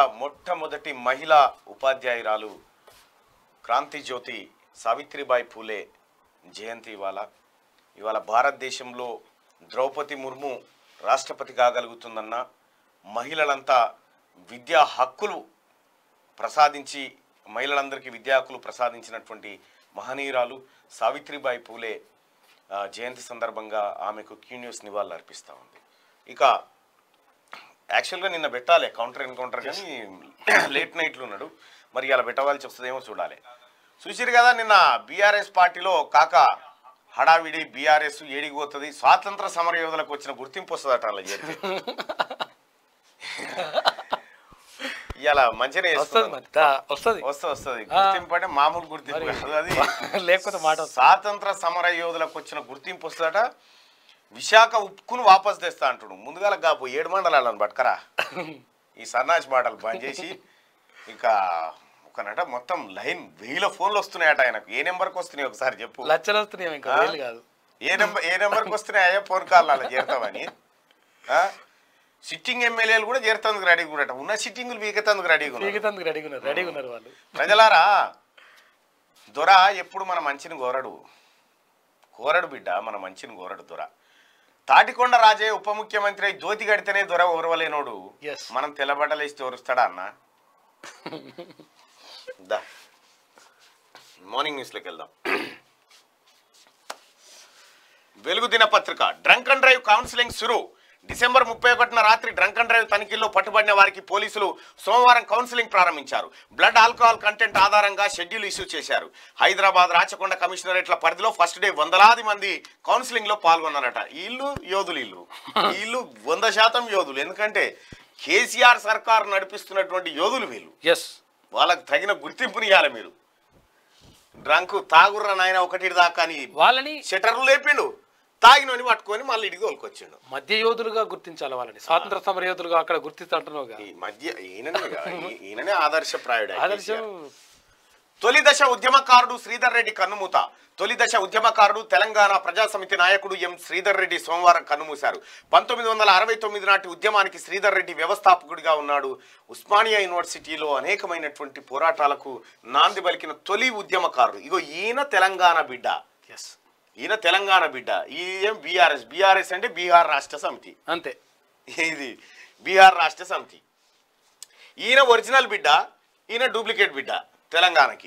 మొట్టమొదటి మహిళా ఉపాధ్యాయురాలు క్రాంతి జ్యోతి సావిత్రిబాయి పూలే జయంతి ఇవాళ ఇవాళ భారతదేశంలో ద్రౌపది ముర్ము రాష్ట్రపతి కాగలుగుతుందన్న మహిళలంతా విద్యా హక్కులు ప్రసాదించి మహిళలందరికీ విద్యా హక్కులు ప్రసాదించినటువంటి మహనీయురాలు సావిత్రిబాయి పూలే ఆ, జయంతి సందర్భంగా ఆమెకు క్యూ న్యూస్ నివాళులు అర్పిస్తూ ఉంది ఇక యాక్చువల్గా నిన్న పెట్టాలి కౌంటర్ ఎన్కౌంటర్ కానీ లేట్ నైట్లు ఉన్నాడు మరి ఇలా పెట్టవాల్సి వస్తుందేమో చూడాలి చూసిరు కదా నిన్న బీఆర్ఎస్ పార్టీలో కాక హడావిడి బీఆర్ఎస్ ఏడిగిపోతుంది స్వాతంత్ర సమర యోధులకు వచ్చిన గుర్తింపు వస్తుందట అలా చేస్తే ఇలా మంచిగానే వస్తుంది మరి దా- వస్తుంది వస్తుంది వస్తుంది గుర్తింపు అంటే మామూలు గుర్తింపు కాదు అది లేకపోతే మాట వస్తుంది. స్వాతంత్ర సమర యోధులకు వచ్చిన గుర్తింపు వస్తుందట విశాఖ ఉక్కును వాపస్ తెస్తా అంటుడు ముందుగా కాపు ఏడు మండలాలను పట్టుకరా ఈ సన్నాసి మాటలు బంద్ చేసి ఇంకా ఒక నట మొత్తం లైన్ వేల ఫోన్లు వస్తున్నాయట ఆయనకు ఏ నెంబర్కి వస్తున్నాయి ఒకసారి చెప్పు లచ్చలు వస్తున్నాయి ఇంకా వేలు కాదు ఏ నెంబర్ ఏ నెంబర్కి వస్తున్నాయి అయ్యా ఫోన్ కాల్ అలా చేరుతామని ఆ? సిట్టింగ్ ఎమ్మెల్యేలు కూడా చేరుతందుకు రెడీగా ఉన్నారట ఉన్న సిట్టింగులు వీకెత్తందుకు రెడీగా ఉన్నారు పీకితందుకు రెడీగా ఉన్నారు రెడీగా ఉన్నారు వాళ్ళు ప్రజలారా దొర ఎప్పుడు మన మంచిని కోరడు కోరడు బిడ్డ మన మంచిని కోరడు దొర తాటికొండ రాజే ఉప ముఖ్యమంత్రి అయి దోతి గడితేనే దొర ఓర్వలేనోడు Yes. మనం తెల్లబట్టలు ఇస్తే ఓరుస్తాడా అన్న దా మార్నింగ్ న్యూస్లోకి వెళ్దాం వెలుగు దినపత్రిక డ్రంక్ అండ్ డ్రైవ్ కౌన్సిలింగ్ సురు డిసెంబర్ ముప్పై ఒకటిన రాత్రి డ్రంక్ అండ్ డ్రైవ్ తనిఖీల్లో పట్టుబడిన వారికి పోలీసులు సోమవారం కౌన్సిలింగ్ ప్రారంభించారు బ్లడ్ ఆల్కహాల్ కంటెంట్ ఆధారంగా షెడ్యూల్ ఇష్యూ చేశారు హైదరాబాద్ రాచకొండ కమిషనరేట్ల పరిధిలో ఫస్ట్ డే వందలాది మంది కౌన్సిలింగ్ లో పాల్గొన్నారట ఈ ఇల్లు యోధులు ఇల్లు ఈ ఇల్లు వంద శాతం యోధులు ఎందుకంటే కేసీఆర్ సర్కార్ నడిపిస్తున్నటువంటి యోధులు వీళ్ళు ఎస్ వాళ్ళకి తగిన గుర్తింపుని ఇవ్వాలి మీరు డ్రంక్ తాగుర్ర నాయన ఒకటి దాకా అని వాళ్ళని షటర్లు లేపిండు తాగినోని పట్టుకొని మళ్ళీ ఇడికి తోలుకొచ్చిండు మధ్య యోధులుగా గుర్తించాలి వాళ్ళని స్వాతంత్ర సమర యోధులుగా అక్కడ గుర్తిస్తా అంటున్నావుగా ఈ మధ్య ఈయననే కదా, ఈ- ఈయననే ఆదర్శప్రాయుడు ఆదర్శం తొలి దశ ఉద్యమకారుడు శ్రీధర్ రెడ్డి కన్నుమూత తొలి దశ ఉద్యమకారుడు తెలంగాణ ప్రజా సమితి నాయకుడు ఎం శ్రీధర్ రెడ్డి సోమవారం కన్నుమూశారు పంతొమ్మిది వందల అరవై తొమ్మిది నాటి ఉద్యమానికి శ్రీధర్ రెడ్డి వ్యవస్థాపకుడిగా ఉన్నాడు ఉస్మానియా యూనివర్సిటీలో అనేకమైనటువంటి పోరాటాలకు నాంది పలికిన తొలి ఉద్యమకారుడు ఇగో ఈయన తెలంగాణ బిడ్డ ఎస్ ఈయన తెలంగాణ బిడ్డ ఈయన బీఆర్ఎస్ బీఆర్ఎస్ అంటే బీహార్ రాష్ట్ర సమితి అంతే ఇది బీహార్ రాష్ట్ర సమితి ఈయన ఒరిజినల్ బిడ్డ ఈయన డూప్లికేట్ బిడ్డ తెలంగాణకి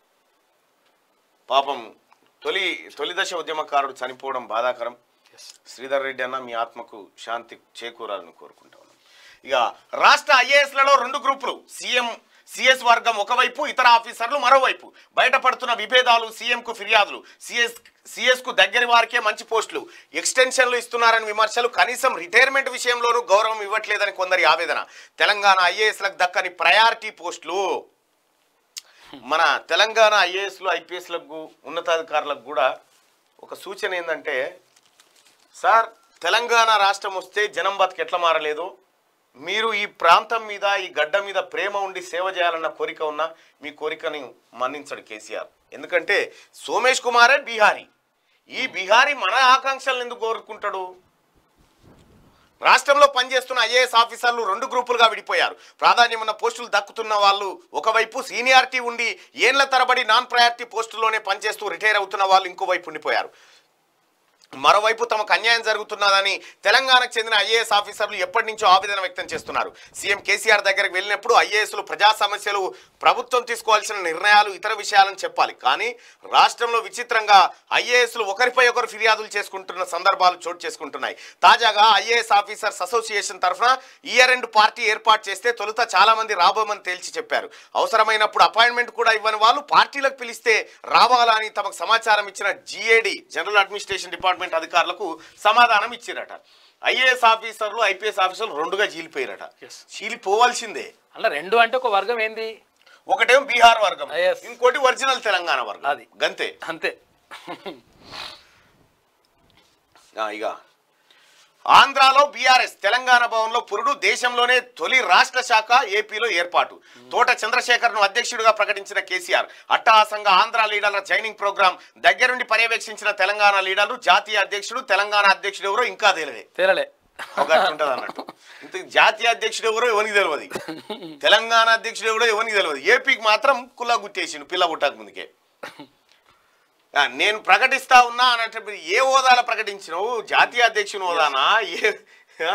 పాపం తొలి తొలి దశ ఉద్యమకారుడు చనిపోవడం బాధాకరం ఎస్ శ్రీధర్ రెడ్డి అన్న మీ ఆత్మకు శాంతి చేకూరాలని కోరుకుంటా ఉన్నాం ఇక రాష్ట్ర ఐఏఎస్లలో రెండు గ్రూపులు సీఎం సిఎస్ వర్గం ఒకవైపు ఇతర ఆఫీసర్లు మరోవైపు బయటపడుతున్న విభేదాలు సీఎంకు ఫిర్యాదులు సిఎస్ సిఎస్కు దగ్గరి వారికే మంచి పోస్టులు ఎక్స్టెన్షన్లు ఇస్తున్నారని విమర్శలు కనీసం రిటైర్మెంట్ విషయంలోనూ గౌరవం ఇవ్వట్లేదని కొందరి ఆవేదన తెలంగాణ ఐఏఎస్లకు దక్కని ప్రయారిటీ పోస్టులు మన తెలంగాణ ఐఏఎస్లు ఐపీఎస్లకు ఉన్నతాధికారులకు కూడా ఒక సూచన ఏంటంటే సార్ తెలంగాణ రాష్ట్రం వస్తే జనం బతుకు ఎట్లా మారలేదు మీరు ఈ ప్రాంతం మీద ఈ గడ్డ మీద ప్రేమ ఉండి సేవ చేయాలన్న కోరిక ఉన్నా మీ కోరికని మన్నించడు కేసీఆర్ ఎందుకంటే సోమేష్ కుమారే బీహారీ ఈ బీహారీ మన ఆకాంక్షలను ఎందుకు కోరుకుంటాడు రాష్ట్రంలో పనిచేస్తున్న ఐఏఎస్ ఆఫీసర్లు రెండు గ్రూపులుగా విడిపోయారు ప్రాధాన్యమున్న పోస్టులు దక్కుతున్న వాళ్ళు ఒకవైపు సీనియారిటీ ఉండి ఏండ్ల తరబడి నాన్ ప్రయారిటీ పోస్టుల్లోనే పనిచేస్తూ రిటైర్ అవుతున్న వాళ్ళు ఇంకోవైపు ఉండిపోయారు మరోవైపు తమకు అన్యాయం జరుగుతున్నదని తెలంగాణకు చెందిన ఐఏఎస్ ఆఫీసర్లు ఎప్పటి నుంచో ఆవేదన వ్యక్తం చేస్తున్నారు సీఎం కేసీఆర్ దగ్గరికి వెళ్ళినప్పుడు ఐఏఎస్లు ప్రజా సమస్యలు ప్రభుత్వం తీసుకోవాల్సిన నిర్ణయాలు ఇతర విషయాలను చెప్పాలి కానీ రాష్ట్రంలో విచిత్రంగా ఐఏఎస్లు ఒకరిపై ఒకరు ఫిర్యాదులు చేసుకుంటున్న సందర్భాలు చోటు చేసుకుంటున్నాయి తాజాగా ఐఏఎస్ ఆఫీసర్స్ అసోసియేషన్ తరఫున ఇయర్ ఎండ్ పార్టీ ఏర్పాటు చేస్తే తొలుత చాలా మంది రాబోమని తేల్చి చెప్పారు అవసరమైనప్పుడు అపాయింట్మెంట్ కూడా ఇవ్వని వాళ్ళు పార్టీలకు పిలిస్తే రావాలా అని తమకు సమాచారం ఇచ్చిన జిఏడి జనరల్ అడ్మినిస్ట్రేషన్ డిపార్ట్మెంట్ అధికారులకు సమాధానం ఇచ్చిరట ఐఏఎస్ ఆఫీసర్లు ఐపీఎస్ ఆఫీసర్లు రెండుగా చీలిపోయారట Yes. చీలిపోవాల్సిందే అలా రెండు అంటే ఒక వర్గం ఏంది ఒకటేమో బీహార్ వర్గం Yes. ఇంకోటి ఒరిజినల్ తెలంగాణ వర్గం అది. గంతే అంతే ఆ, ఇక ఆంధ్రాలో బీఆర్ఎస్ తెలంగాణ భవన్లో పురుడు దేశంలోనే తొలి రాష్ట్ర శాఖ ఏపీలో ఏర్పాటు తోట చంద్రశేఖర్ను అధ్యక్షుడిగా ప్రకటించిన కేసీఆర్ అట్టహాసంగా ఆంధ్ర లీడర్ల జైనింగ్ ప్రోగ్రాం దగ్గరుండి పర్యవేక్షించిన తెలంగాణ లీడర్లు జాతీయ అధ్యక్షుడు తెలంగాణ అధ్యక్షుడు ఎవరో ఇంకా తెలియదే తేలలే ఒక ఉంటుంది అన్నట్టు ఇంత జాతీయ అధ్యక్షుడు ఎవరో ఎవరికి తెలియదు తెలంగాణ అధ్యక్షుడు ఎవరో ఎవరికి తెలియదు ఏపీకి మాత్రం కులా గుట్టేసిండు పిల్ల పుట్టక ముందుకే ఆ, నేను ప్రకటిస్తా ఉన్నా అన్నట్టు ఏ హోదాలో ప్రకటించినావు జాతీయ అధ్యక్షుని హోదానా ఏ ఆ?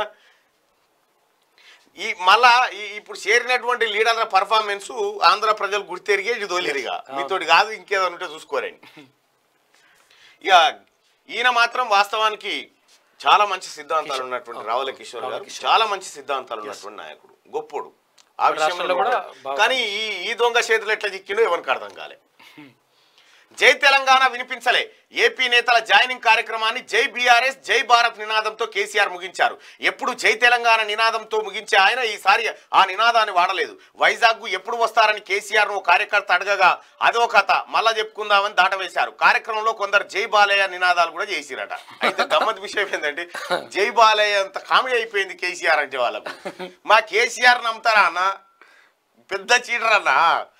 ఈ మళ్ళా ఈ- ఇప్పుడు చేరినటువంటి లీడర్ల పర్ఫార్మెన్స్ ఆంధ్ర ప్రజలు గుర్తెరిగే ఇది తోలేరుగా మీతోటి కాదు ఇంకేదో ఉంటే చూసుకోరండి ఇక ఈయన మాత్రం వాస్తవానికి చాలా మంచి సిద్ధాంతాలు ఉన్నటువంటి రావుల కిషోర్ గారు చాలా మంచి సిద్ధాంతాలు ఉన్నటువంటి నాయకుడు గొప్పోడు ఆ విషయంలో రాష్ట్రంలో కూడా కూడా బాగా- కానీ ఈ ఈ దొంగ చేతులు ఎట్లా చిక్కిండో ఎవరికి అర్థం కాలే జై తెలంగాణ వినిపించలే ఏపీ నేతల జాయినింగ్ కార్యక్రమాన్ని జై బీఆర్ఎస్ జై భారత్ నినాదంతో కేసీఆర్ ముగించారు ఎప్పుడు జై తెలంగాణ నినాదంతో ముగించే ఆయన ఈసారి ఆ నినాదాన్ని వాడలేదు వైజాగ్ ఎప్పుడు వస్తారని కేసీఆర్ ను ఓ కార్యకర్త అడగగా అదో కథ మళ్ళా చెప్పుకుందామని దాటవేశారు కార్యక్రమంలో కొందరు జై బాలయ్య నినాదాలు కూడా చేసిరట అయితే గమ్మత్ విషయం ఏంటంటే జై బాలయ్య అంత కామెడీ అయిపోయింది కేసీఆర్ అంటే వాళ్ళకు మా కేసీఆర్ నమ్ముతారా అన్న పెద్ద చీటర్ అన్నా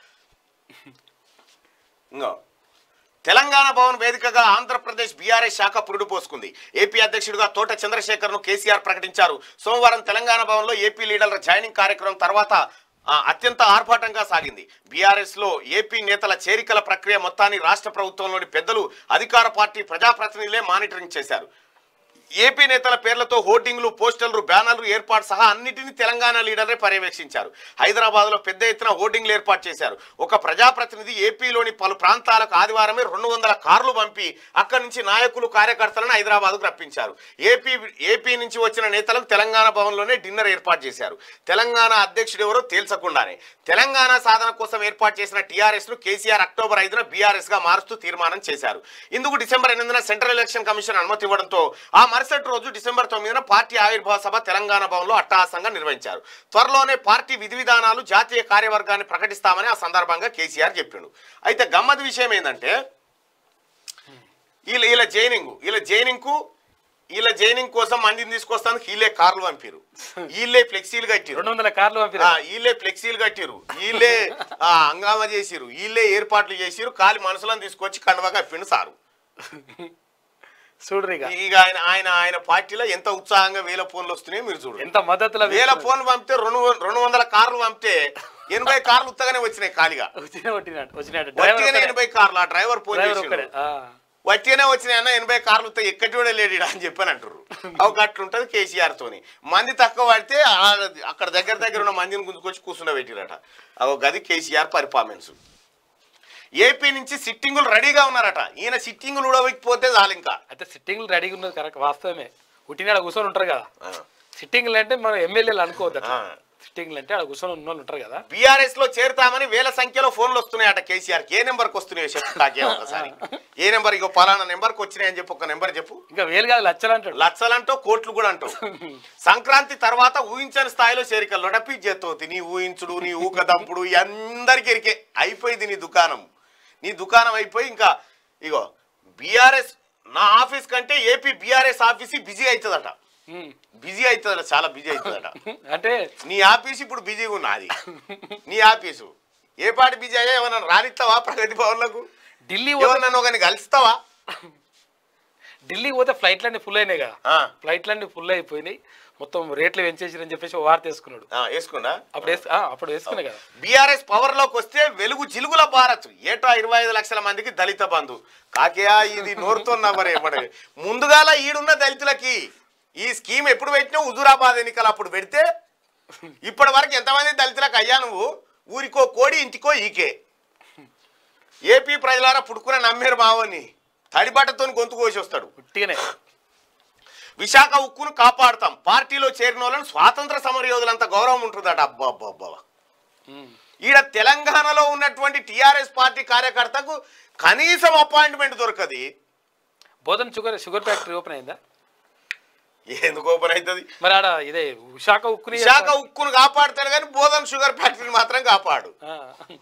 ఇంకో తెలంగాణ భవన్ వేదికగా ఆంధ్రప్రదేశ్ బీఆర్ఎస్ శాఖ పురుడు పోసుకుంది ఏపీ అధ్యక్షుడిగా తోట చంద్రశేఖర్ ను కేసీఆర్ ప్రకటించారు సోమవారం తెలంగాణ భవన్ లో ఏపీ లీడర్ల జాయినింగ్ కార్యక్రమం తర్వాత ఆ, అత్యంత ఆర్భాటంగా సాగింది బీఆర్ఎస్ లో ఏపీ నేతల చేరికల ప్రక్రియ మొత్తాన్ని రాష్ట్ర ప్రభుత్వంలోని పెద్దలు అధికార పార్టీ ప్రజాప్రతినిధులే మానిటరింగ్ చేశారు ఏపీ నేతల పేర్లతో హోర్డింగ్లు పోస్టర్లు బ్యానర్లు ఏర్పాటు సహా అన్నిటినీ తెలంగాణ లీడర్లే పర్యవేక్షించారు హైదరాబాద్ లో పెద్ద ఎత్తున హోర్డింగ్లు ఏర్పాటు చేశారు ఒక ప్రజాప్రతినిధి ఏపీలోని పలు ప్రాంతాలకు ఆదివారమే రెండు వందల కార్లు పంపి అక్కడి నుంచి నాయకులు కార్యకర్తలను హైదరాబాద్కు రప్పించారు ఏపీ ఏపీ నుంచి వచ్చిన నేతలకు తెలంగాణ భవన్లోనే డిన్నర్ ఏర్పాటు చేశారు తెలంగాణ అధ్యక్షుడు ఎవరో తేల్చకుండానే తెలంగాణ సాధన కోసం ఏర్పాటు చేసిన టీఆర్ఎస్ ను కేసీఆర్ అక్టోబర్ ఐదున బీఆర్ఎస్ గా మారుస్తూ తీర్మానం చేశారు ఇందుకు డిసెంబర్ ఎనిమిదిన సెంట్రల్ ఎలక్షన్ కమిషన్ అనుమతి ఇవ్వడంతో ఆ మరుసటి రోజు డిసెంబర్ తొమ్మిదిన పార్టీ ఆవిర్భావ సభ తెలంగాణ భవన్లో అట్టహాసంగా నిర్వహించారు త్వరలోనే పార్టీ విధి విధానాలు జాతీయ కార్యవర్గాన్ని ప్రకటిస్తామని ఆ సందర్భంగా కేసీఆర్ చెప్పిండు అయితే గమ్మత్ విషయం ఏంటంటే వీళ్ళ వీళ్ళ జైనింగ్ వీళ్ళ జైనింగ్ కు వీళ్ళ జైనింగ్ కోసం మందిని తీసుకొస్తాను వీళ్ళే కార్లు పంపిరు వీళ్ళే ఫ్లెక్సీలు కట్టిరు రెండు వందల కార్లు ఆ, పంపిరా వీళ్ళే ఫ్లెక్సీలు కట్టిరు వీళ్ళే ఆ, హంగామా చేసిరు వీళ్ళే ఏర్పాట్లు చేసిరు కాలి మనుషులను తీసుకొచ్చి కండవా కప్పిండు సారు చూడరు ఇక ఇక ఆయన ఆయన ఆయన పార్టీలో ఎంత ఉత్సాహంగా వేల ఫోన్లు వస్తున్నాయో మీరు చూడండి ఎంత మద్దతుల వేల ఫోన్లు పంపితే రెండు వం- రెండు వందల కార్లు పంపితే ఎనభై కార్లు ఉత్తగానే వచ్చినాయి ఖాళీగా వచ్చిన వచ్చినట్టు వచ్చినట్టు డ్రైవర్ వట్టిగానే ఒక్కడే. ఎనభై కార్లు ఆ డ్రైవర్ ఫోన్ డ్రైవర్ చేసిండు ఒక్కడే ఆ. వట్టిగానే వచ్చినాయి అన్న ఎనభై కార్లు ఉత్త ఎక్కటి కూడా లేడు ఈడ అని చెప్పని అంటారు ఒక అట్లుంటది కేసీఆర్ తోని మంది తక్కువ పడితే ఆ- అక్కడ దగ్గర దగ్గర ఉన్న మందిని గుంజుకొచ్చి కూర్చుండబెట్టిరట ఒక గది కేసీఆర్ పర్ఫార్మెన్స్ ఏపీ నుంచి సిట్టింగులు రెడీగా ఉన్నారట ఈయన సిట్టింగులు ఉడవకపోతే చాలు ఇంకా అయితే సిట్టింగ్లు రెడీగా ఉన్నది కరెక్ట్ వాస్తవమే ఉట్టినాడ కూర్చొని ఉంటారు కదా సిట్టింగ్లు అంటే మనం ఎమ్మెల్యేలు అనుకోవద్దు అట్లా. ఆ. సిట్టింగ్లు అంటే అక్కడ కూర్చొని ఉన్న వాళ్ళు ఉంటారు కదా బీఆర్ఎస్ లో చేరుతామని వేల సంఖ్యలో ఫోన్లు వస్తున్నాయట కేసీఆర్ ఏ నెంబర్కి వస్తున్నాయో చెప్పు నాకే ఒకసారి ఏ నెంబర్ ఇగో పలానా నెంబర్కి వచ్చినాయని చెప్పు ఒక నెంబర్ చెప్పు ఇంకా వేలు కాదు లచ్చలు అంటాడు లక్షలంటో కోట్లు కూడా అంటావు సంక్రాంతి తర్వాత ఊహించని స్థాయిలో చేరికలు లొడపి చేతోతి నీ ఊహించుడు నీ ఊకదంపుడు ఈ అందరికి ఎరికే అయిపోయింది నీ దుకాణం నీ దుకాణం అయిపోయి ఇంకా ఇగో బీఆర్ఎస్ నా ఆఫీస్ కంటే ఏపీ బీఆర్ఎస్ ఆఫీస్ బిజీ అవుతుందట ఉమ్. బిజీ అవుతుందట చాలా బిజీ అవుతుందట అంటే నీ ఆఫీస్ ఇప్పుడు బిజీగా ఉన్నది నీ ఆఫీసు ఏ పాటి బిజీ అయ్యా ఏమన్నా రానిస్తావా ప్రగతి భవన్లకు ఢిల్లీ పోతే ఎవరన్నా ఒకరిని కలుస్తావా ఢిల్లీకి పోతే ఫ్లైట్లన్నీ ఫుల్ అయినాయి కదా ఆ, ఫ్లైట్లన్నీ ఫుల్ అయిపోయినాయి మొత్తం రేట్లు పెంచేసిరని చెప్పేసి ఓ వార్త వేసుకున్నాడు ఆ, వేసుకున్నా అప్పుడు వేసు ఆ, అప్పుడు వేసుకున్నాయి కదా బీఆర్ఎస్ పవర్ లోకి వస్తే వెలుగు జిలుగుల భారత్ ఏటా ఇరవై ఐదు లక్షల మందికి దళిత బంధు కాకేయా ఇది నోరుతున్నా మరి మరి ముందుగాల ఈడున్న దళితులకి ఈ స్కీమ్ ఎప్పుడు పెట్టినావు హుజూరాబాద్ ఎన్నికలు అప్పుడు పెడితే ఇప్పటి వరకు ఎంతమంది దళితులకు అయ్యా నువ్వు ఊరికో కోడి ఇంటికో ఈకే ఏపీ ప్రజలారా పుడుకున్న నమ్మేరు మావని తడిబట్టతో గొంతు కోసి వస్తాడు ఉట్టిగానే విశాఖ ఉక్కును కాపాడుతాం పార్టీలో చేరిన వాళ్ళని స్వాతంత్ర సమరయోధులంత గౌరవం ఉంటుందట అబ్బా అబ్బా అబ్బా ఉమ్. ఈడ తెలంగాణలో ఉన్నటువంటి టిఆర్ఎస్ పార్టీ కార్యకర్తకు కనీసం అపాయింట్మెంట్ దొరకది Bodhan sugar sugar factory open అయిందా ఎందుకు ఓపెన్ అవుతుంది మరి ఆడ ఇదే విశాఖ ఉక్కుని విశాఖ ఉక్కును కాపాడుతాడు కానీ బోధన్ షుగర్ ఫ్యాక్టరీని మాత్రం కాపాడు ఆ.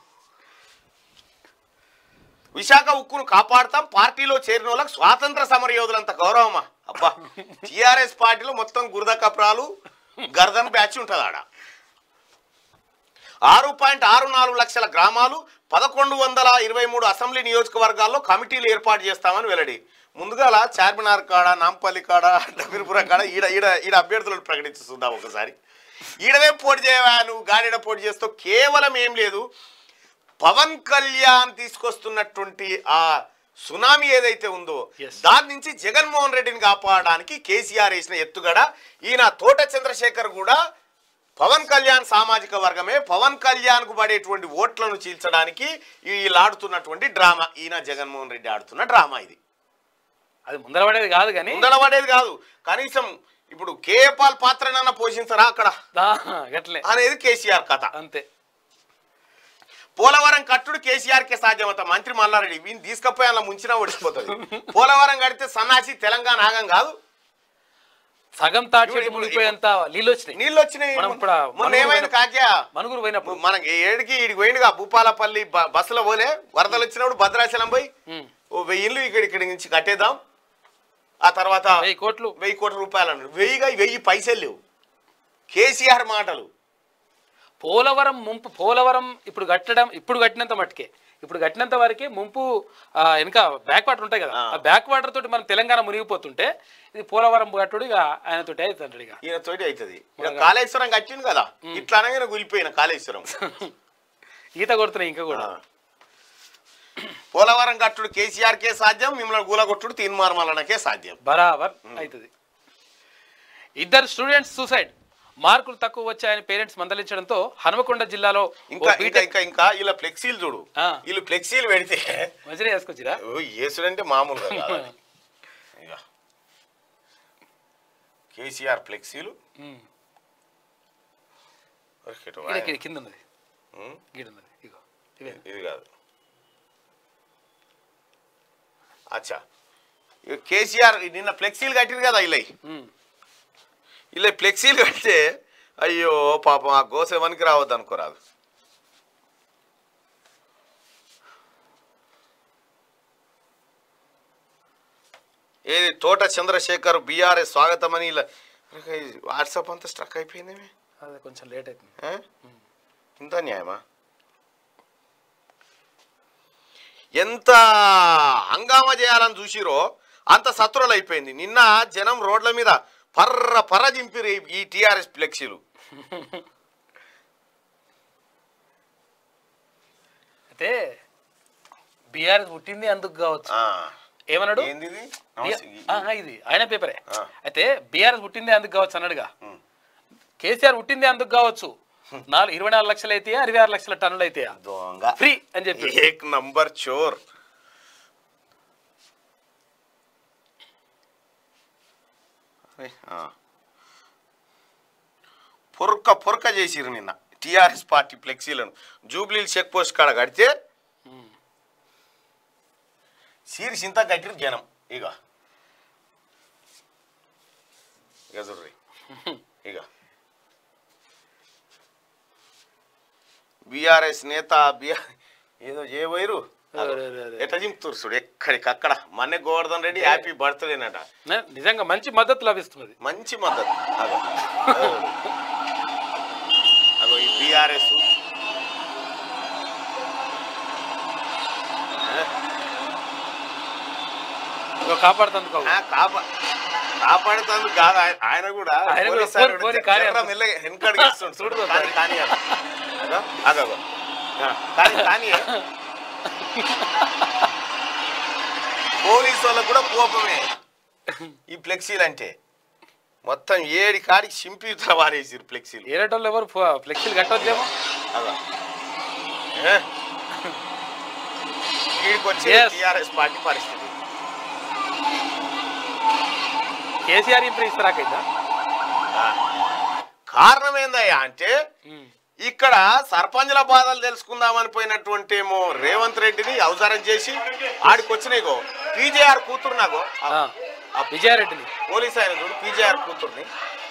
విశాఖ ఉక్కును కాపాడుతాం పార్టీలో చేరిన వాళ్ళకి స్వాతంత్ర సమరయోధులంత గౌరవమా అబ్బా టిఆర్ఎస్ పార్టీలో మొత్తం గురద కప్రాలు గర్దన్ బ్యాచ్ ఉంటుంది ఆడ ఆరు పాయింట్ ఆరు నాలుగు లక్షల గ్రామాలు పదకొండు వందల ఇరవై మూడు అసెంబ్లీ నియోజకవర్గాల్లో కమిటీలు ఏర్పాటు చేస్తామని వెల్లడి ముందుగా చార్మినార్ కాడ నాంపల్లి కాడ నవీర్పురం కాడ ఈడ ఈడ ఈడ అభ్యర్థులను ప్రకటిస్తుందాం ఒకసారి ఈడనే పోటీ చేయవా నువ్వు గాడిడ పోటీ చేస్తావు కేవలం ఏం లేదు పవన్ కళ్యాణ్ తీసుకొస్తున్నటువంటి ఆ సునామీ ఏదైతే ఉందో Yes. దాని నుంచి జగన్మోహన్ రెడ్డిని కాపాడడానికి కేసీఆర్ వేసిన ఎత్తుగడ ఈయన తోట చంద్రశేఖర్ కూడా పవన్ కళ్యాణ్ సామాజిక వర్గమే పవన్ కళ్యాణ్ కు పడేటువంటి ఓట్లను చీల్చడానికి వీళ్ళు ఆడుతున్నటువంటి డ్రామా ఈయన జగన్మోహన్ రెడ్డి ఆడుతున్న డ్రామా ఇది అది ముందర పడేది కాదు కానీ ముందర పడేది కాదు కనీసం ఇప్పుడు కేపాల్ పాత్రనన్నా పోషించరా అక్కడ దా, గట్లే అనేది కేసీఆర్ కథ అంతే పోలవరం కట్టుడు కేసీఆర్ కే సాధ్యమవుతా మంత్రి మల్లారెడ్డి వీని తీసుకపోయి అలా ముంచినా ఓడిపోతుంది పోలవరం కడితే సన్నాసి తెలంగాణ ఆగం కాదు సగం తాటి ఇప్పుడు- ఇప్పుడు- మునిగిపోయేంత నీళ్ళు వచ్చినాయి నీళ్ళు వచ్చినాయి మనం ఇప్పుడు ఆ మొన్న మనుగురు ఏమైంది పోయినప్పుడు- కాక్యా మనుగురు పోయినప్పుడు మనకి ఏడికి ఈడికి పోయిండుగా భూపాలపల్లి బ- బస్సులో పోలే వరదలు వచ్చినప్పుడు భద్రాచలం పోయి ఉమ్. ఓ వెయ్యి ఇల్లు ఇక్కడ ఇక్కడి నుంచి కట్టేద్దాం ఆ తర్వాత వెయ్యి కోట్లు వెయ్యి కోట్ల రూపాయలు అన్నాడు వెయ్యిగా వెయ్యి పైసలు లేవు కేసీఆర్ మాటలు పోలవరం ముంపు పోలవరం ఇప్పుడు కట్టడం ఇప్పుడు కట్టినంత మట్టుకే ఇప్పుడు కట్టినంత వరకే ముంపు ఆ, వెనక బ్యాక్ వాటర్ ఉంటాయి కదా ఆ. ఆ బ్యాక్ వాటర్ తోటి మనం తెలంగాణ మునిగిపోతుంటే ఇది పోలవరం కట్టుడు ఇక ఆయన తోటి అవుతుంటాడు ఇక ఈయన తోటి అవుతుంది ఇక కాళేశ్వరం కట్టిండు కదా ఇట్లా అనగానే కూలిపోయిన కాళేశ్వరం ఈత కొడుతున్నాయి ఇంకా కూడా ఆ. పోలవరం కట్టుడు కేసీఆర్ కే సాధ్యం మిమ్మల్ని గూలగొట్టుడు తీన్మార్మలనకే సాధ్యం బరాబర్ అవుతుంది ఇద్దరు స్టూడెంట్స్ సూసైడ్ మార్కులు తక్కువ వచ్చాయని పేరెంట్స్ మందలించడంతో హనుమకొండ జిల్లాలో ఓ ఇంకా ఇంకా బీటెక్ ఇంకా ఇంకా ఇలా ఫ్లెక్సీలు చూడు ఆ. వీళ్ళు ఫ్లెక్సీలు పెడితే మంచిగా వేసుకొచ్చిరా ఓ, యేసుడంటే మామూలుగా కాదు అది. ఇక. కేసీఆర్ ఫ్లెక్సీలు ఉమ్. ఓకే, ఇటు ఈడ వాయ. కి- కింద ఉన్నది ఉమ్, గీడ ఉన్నది ఇగో ఇవే ఇది కాదు అచ్చా ఇక కేసీఆర్ నిన్న ఫ్లెక్సీలు కట్టిరు కదా ఇలా ఉమ్. ఇలా ఫ్లెక్సీలు కడితే అయ్యో పాపం ఆ గోసెవనికి రావద్దు అనుకోరాదు ఏది తోట చంద్రశేఖర్ బీఆర్ఎస్ స్వాగతం అని ఇలా వాట్సాప్ అంతా స్ట్రక్ అయిపోయిందేమి అదే కొంచెం లేట్ అవుతుంది ఆ? ఇంత న్యాయమా ఎంత హంగామా చేయాలని చూసిరో అంత సత్రులు అయిపోయింది నిన్న జనం రోడ్ల మీద పర్ర పర్ర దింపిరు ఈ- ఈ టిఆర్ఎస్ ఫ్లెక్సీలు అయితే బీఆర్ఎస్ పుట్టింది అందుకు కావచ్చు ఆ, ఏమన్నాడు ఏంది ఇది? బిఆర్- నమస్తే. ఆ, ఇది ఆయన పేపరే ఆ. అయితే బీఆర్ఎస్ పుట్టింది అందుకు కావచ్చు అన్నాడుగా ఉమ్. కేసీఆర్ పుట్టింది అందుకు కావచ్చు నాలుగు ఇరవై నాలుగు లక్షలు అయితే అరవై ఆరు లక్షల టన్నులు అయితే దొంగ ఫ్రీ అని చెప్పి ఏక్ నంబర్ చోర్ ఆ. పొరక పొరక చేసిరు నిన్న టిఆర్ఎస్ పార్టీ ఫ్లెక్సీలను జూబ్లీ చెక్ పోస్ట్ కాడ కడితే సీరి సింత కట్టిరు జనం ఇక ఇక చూడ్రి ఇక బీఆర్ఎస్ నేత బీఆర్ ఏదో చేయబోయారు అరే, అరే, అరే. ఎట్లా చింపుతారు చూడు ఎక్కడికక్కడ మన్నె గోవర్ధన్ రెడ్డి హ్యాపీ బర్త్డేనట నే- నిజంగా మంచి మద్దతు లభిస్తున్నది మంచి మద్దతు అగో అగో. అగో ఈ బీఆర్ఎస్ ఇగో కాపాడుతందుకు కాపా కాపాడుతుంది కాదు ఆయన- ఆయన కూడా ఆయన కూడా పోలీసు ఆయన పోనీ, కూడా పోనీ, కానీ జర్ర అన్న. మెల్లగా వెనకడుగు వేస్తుండు. చూడు, చూడు, చూడు. కానీ కానీ అన్న. అగో, అగో ఆ, కానీ కానీ పోలీసు వాళ్ళకు కూడా కోపమే ఈ ఫ్లెక్సీలు అంటే మొత్తం ఏడి కాడికి చింపితల వారేసిరు ఫ్లెక్సీలు ఏరేటోళ్ళు ఎవరు ఫ- ఫ్లెక్సీలు కట్టొద్దేమో అలా వీడికి వచ్చి Yes. టిఆర్ఎస్ పార్టీ పరిస్థితి కేసీఆర్ ఇంప్రూవ్ ఇస్తారాకైందా ఆ. కారణం ఏందయ్యా అంటే ఇక్కడ సర్పంచుల బాధలు తెలుసుకుందామని పోయినటువంటి ఏమో రేవంత్ రెడ్డిని అవసరం చేసి ఆడికి వచ్చినాయిగో పీజేఆర్ కూతురు నాగో ఆ విజయారెడ్డిని పోలీస్ ఆయన చూడు పీజేఆర్ కూతుర్ని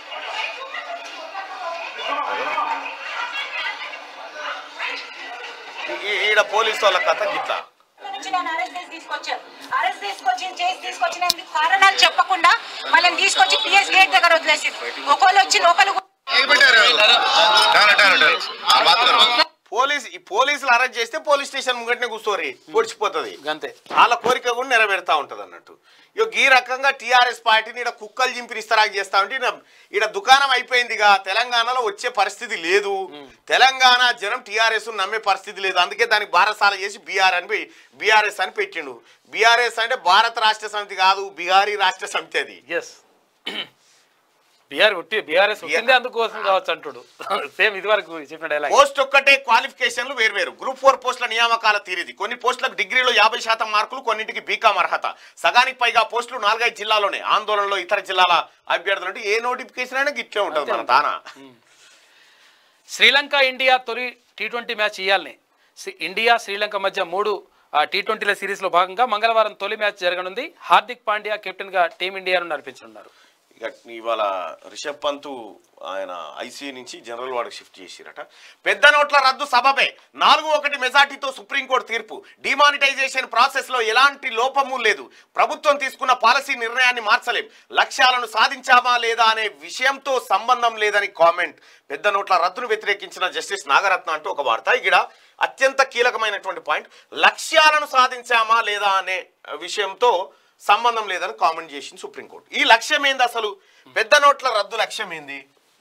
ఈ- ఈడ పోలీసు వాళ్ళ కథ గిట్లా నుంచి నన్ను అరెస్ట్ చేసి తీసుకొచ్చారు అరెస్ట్ తీసుకొచ్చి చేసి తీసుకొచ్చినందుకు కారణాలు చెప్పకుండా మళ్ళీ తీసుకొచ్చి పిఎస్ గేట్ దగ్గర వదిలేసి ఒకళ్ళు వచ్చి ఒకళ్ళు ठहरे ठहरे ठहरे ठहरे हाँ, बात करो పోలీస్ ఈ పోలీసులు అరెస్ట్ చేస్తే పోలీస్ స్టేషన్ ముంగటనే కూర్చోరి పొడిచిపోతుంది గంతే వాళ్ళ కోరిక కూడా నెరవేరుతా ఉంటది అన్నట్టు ఇక ఈ రకంగా టీఆర్ఎస్ పార్టీని ఇక్కడ కుక్కలు చింపి ఇస్తరాకు చేస్తా ఉంటే ఇక్కడ దుకాణం అయిపోయిందిగా తెలంగాణలో వచ్చే పరిస్థితి లేదు తెలంగాణ జనం టీఆర్ఎస్ నమ్మే పరిస్థితి లేదు అందుకే దానికి భారసాల చేసి బీఆర్ అని బీఆర్ఎస్ అని పెట్టిండు బీఆర్ఎస్ అంటే భారత రాష్ట్ర సమితి కాదు బీహారీ రాష్ట్ర సమితి అది ఎస్ బీఆర్ ఉట్టి బీఆర్ఎస్ ఉట్టిందే అందుకోసం కావచ్చు అంటుడు సేమ్ ఇది వరకు చెప్పిన డైలాగ్ పోస్ట్ ఒక్కటే క్వాలిఫికేషన్లు వేర్వేరు గ్రూప్ ఫోర్ పోస్టుల నియామకాల తీరిది కొన్ని పోస్టులకు డిగ్రీలో యాభై శాతం మార్కులు కొన్నింటికి బీకాం అర్హత సగానికి పైగా పోస్టులు నాలుగైదు జిల్లాలోనే ఆందోళనలో ఇతర జిల్లాల అభ్యర్థులు అంటే ఏ నోటిఫికేషన్ అయినా గిట్లే ఉంటుంది మన తానా శ్రీలంక ఇండియా తొలి టీ ట్వంటీ మ్యాచ్ ఇవ్వాలని ఇండియా శ్రీలంక మధ్య మూడు టీ ట్వంటీల సిరీస్లో భాగంగా మంగళవారం తొలి మ్యాచ్ జరగనుంది హార్దిక్ పాండ్యా కెప్టెన్గా టీమిండియాను నడిపించనున్నారు ఇక ఇవాళ రిషబ్ పంత్ ఆయన ఐసీయూ నుంచి జనరల్ వార్డుకి షిఫ్ట్ చేసిరట పెద్ద నోట్ల రద్దు సబబే నాలుగు ఒకటి మెజార్టీతో సుప్రీంకోర్టు తీర్పు డిమానిటైజేషన్ ప్రాసెస్ లో ఎలాంటి లోపము లేదు ప్రభుత్వం తీసుకున్న పాలసీ నిర్ణయాన్ని మార్చలేం లక్ష్యాలను సాధించామా లేదా అనే విషయంతో సంబంధం లేదని కామెంట్ పెద్ద నోట్ల రద్దును వ్యతిరేకించిన జస్టిస్ నాగరత్న అంటూ ఒక వార్త ఇక్కడ అత్యంత కీలకమైనటువంటి పాయింట్ లక్ష్యాలను సాధించామా లేదా అనే విషయంతో సంబంధం లేదని కామెంట్ చేసింది సుప్రీంకోర్టు ఈ లక్ష్యం ఏంది అసలు పెద్ద నోట్ల రద్దు లక్ష్యం ఏంది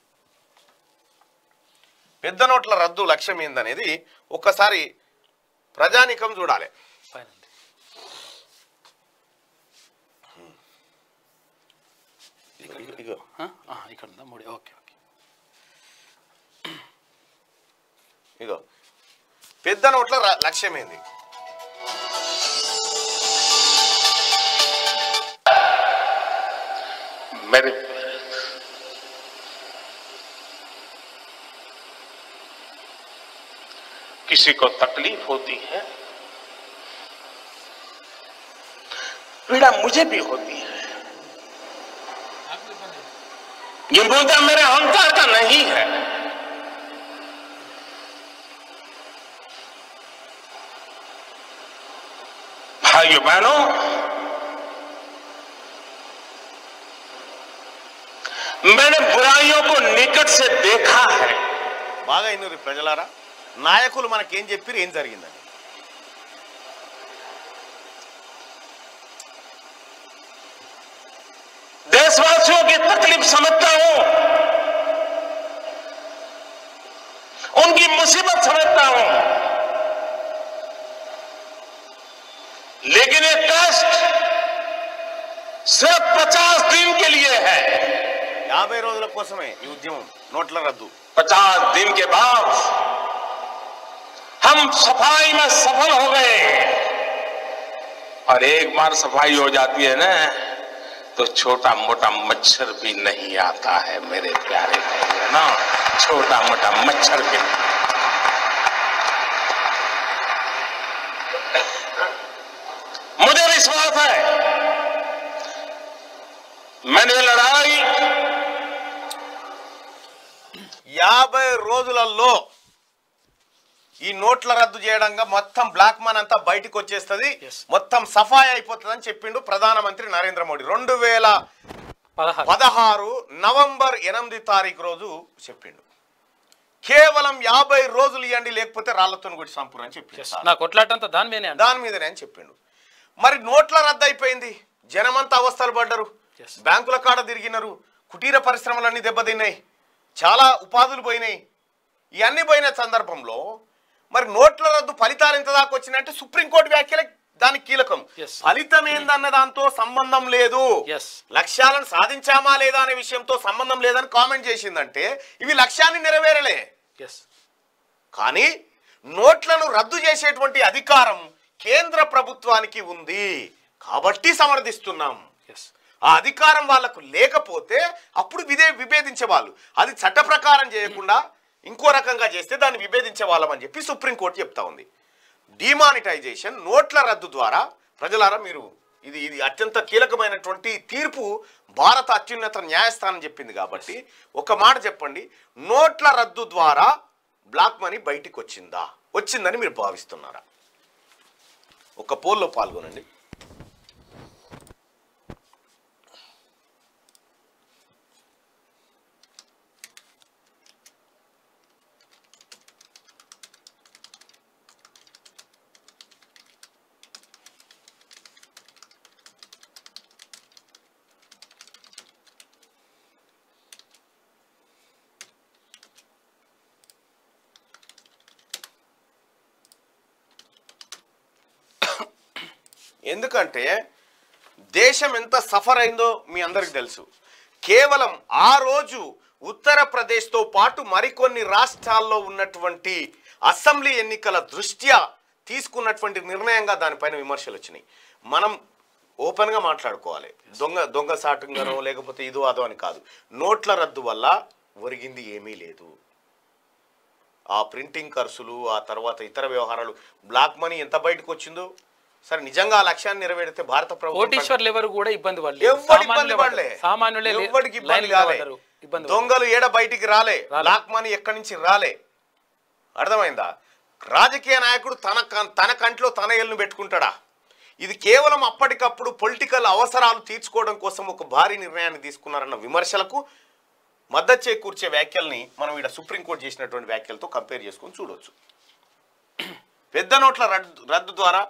పెద్ద నోట్ల రద్దు లక్ష్యం ఏందనేది ఒక్కసారి ప్రజానికం చూడాలి పైన ఇగో, ఇగో. ఇక్కడ ఉందా మూడు ఓకే ఓకే ఇగో పెద్ద నోట్ల ర- లక్ష్యం ఏంది मेरे किसी को तकलीफ होती है पीड़ा मुझे भी होती है ये मुद्दा मेरे अहंकार का नहीं है भाइयों बहनों मैंने बुराइयों को निकट से देखा है బాగా అయినరు ప్రజలారా నాయకులు మనకేం చెప్పిరు ఏం జరిగిందని देशवासियों की तकलीफ समझता हूं उनकी मुसीबत समझता हूं लेकिन ये कष्ट सिर्फ पचास दिन के लिए है యాభై రోజుల కోసమే ఈ ఉద్యమం నోట్ల రద్దు पचास दिन के बाद हम सफाई में सफल हो गए और एक बार सफाई हो जाती है ना तो छोटा मोटा मच्छर भी नहीं आता है मेरे प्यारे भाई ना छोटा मोटा मच्छर भी नहीं मुझे विश्वास है मैंने लड़ाई యాభై రోజులలో ఈ నోట్ల రద్దు చేయడంగా మొత్తం బ్లాక్ మన్ అంతా బయటకు వచ్చేస్తుంది Yes. మొత్తం సఫాయి అయిపోతుంది అని చెప్పిండు ప్రధానమంత్రి నరేంద్ర మోడీ రెండు వేల పదహారు పదహారు నవంబర్ ఎనిమిది తారీఖు రోజు చెప్పిండు కేవలం యాభై రోజులు ఇవ్వండి లేకపోతే రాళ్లతో కొట్టి సంపూర్ అని చెప్పిండు Yes. నా కొట్లాటంతా దాని మీదనే అంట దాని మీదనే అని చెప్పిండు మరి నోట్ల రద్దు అయిపోయింది జనమంతా అవస్థలు పడ్డరు Yes. బ్యాంకుల కాడ తిరిగినారు కుటీర పరిశ్రమలన్నీ దెబ్బతిన్నాయి చాలా ఉపాధులు పోయినాయి ఇవన్నీ పోయిన సందర్భంలో మరి నోట్ల రద్దు ఫలితాలు ఎంత దాకా వచ్చినాయంటే సుప్రీంకోర్టు వ్యాఖ్యలే దానికి కీలకం Yes. ఫలితం ఏందన్న దాంతో సంబంధం లేదు Yes. లక్ష్యాలను సాధించామా లేదా అనే విషయంతో సంబంధం లేదని కామెంట్ చేసిందంటే ఇవి లక్ష్యాన్ని నెరవేరలే ఎస్ కానీ నోట్లను రద్దు చేసేటువంటి అధికారం కేంద్ర ప్రభుత్వానికి ఉంది కాబట్టి సమర్థిస్తున్నాం ఎస్ ఆ అధికారం వాళ్లకు లేకపోతే అప్పుడు విదే విభేదించే వాళ్ళు అది చట్ట ప్రకారం చేయకుండా ఇంకో రకంగా చేస్తే దాన్ని విభేదించే వాళ్ళం అని చెప్పి సుప్రీంకోర్టు చెప్తా ఉంది డిమానిటైజేషన్ నోట్ల రద్దు ద్వారా ప్రజలారా మీరు ఇది ఇది అత్యంత కీలకమైనటువంటి తీర్పు భారత అత్యున్నత న్యాయస్థానం చెప్పింది కాబట్టి ఒక మాట చెప్పండి నోట్ల రద్దు ద్వారా బ్లాక్ మనీ బయటికి వచ్చిందా వచ్చిందని మీరు భావిస్తున్నారా ఒక పోల్లో పాల్గొనండి ఎందుకంటే దేశం ఎంత సఫర్ అయిందో మీ అందరికి తెలుసు కేవలం ఆ రోజు ఉత్తరప్రదేశ్తో పాటు మరికొన్ని రాష్ట్రాల్లో ఉన్నటువంటి అసెంబ్లీ ఎన్నికల దృష్ట్యా తీసుకున్నటువంటి నిర్ణయంగా దానిపైన విమర్శలు వచ్చినాయి మనం ఓపెన్గా మాట్లాడుకోవాలి దొంగ దొంగ సాటుంగానో లేకపోతే ఇదో అదో అని కాదు నోట్ల రద్దు వల్ల ఒరిగింది ఏమీ లేదు ఆ ప్రింటింగ్ ఖర్చులు ఆ తర్వాత ఇతర వ్యవహారాలు బ్లాక్ మనీ ఎంత బయటకు వచ్చిందో సరే నిజంగా ఆ లక్ష్యాన్ని నెరవేరితే భారత ప్రభుత్వం కోటీశ్వర్లు ఎవరు కూడా ఇబ్బంది పడలేదు ఎవ్వడి ఇబ్బంది సామాన్యులే పడలే పడ్డారు. సామాన్యులే లే- ఎవ్వడికి ఇబ్బంది లైన్లో కాలే పడ్డారు. ఇబ్బంది దొంగలు ఏడ బయటికి రాలే రాలే. బ్లాక్ మనీ ఎక్కడి నుంచి రాలే అర్థమైందా రాజకీయ నాయకుడు తన కం- తన కంట్లో తన ఏళ్ళను పెట్టుకుంటాడా ఇది కేవలం అప్పటికప్పుడు పొలిటికల్ అవసరాలు తీర్చుకోవడం కోసం ఒక భారీ నిర్ణయాన్ని తీసుకున్నారన్న విమర్శలకు మద్దతు చేకూర్చే వ్యాఖ్యల్ని మనం ఇక్కడ సుప్రీంకోర్టు చేసినటువంటి వ్యాఖ్యలతో కంపేర్ చేసుకొని చూడొచ్చు పెద్ద నోట్ల రద్దు రద్దు ద్వారా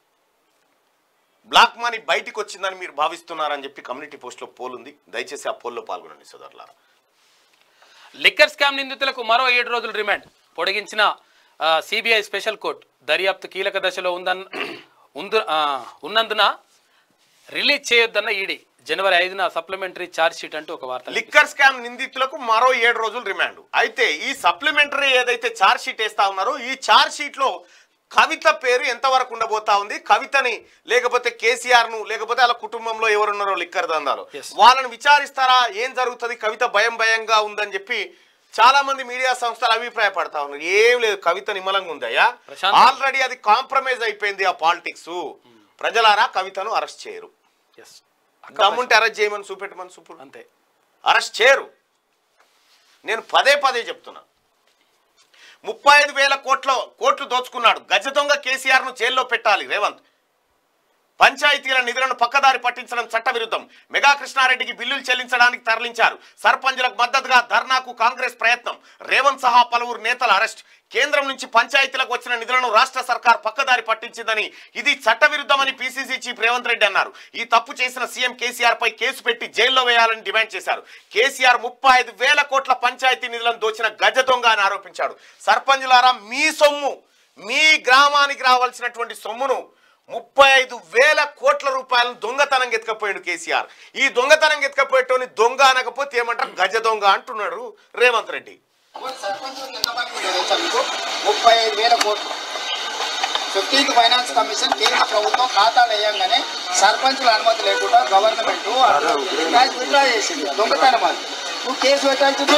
బ్లాక్ మనీ బయటికి వచ్చిందని మీరు భావిస్తున్నారని చెప్పి కమ్యూనిటీ పోస్ట్లో పోల్ ఉంది దయచేసి ఆ పోల్లో పాల్గొనండి సోదరులారా లిక్కర్ స్కామ్ నిందితులకు మరో ఏడు రోజులు రిమాండ్ పొడిగించిన సిబిఐ స్పెషల్ కోర్టు దర్యాప్తు కీలక దశలో ఉందన్న ఉందు ఆ, ఉన్నందున రిలీజ్ చేయొద్దన్న ఈడీ జనవరి ఐదున సప్లిమెంటరీ ఛార్జ్ షీట్ అంటూ ఒక వార్త లిక్కర్ స్కామ్ నిందితులకు మరో ఏడు రోజులు రిమాండ్ అయితే ఈ సప్లిమెంటరీ ఏదైతే ఛార్జ్ షీట్ వేస్తా ఉన్నారో ఈ ఛార్జ్ షీట్ లో కవిత పేరు ఎంతవరకు ఉండబోతా ఉంది కవితని లేకపోతే కేసీఆర్ ను లేకపోతే వాళ్ళ కుటుంబంలో ఎవరున్నారో లిక్కర్ దందాలు Yes. వాళ్ళని విచారిస్తారా ఏం జరుగుతుంది కవిత భయం భయంగా ఉందని చెప్పి చాలా మంది మీడియా సంస్థలు అభిప్రాయపడతా ఉన్నారు ఏం లేదు కవిత నిమ్మలంగా ఉందయ్యా ప్రశాంత్. ఆల్రెడీ అది కాంప్రమైజ్ అయిపోయింది ఆ పాలిటిక్స్ ప్రజలారా కవితను అరెస్ట్ చేయరు Yes. దమ్ముంటే అరెస్ట్ చేయమని చూపెట్టమని చూపు అంతే అరెస్ట్ చేయరు నేను పదే పదే చెప్తున్నా ముప్పై ఐదు వేల కోట్ల కోట్లు దోచుకున్నాడు గజ దొంగ కేసీఆర్ ను జైల్లో పెట్టాలి రేవంత్ పంచాయతీల నిధులను పక్కదారి పట్టించడం చట్టవిరుద్ధం మెగా కృష్ణారెడ్డికి బిల్లులు చెల్లించడానికి తరలించారు సర్పంచులకు మద్దతుగా ధర్నాకు కాంగ్రెస్ ప్రయత్నం రేవంత్ సహా పలువురు నేతల అరెస్ట్ కేంద్రం నుంచి పంచాయతీలకు వచ్చిన నిధులను రాష్ట్ర సర్కార్ పక్కదారి పట్టించిందని ఇది చట్టవిరుద్ధమని పీసీసీ చీఫ్ రేవంత్ రెడ్డి అన్నారు ఈ తప్పు చేసిన సీఎం కేసీఆర్ పై కేసు పెట్టి జైల్లో వేయాలని డిమాండ్ చేశారు కేసీఆర్ ముప్పై ఐదు వేల కోట్ల పంచాయతీ నిధులను దోచిన గజ దొంగ అని ఆరోపించాడు సర్పంచులారా మీ సొమ్ము మీ గ్రామానికి రావాల్సినటువంటి సొమ్మును ముప్పై ఐదు వేల కోట్ల రూపాయలను దొంగతనం ఎత్తుకపోయాడు కేసీఆర్ ఈ దొంగతనం ఎత్తుకపోయేటోని దొంగ అనకపోతే ఏమంటారు గజ దొంగ అంటున్నాడు రేవంత్ రెడ్డి సర్పంచులకు ఎంత మంది ఉందో తెలుసా మీకు ముప్పై ఐదు వేల కోట్లు ఫిఫ్టీన్త్ ఫైనాన్స్ కమిషన్ కేంద్ర ప్రభుత్వం ఖాతాలు వేయంగానే సర్పంచుల అనుమతి లేకుండా గవర్నమెంట్ క్యాష్ విత్డ్రా చేసింది దొంగతనం అది నువ్వు కేసు పెట్టాల్సింది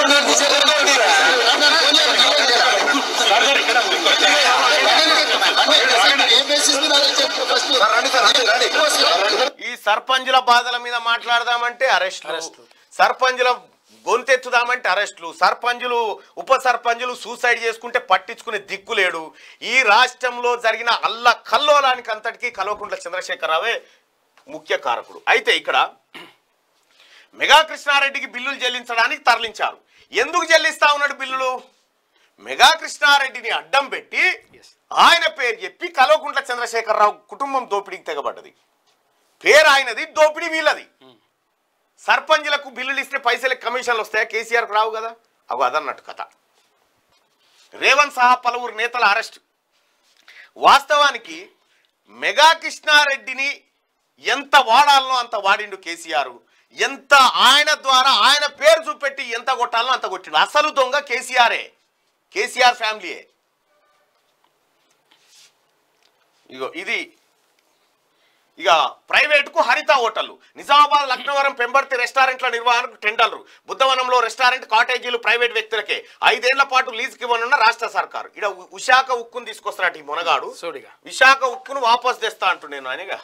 ఏం బేసిస్తున్నారో చెప్పు ఫస్ట్ ఈ సర్పంచుల బాధల మీద మాట్లాడదామంటే అరెస్టులు అరెస్టులు. సర్పంచుల గొంతెత్తుదామంటే అరెస్టులు సర్పంచులు ఉప సర్పంచులు సూసైడ్ చేసుకుంటే పట్టించుకునే దిక్కు లేడు ఈ రాష్ట్రంలో జరిగిన అల్ల కల్లోలానికి అంతటికీ కల్వకుంట్ల చంద్రశేఖరరావే ముఖ్య కారకుడు అయితే ఇక్కడ మెగా కృష్ణారెడ్డికి బిల్లులు చెల్లించడానికి తరలించారు ఎందుకు చెల్లిస్తా ఉన్నాడు బిల్లులు మెగా కృష్ణారెడ్డిని అడ్డం పెట్టి ఆయన పేరు చెప్పి కల్వకుంట్ల చంద్రశేఖరరావు కుటుంబం దోపిడీకి తెగబడ్డది పేరు ఆయనది దోపిడీ వీళ్ళది సర్పంచులకు బిల్లులు ఇస్తే పైసలకు కమిషన్లు వస్తాయా కేసీఆర్కు రావు కదా అవి అదన్నట్టు కథ రేవంత్ సహా పలువురు నేతల అరెస్ట్ వాస్తవానికి మెగా కృష్ణారెడ్డిని ఎంత వాడాలనో అంత వాడిండు కేసీఆర్ ఎంత ఆయన ద్వారా ఆయన పేరు చూపెట్టి ఎంత కొట్టాలనో అంత కొట్టిండు అసలు దొంగ కేసీఆరే కేసీఆర్ ఫ్యామిలీయే ఇగో ఇది ఇక ప్రైవేటుకు హరిత హోటళ్లు నిజామాబాద్ లక్నవరం పెంబర్తి రెస్టారెంట్ల నిర్వహణకు టెండర్లు బుద్ధవనంలో రెస్టారెంట్ కాటేజీలు ప్రైవేట్ వ్యక్తులకే ఐదేళ్ల పాటు లీజుకి ఇవ్వనున్న రాష్ట్ర సర్కారు ఇక్కడ విశాఖ ఉక్కును తీసుకొస్తారట ఈ మునగాడు సోడిగా విశాఖ ఉక్కును వాపస్ తెస్తా అంటు నేను ఆయనగా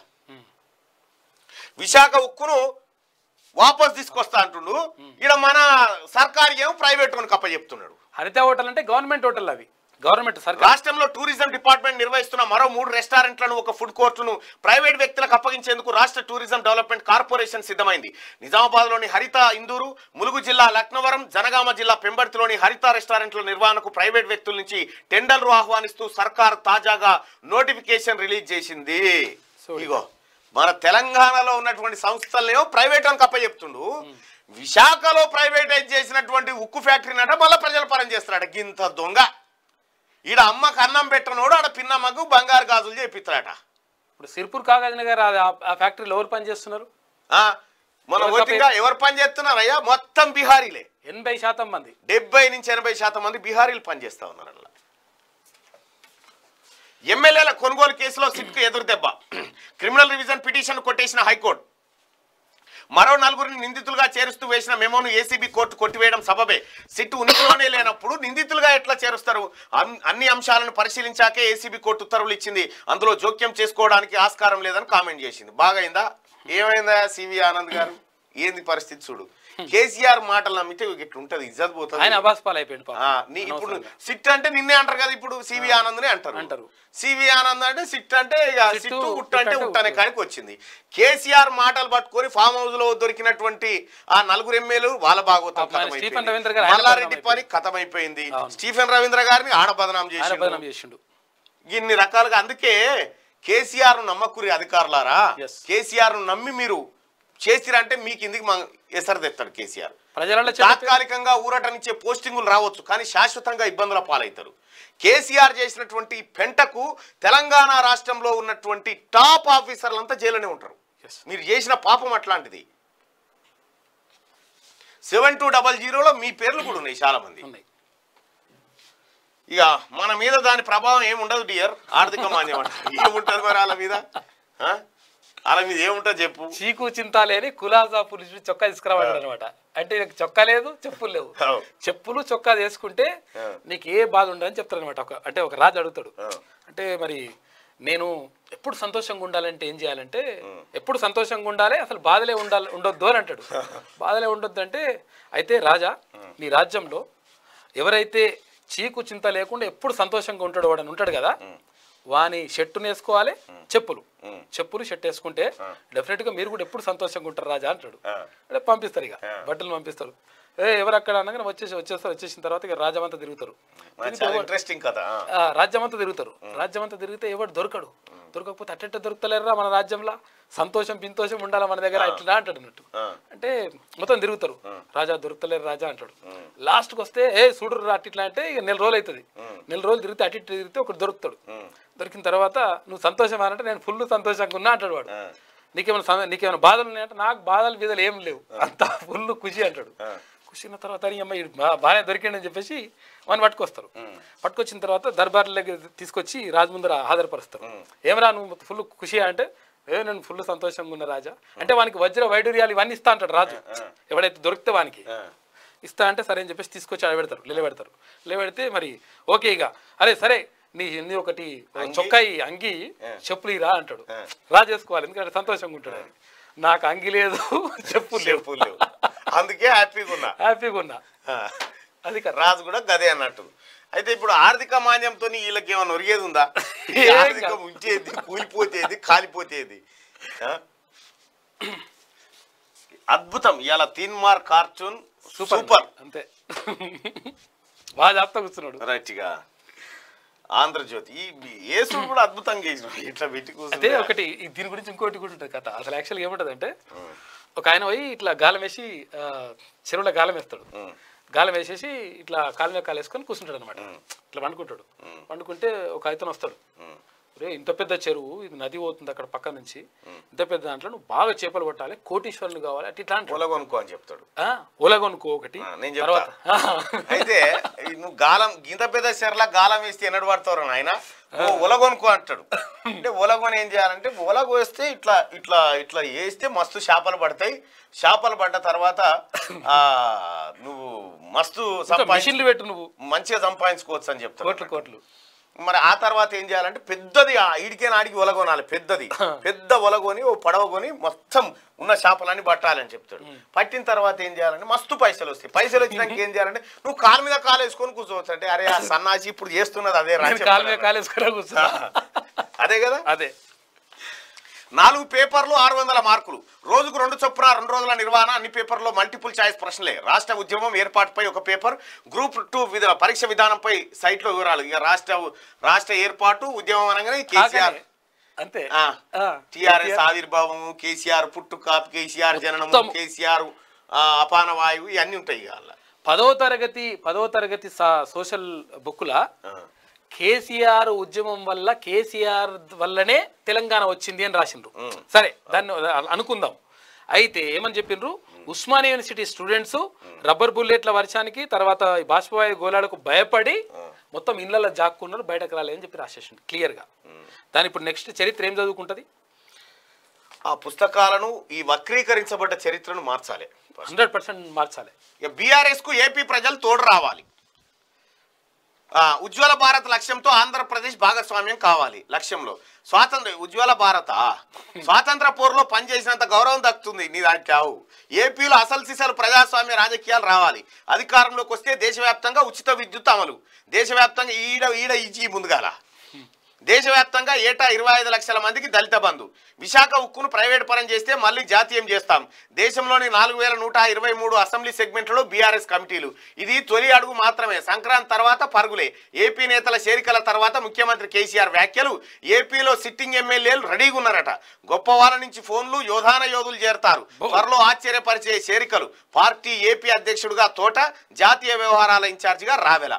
విశాఖ ఉక్కును వాపస్ తీసుకొస్తా అంటుండు ఇక్కడ మన సర్కారు ఏమో ప్రైవేట్ వన్ కప్ప చెప్తున్నాడు హరిత హోటల్ అంటే గవర్నమెంట్ హోటల్ అవి గవర్నమెంట్ సర్కార్ రాష్ట్రంలో టూరిజం డిపార్ట్మెంట్ నిర్వహిస్తున్న మరో మూడు రెస్టారెంట్లను ఒక ఫుడ్ కోర్టును ప్రైవేట్ వ్యక్తులకు అప్పగించేందుకు రాష్ట్ర టూరిజం డెవలప్మెంట్ కార్పొరేషన్ సిద్ధమైంది నిజామాబాద్లోని హరిత ఇందూరు ములుగు జిల్లా లక్నవరం జనగామ జిల్లా పెంబర్తిలోని హరిత రెస్టారెంట్ల నిర్వహణకు ప్రైవేట్ వ్యక్తుల నుంచి టెండర్లు ఆహ్వానిస్తూ సర్కార్ తాజాగా నోటిఫికేషన్ రిలీజ్ చేసింది ఇగో మన తెలంగాణలో ఉన్నటువంటి సంస్థలనేమో ప్రైవేట్ అని కప్ప చెప్తుండు విశాఖలో ప్రైవేటైజ్ చేసినటువంటి ఉక్కు ఫ్యాక్టరీని అంటే మళ్ళీ ప్రజల పరం చేస్తున్నాడు గింత దొంగ ఈడ అమ్మకు అన్నం పెట్టనోడు ఆడ పిన్నమ్మకు బంగారు గాజులు చేపిస్తాడట ఇప్పుడు సిర్పూర్ కాగజ్ నగర్ ఆ- ఆ- ఆ ఫ్యాక్టరీలో ఎవరు పని చేస్తున్నారు ఆ, మన ఎవరికి ఓటింగా ఎవరు పని చేస్తున్నారయ్యా మొత్తం బీహారీలే ఎనభై శాతం మంది డెబ్బై నుంచి ఎనభై శాతం మంది బీహారీలు పనిచేస్తా ఉన్నారు అందులో ఎమ్మెల్యేల కొనుగోలు కేసులో సిట్కు ఎదురు దెబ్బ క్రిమినల్ రివిజన్ పిటిషన్ కొట్టేసిన హైకోర్టు మరో నలుగురిని నిందితులుగా చేరుస్తూ వేసిన మెమోను ఏసీబీ కోర్టు కొట్టివేయడం సబబే సిట్టు ఉనికిలోనే లేనప్పుడు నిందితులుగా ఎట్లా చేరుస్తారు అన్- అన్ని అంశాలను పరిశీలించాకే ఏసీబీ కోర్టు ఉత్తర్వులు ఇచ్చింది అందులో జోక్యం చేసుకోవడానికి ఆస్కారం లేదని కామెంట్ చేసింది బాగైందా ఏమైందా సివి ఆనంద్ గారు ఏంది పరిస్థితి చూడు కేసీఆర్ మాటలు నమ్మితే ఇట్లా ఉంటది ఇజ్జత్ పోతుంది ఆయన అబాస్పాల్ అయిపోయింది పాపం. ఆ, నీ ఇప్పుడు సిట్ అంటే నిన్నే అంటారు కదా ఇప్పుడు సివి ఆనంద్నే అంటారు అంటారు. సివి ఆనంద్ అంటే సిట్ అంటే ఇక సిట్టు, సిట్టు గుట్ట గుట్ట అంటే అంటే ఉట్టనే ఉట్టు. కానికి వచ్చింది కేసీఆర్ మాటలు పట్టుకొని ఫామ్ హౌస్ లో దొరికినటువంటి ఆ నలుగురు ఎమ్మెల్యేలు వాళ్ళ బాగోతం పాపం ఆయన కథమైపోయింది. స్టీఫెన్ రవీంద్ర గారు ఆయన మల్లారెడ్డి బదనాం పని కథమైపోయింది అవును. స్టీఫెన్ రవీంద్ర గారిని ఆడ బదనాం ఆయన చేసి బదనాం చేసిండు ఇన్ని రకాలుగా అందుకే కేసీఆర్ నమ్మకురి అధికారులారా Yes. కేసీఆర్ నమ్మి మీరు చేసిరంటే మీ కిందికి మా ఎసరు తెస్తాడు కేసీఆర్ ప్రజలలో చెప్పే తాత్కాలికంగా ఊరటనిచ్చే పోస్టింగులు రావచ్చు కానీ శాశ్వతంగా ఇబ్బందుల పాలవుతారు కేసీఆర్ చేసినటువంటి పెంటకు తెలంగాణ రాష్ట్రంలో ఉన్నటువంటి టాప్ ఆఫీసర్లంతా జైలునే ఉంటారు Yes. మీరు చేసిన పాపం అట్లాంటిది సెవెన్ టూ డబల్ జీరోలో మీ పేర్లు కూడా ఉన్నాయి చాలా మంది ఉన్నాయి ఇక మన మీద దాని ప్రభావం ఏముండదు డియర్ ఆర్థిక మాన్యం అంటే ఏముంటది మరి వాళ్ళ మీద ఆ? వాళ్ళ మీద ఏముంటుంది చెప్పు చీకు చింత లేని కులాసా పులిసి చొక్కా తీసుకురావాడు అనమాట అంటే ఈయనకు చొక్కా లేదు చెప్పులు లేవు అవు. చెప్పులు చొక్కా వేసుకుంటే ఆ. నీకు ఏ బాధ ఉండదని చెప్తారు అనమాట ఒక అంటే ఒక రాజు అడుగుతాడు ఆ. అంటే మరి నేను ఎప్పుడు సంతోషంగా ఉండాలంటే ఏం చేయాలంటే ఎప్పుడు సంతోషంగా ఉండాలి అసలు బాధలే ఉండాలి ఉండొద్దు అని అంటాడు బాధలే ఉండొద్దు అంటే అయితే రాజా నీ రాజ్యంలో ఎవరైతే చీకు చింత లేకుండా ఎప్పుడు సంతోషంగా ఉంటాడు వాడని ఉంటాడు కదా వాని షర్టును వేసుకోవాలి చెప్పులు చెప్పులు షర్ట్ వేసుకుంటే డెఫినెట్ గా మీరు కూడా ఎప్పుడు సంతోషంగా ఉంటారు రాజా అంటాడు ఆ. అంటే పంపిస్తారు ఇక బట్టలు పంపిస్తారు ఏ ఎవరు అక్కడ అనగానే వచ్చేసి వచ్చేస్తారు వచ్చేసిన తర్వాత ఇక రాజమంతా తిరుగుతారు తిరిగితే చాలా ఎవరు- ఇంట్రెస్టింగ్ కదా ఆ, రాజ్యమంతా తిరుగుతారు రాజ్యమంతా తిరిగితే ఎవడు దొరకడు దొరకకపోతే అట్టెట్ట దొరుకుతలేరురా మన రాజ్యంలో సంతోషం పింతోషం ఉండాలి మన దగ్గర ఇట్లా అంటాడు అన్నట్టు అంటే మొత్తం తిరుగుతారు రాజా దొరుకుతలేరు రాజా అంటాడు లాస్ట్కి వస్తే ఏ చూడు అట్ట ఇట్లా అంటే ఇక నెల రోజులు అవుతుంది నెల రోజులు తిరిగితే అటు ఇటు తిరిగితే ఒకటి దొరుకుతాడు దొరికిన తర్వాత నువ్వు సంతోషం అంటే నేను ఫుల్ సంతోషంగా ఉన్నా అంటాడు వాడు నీకేమైనా సమ- నీకేమైనా బాధలు ఉన్నాయంటే నాకు బాధలు బీదలు ఏం లేవు అంత ఫుల్ ఖుషి అంటాడు ఖుషిన తర్వాత ఈ అమ్మాయి బా- బాగానే దొరికిండని చెప్పేసి వాడిని పట్టుకొస్తారు పట్టుకొచ్చిన తర్వాత దర్బార్లోకి తీసుకొచ్చి రాజు ముందర హాజరుపరుస్తారు ఏమరా నువ్వు ఫుల్ ఖుషి అంటే ఏ నేను ఫుల్ సంతోషంగా ఉన్నా రాజా అంటే వానికి వజ్ర వైడూర్యాలు ఇవన్నీ ఇస్తా అంటాడు రాజు ఎవడైతే దొరికితే వానికి ఇస్తా అంటే సరే అని చెప్పేసి తీసుకొచ్చి ఆడబెడతారు నిలబెడతారు నిలబెడితే మరి ఓకే ఇక అరే సరే నీ నీ ఒకటి చొక్కాయి అంగి చెప్పులు ఇరా అంటాడు రా చేసుకోవాలి ఎందుకంటే సంతోషంగా ఉంటాడు ఆయన. నాకు అంగి లేదు చెప్పులు లేవు చెప్పులు లేవు అందుకే హ్యాపీగా ఉన్నా హ్యాపీగా ఉన్నా అది కదా రాజు కూడా గదే అన్నట్టు అయితే ఇప్పుడు ఆర్థిక మాన్యంతో వీళ్ళకి ఏమైనా ఒరిగేది ఉందా ఈ ఏం ఆర్థికం కాదు. ఉంచేది కూలిపోతేది కాలిపోతేది ఆ? అద్భుతం ఇవాళ తీన్ మార్ కార్టూన్ సూపర్ సూపర్ అంతే బాగా జాగ్రత్త కూర్చున్నాడు రైట్ గా ఆంధ్రజ్యోతి ఈ యేసుడు కూడా అద్భుతంగా చేసిన ఇట్లా పెట్టి అయితే కూర్చుంటే ఒకటి ఈ దీని గురించి ఇంకోటి కూడా ఉంటుంది కథ అసలు యాక్చువల్గా ఏముంటుంది అంటే ఒక ఆయన పోయి ఇట్లా గాలం వేసి ఆ, చెరువులో గాలం వేస్తాడు గాలం వేసేసి ఇట్లా కాలు మీద కాలు వేసుకొని కూర్చుంటాడు అనమాట ఇట్లా పండుకుంటాడు పండుకుంటే ఒక అయితను వస్తాడు రే ఇంత పెద్ద చెరువు ఇది నది పోతుంది అక్కడ పక్క నుంచి ఇంత పెద్ద దాంట్లో నువ్వు బాగా చేపలు పట్టాలి కోటీశ్వరులు కావాలి అట్లా ఇట్లా అంటాడు పొలగొనుకో అని చెప్తాడు ఆ, ఒలగొనుకో ఒకటి ఆ, నేను చెప్తా. తర్వాత అయితే ఈ నువ్వు గాలం గింత పెద్ద చెరలా గాలం వేస్తే ఎన్నడు పడతావు నాయన ఓ ఒలగొనుకో అంటాడు అంటే ఒలగొని ఏం చేయాలంటే ఒలగ వేస్తే ఇట్లా ఇట్లా ఇట్లా వేస్తే మస్తు చేపలు పడతాయి చేపలు పడ్డ తర్వాత ఆ నువ్వు మస్తు సంపాదించు మిషన్లు పెట్టు నువ్వు మంచిగా సంపాదించుకోవచ్చు అని చెప్తాడు కోట్లు కోట్లు మరి ఆ తర్వాత ఏం చేయాలంటే పెద్దది ఆ ఈడికే నాడికి ఒలగొనాలి పెద్దది పెద్ద ఒలగొని ఓ పడవ కొని మొత్తం ఉన్న చేపలన్నీ పట్టాలని చెప్తాడు పట్టిన తర్వాత ఏం చేయాలంటే మస్తు పైసలు వస్తాయి పైసలు వచ్చినాక ఏం చేయాలంటే నువ్వు కాలు మీద కాలు వేసుకొని కూర్చోవచ్చు అంటే అరే ఆ సన్నాసి ఇప్పుడు చేస్తున్నది అదే రా నేను కాలు మీద చెప్తాడు. కాలు వేసుకున్నా కూర్చున్నా అదే కదా అదే నాలుగు పేపర్లు ఆరు వందల మార్కులు రోజుకు రెండు చొప్పున రెండు రోజుల నిర్వహణ అన్ని పేపర్లో మల్టిపుల్ చాయిస్ ప్రశ్నలే రాష్ట్ర ఉద్యమం ఏర్పాటుపై ఒక పేపర్ గ్రూప్ టూ విధ పరీక్ష విధానంపై సైట్లో వివరాలు ఇక రాష్ట్ర రాష్ట్ర ఏర్పాటు ఉద్యమం అనగానే కేసీఆర్ కాకనే. అంతే ఆ, ఆ. టిఆర్ఎస్ ఆవిర్భావం కేసీఆర్ పుట్టుక కేసీఆర్ జననము మొత్తం. కేసీఆర్ ఆ, అపాన వాయువు ఇవన్నీ ఉంటాయి ఇక అందులో. పదవ తరగతి పదవ తరగతి సా- సోషల్ బుక్ల ఆ, కేసీఆర్ ఉద్యమం వల్ల కేసీఆర్ వల్లనే తెలంగాణ వచ్చింది అని రాసిండ్రు సరే దాన్ని అనుకుందాం అయితే ఏమని చెప్పిండ్రు ఉస్మానియా యూనివర్సిటీ స్టూడెంట్స్ రబ్బర్ బుల్లెట్ల వర్షానికి తర్వాత ఈ బాష్పవాయు గోళాలకు భయపడి మొత్తం ఇళ్ళలో జాక్కున్నారు బయటకు రాలేదని చెప్పి రాసేసిండు క్లియర్గా దాని ఇప్పుడు నెక్స్ట్ చరిత్ర ఏం చదువుకుంటుంది ఆ పుస్తకాలను ఈ వక్రీకరించబడ్డ చరిత్రను మార్చాలి హండ్రెడ్ పర్సెంట్ మార్చాలి ఇక బీఆర్ఎస్ కు ఏపీ ప్రజలు తోడు రావాలి ఆ, ఉజ్వల భారత్ లక్ష్యంతో ఆంధ్రప్రదేశ్ భాగస్వామ్యం కావాలి లక్ష్యంలో స్వాతంత్ర ఉజ్వల భారత స్వాతంత్ర పోరులో పనిచేసినంత గౌరవం దక్కుతుంది నీ దానికి కావు ఏపీలో అసలు సిసలు ప్రజాస్వామ్య రాజకీయాలు రావాలి అధికారంలోకి వస్తే దేశవ్యాప్తంగా ఉచిత విద్యుత్ అమలు దేశవ్యాప్తంగా ఈడ ఈడ ఇచ్చి ముందుగాల దేశవ్యాప్తంగా ఏటా ఇరవై ఐదు లక్షల మందికి దళిత బంధు విశాఖ ఉక్కును ప్రైవేట్ పరం చేస్తే మళ్ళీ జాతీయం చేస్తాం దేశంలోని నాలుగు వేల నూట ఇరవై మూడు అసెంబ్లీ సెగ్మెంట్లలో బీఆర్ఎస్ కమిటీలు ఇది తొలి అడుగు మాత్రమే సంక్రాంతి తర్వాత పరుగులే ఏపీ నేతల చేరికల తర్వాత ముఖ్యమంత్రి కేసీఆర్ వ్యాఖ్యలు ఏపీలో సిట్టింగ్ ఎమ్మెల్యేలు రెడీగా ఉన్నారట గొప్ప వాళ్ళ నుంచి ఫోన్లు యోధాన యోధులు చేరతారు త్వరలో ఆశ్చర్యపరిచే చేరికలు పార్టీ ఏపీ అధ్యక్షుడిగా తోట జాతీయ వ్యవహారాల ఇన్ఛార్జిగా రావెల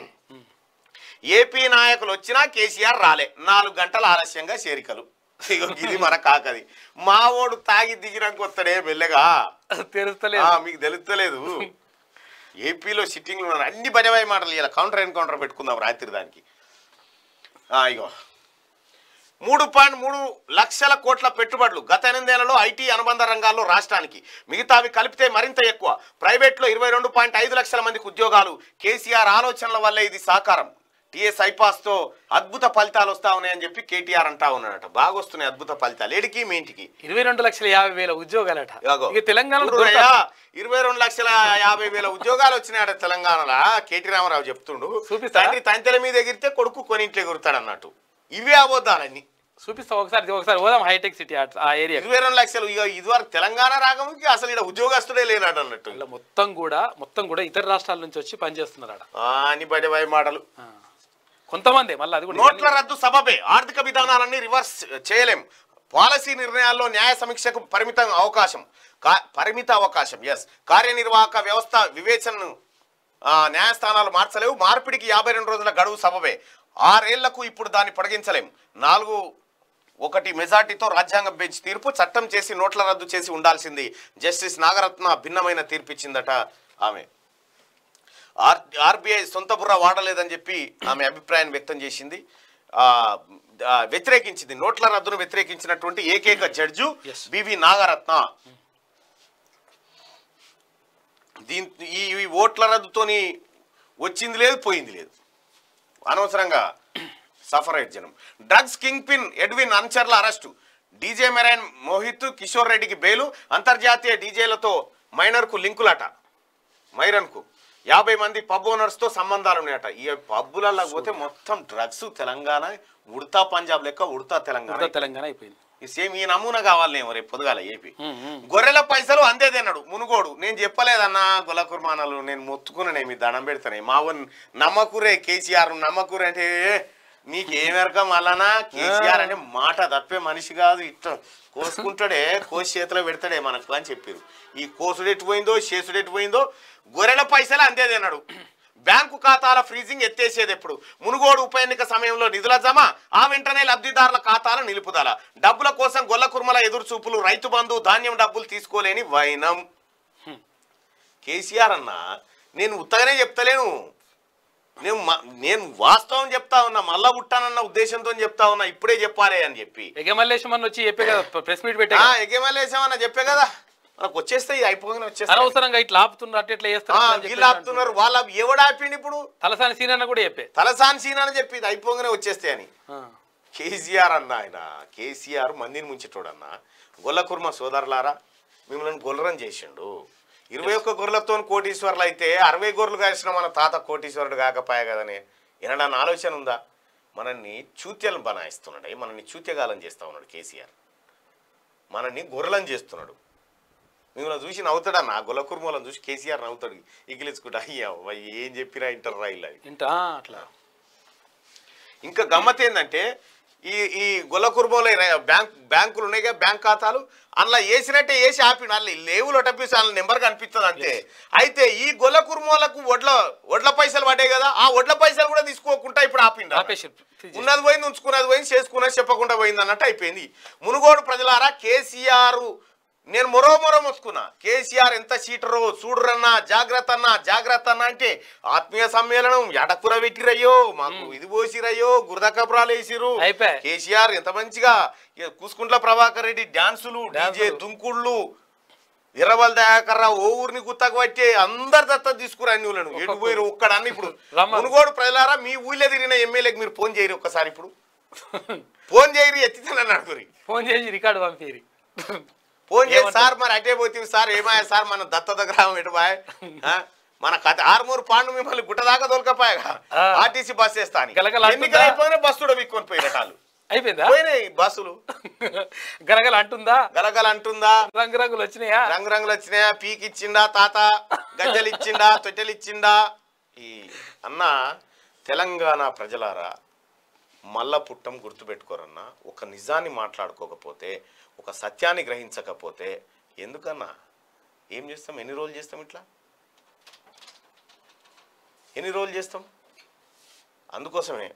ఏపీ నాయకులు వచ్చినా కేసీఆర్ రాలే నాలుగు గంటల ఆలస్యంగా చేరికలు ఇగో ఇది మన కాకది మావోడు తాగి దిగినాక వస్తాడే మెల్లగా తెలుస్తలేదు ఆ, మీకు తెలుస్తలేదు ఏపీలో సిట్టింగ్లు ఉన్నారు అన్ని బజవాయి మాటలు ఇలా కౌంటర్ ఎన్కౌంటర్ పెట్టుకుందాం రాత్రి దానికి ఆ, ఇగో మూడు పాయింట్ మూడు లక్షల కోట్ల పెట్టుబడులు గత ఎనిమిదేళ్లలో ఐటీ అనుబంధ రంగాల్లో రాష్ట్రానికి మిగతావి కలిపితే మరింత ఎక్కువ ప్రైవేట్లో ఇరవై రెండు పాయింట్ ఐదు లక్షల మందికి ఉద్యోగాలు కేసీఆర్ ఆలోచనల వల్లే ఇది సాకారం టీఎస్ ఐపాస్తో అద్భుత ఫలితాలు వస్తా ఉన్నాయని చెప్పి కేటీఆర్ అంటా ఉన్నాడట బాగా వస్తున్నాయి అద్భుత ఫలితాలు ఏడికి మీ ఇంటికి ఇరవై రెండు లక్షల యాభై వేల ఉద్యోగాలట ఇగో. ఇక తెలంగాణలో చూడు దొరకదు. అయ్యా, ఇరవై రెండు లక్షల యాభై వేల ఉద్యోగాలు వచ్చినాయట తెలంగాణలో కేటీ రామారావు చెప్తుండు చూపిస్తారా? తండ్రి తంతెల మీద ఎగిరితే కొడుకు కొనింట్లో ఎగురుతాడు అన్నట్టు ఇవే అబద్ధాలన్నీ చూపిస్తా ఒకసారి ఒకసారి పోదాం హైటెక్ సిటీ ఆ- ఆ ఏరియా ఇరవై రెండు లక్షలు ఇక ఇదివరకు తెలంగాణ రాగముకి అసలు ఇక్కడ ఉద్యోగస్తుడే లేనాడు అన్నట్టు ఇలా మొత్తం కూడా మొత్తం కూడా ఇతర రాష్ట్రాల నుంచి వచ్చి పనిచేస్తున్నారు ఆడ ఆ, అని బడి బడి మాటలు ఆ. కొంతమంది మళ్ళీ అది కూడా నోట్ల రద్దు సబబే ఆర్థిక విధానాలన్నీ రివర్స్ చేయలేం పాలసీ నిర్ణయాల్లో న్యాయ సమీక్షకు పరిమిత అవకాశం కా- పరిమిత అవకాశం ఎస్ కార్యనిర్వాహక వ్యవస్థ వివేచనను ఆ, న్యాయస్థానాలు మార్చలేవు మార్పిడికి యాభై రెండు రోజుల గడువు సబబే ఆరేళ్లకు ఇప్పుడు దాన్ని పొడిగించలేం నాలుగు ఒకటి మెజార్టీతో రాజ్యాంగం బెంచ్ తీర్పు చట్టం చేసి నోట్ల రద్దు చేసి ఉండాల్సింది జస్టిస్ నాగరత్న భిన్నమైన తీర్పు ఇచ్చిందట ఆమె ఆర్ ఆర్బీఐ సొంత బుర్ర వాడలేదని చెప్పి ఆమె అభిప్రాయం వ్యక్తం చేసింది ఆ, ఆ, వ్యతిరేకించింది నోట్ల రద్దును వ్యతిరేకించినటువంటి ఏకైక జడ్జు Yes. బివి నాగరత్న దీని ఈ ఈ ఓట్ల రద్దుతోని వచ్చింది లేదు పోయింది లేదు అనవసరంగా సఫర్ అయ్యే జనం డ్రగ్స్ కింగ్ పిన్ ఎడ్విన్ అన్చర్ల arrest DJ marine Mohit Kishore రెడ్డికి బెయిలు అంతర్జాతీయ డీజేలతో మైనర్కు లింకులట మైరన్కు యాభై మంది పబ్ ఓనర్స్తో సంబంధాలు ఉన్నాయట ఈ పబ్బులలో పోతే మొత్తం డ్రగ్స్ తెలంగాణ ఉడతా పంజాబ్ లెక్క ఉడతా తెలంగాణ ఉత్తర తెలంగాణ అయిపోయింది ఈ సేమ్ ఈ నమూనా కావాలేమో రేపు పొద్దుగాల ఏపీ గొర్రెల పైసలు అందేదన్నాడు మునుగోడు నేను చెప్పలేదన్నా గులకుర్మానాలు నేను మొత్తుకున్నానే మీ దండం పెడతానే మా ఊరు నమ్మకూరే కేసీఆర్ నమ్మకూరే అంటే నీకేమెరక మళ్ళానా కేసీఆర్ అంటే మాట తప్పే మనిషి కాదు ఇట్లా కోసుకుంటాడే కోసి చేతిలో పెడతాడే మనకు అని చెప్పారు ఈ కోసుడు ఎటు పోయిందో చేసుడు ఎటు పోయిందో గొర్రెల పైసలు అందేదన్నాడు బ్యాంకు ఖాతాల ఫ్రీజింగ్ ఎత్తేసేది ఎప్పుడు మునుగోడు ఉప ఎన్నిక సమయంలో నిధుల జమ ఆ వెంటనే లబ్ధిదారుల ఖాతాల నిలుపుదల డబ్బుల కోసం గొల్ల కుర్మల ఎదురు చూపులు రైతు బంధు ధాన్యం డబ్బులు తీసుకోలేని వైనం కేసీఆర్ అన్న నేను ఉత్తగానే చెప్తలేను నేను మ- నేను వాస్తవం చెప్తా ఉన్నా మళ్ళా పుట్టానన్న ఉద్దేశంతో చెప్తా ఉన్నా ఇప్పుడే చెప్పాలి అని చెప్పి ఎగమల్లేశం అని వచ్చి చెప్పే కదా ప్రెస్ మీట్ పెట్టే ఆ ఎగమలేసామన్నా చెప్పే కదా మనకు వచ్చేస్తాయి అయిపోగానే వచ్చేస్తాయి అనవసరంగా ఇట్లా ఆపుతున్నారు అట్లా ఇట్లా ఆ, చేస్తారు అని చెప్పేసి వీళ్ళు ఆపుతున్నారు వాళ్ళ ఎవడు ఆపిండి ఇప్పుడు తలసాని సీన్ అన్న కూడా చెప్పే తలసాని సీన్ అని చెప్పి ఇది అయిపోగానే వచ్చేస్తాయి అని ఆ. కేసీఆర్ అన్న ఆయన కేసీఆర్ మందిని ముంచేటోడన్న గొల్ల కుర్మ సోదరులారా మిమ్మల్ని గొల్లరం చేసిండు ఇరవై ఒక్క గొర్రెలతో కోటీశ్వరులు అయితే అరవై గొర్రెలు కాల్చిన మన తాత కోటీశ్వరుడు కాకపాయ కదనే ఏనన్నా ఆలోచన ఉందా మనల్ని చూత్యలను బనాయిస్తున్నాడు మనల్ని చూత్యగాలం చేస్తా ఉన్నాడు కేసీఆర్ మనల్ని గొర్రెలను చేస్తున్నాడు మిమ్మల్ని చూసి నవ్వుతాడన్న గొల్ల కుర్మలను చూసి కేసీఆర్ నవ్వుతాడు ఇగిలించుకుంటా అయ్యా అవ్వ, ఏం చెప్పినా ఇంటర్ రా ఇలా ఇంటా అట్లా ఇంకా గమ్మత్ ఏంటంటే ఈ ఈ గొల్ల కుర్మలో బ్యాంక్ బ్యాంకులు ఉన్నాయి కదా బ్యాంక్ ఖాతాలు అందులో వేసినట్టే వేసి ఆపి వాళ్ళు లేవులు టప్పిస్తే వాళ్ళ నెంబర్ కనిపిస్తుంది అంతే అయితే ఈ గొల్ల కుర్మోలకు వడ్ల వడ్ల పైసలు పడ్డాయి కదా ఆ వడ్ల పైసలు కూడా తీసుకోకుండా ఇప్పుడు ఆపిండు ఆపేసి ఉన్నది పోయింది ఉంచుకున్నది పోయింది చేసుకున్నది చెప్పకుండా పోయింది అన్నట్టు అయిపోయింది మునుగోడు ప్రజలారా కేసీఆర్ నేను మొరో మొరో మొత్తుకున్నా కేసీఆర్ ఎంత సీటరో చూడరన్నా జాగ్రత్త అన్నా జాగ్రత్త అన్నా అంటే ఆత్మీయ సమ్మేళనం ఎడకుర పెట్టిరయ్యో మాకు ఇది పోసిరయ్యో గురదకపురాలు వేసిరు అయిపోయే. కేసీఆర్ ఎంత మంచిగా ఇక కూసుకుంట్ల ప్రభాకర్ రెడ్డి డాన్సులు డీజే డాన్సులు. దుంకుళ్ళు ఇరవల్ దయాకర్రా ఓ ఊరిని గుత్తకు పట్టి అందరు దత్త తీసుకురా అన్నిలను ఎటు పోయిరు ఒక్కడన్ని ఇప్పుడు రమ్మ. మునుగోడు ప్రజలారా మీ ఊళ్ళో తిరిగిన ఎమ్మెల్యేకి మీరు ఫోన్ చేయరు ఒక్కసారి ఇప్పుడు ఫోన్ చేయరు ఎత్తితేనని అడుగురి ఫోన్ చేసి రికార్డు పంపిరి ఫోన్ చేసి ఏమంటారు? సార్ మరి అటే పోతుంది సార్ ఏమాయ సార్ మన దత్త గ్రామం ఎటు బాయ్ ఆ? మన కథ ఆరుమూరు పాండు మిమ్మల్ని గుట్ట దాకా దొరకపోయాగా ఆ. ఆర్టీసీ బస్ వేస్తా అని. గలగల అంటుందా? ఎన్నికలు అయిపోయినా బస్సు కూడా విక్కొని పోయినటాలు అయిపోయిందా పోయినాయి బస్సులు గరగల అంటుందా గలగల అంటుందా రంగు రంగులు వచ్చినాయా రంగు రంగులు వచ్చినాయా పీకి ఇచ్చిండా తాత గజ్జలు ఇచ్చిండా తొట్టెలు ఇచ్చిండా ఈ అన్న తెలంగాణ ప్రజలారా మల్ల పుట్టం గుర్తుపెట్టుకోరన్నా ఒక నిజాన్ని మాట్లాడుకోకపోతే ఒక సత్యాన్ని గ్రహించకపోతే ఎందుకన్నా ఏం చేస్తాం ఎన్ని రోజులు చేస్తాం ఇట్లా ఎన్ని రోజులు చేస్తాం అందుకోసమే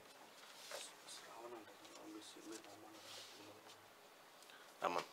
రమ్మన్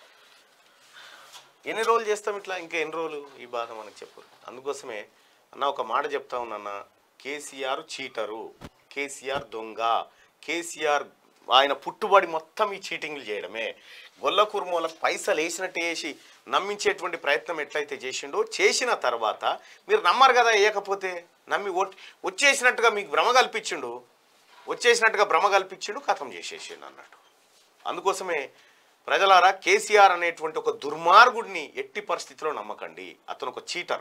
ఎన్ని రోజులు చేస్తాం ఇట్లా ఇంకా ఎన్ని రోజులు ఈ బాధ మనకు చెప్పు అందుకోసమే అన్న ఒక మాట చెప్తా ఉన్నా కేసీఆర్ చీటరు కేసీఆర్ దొంగ కేసీఆర్ ఆయన పుట్టుబడి మొత్తం ఈ చీటింగ్లు చేయడమే గొల్ల కుర్మోలకు పైసలు వేసినట్టు వేసి నమ్మించేటువంటి ప్రయత్నం ఎట్లయితే చేసిండో చేసిన తర్వాత మీరు నమ్మరు కదా వేయకపోతే నమ్మి ఓట్ వచ్చేసినట్టుగా మీకు భ్రమ కల్పించిండు వచ్చేసినట్టుగా భ్రమ కల్పించిండు కథం చేసేసిండు అన్నట్టు అందుకోసమే ప్రజలారా కేసీఆర్ అనేటువంటి ఒక దుర్మార్గుడిని ఎట్టి పరిస్థితిలో నమ్మకండి అతను ఒక చీటర్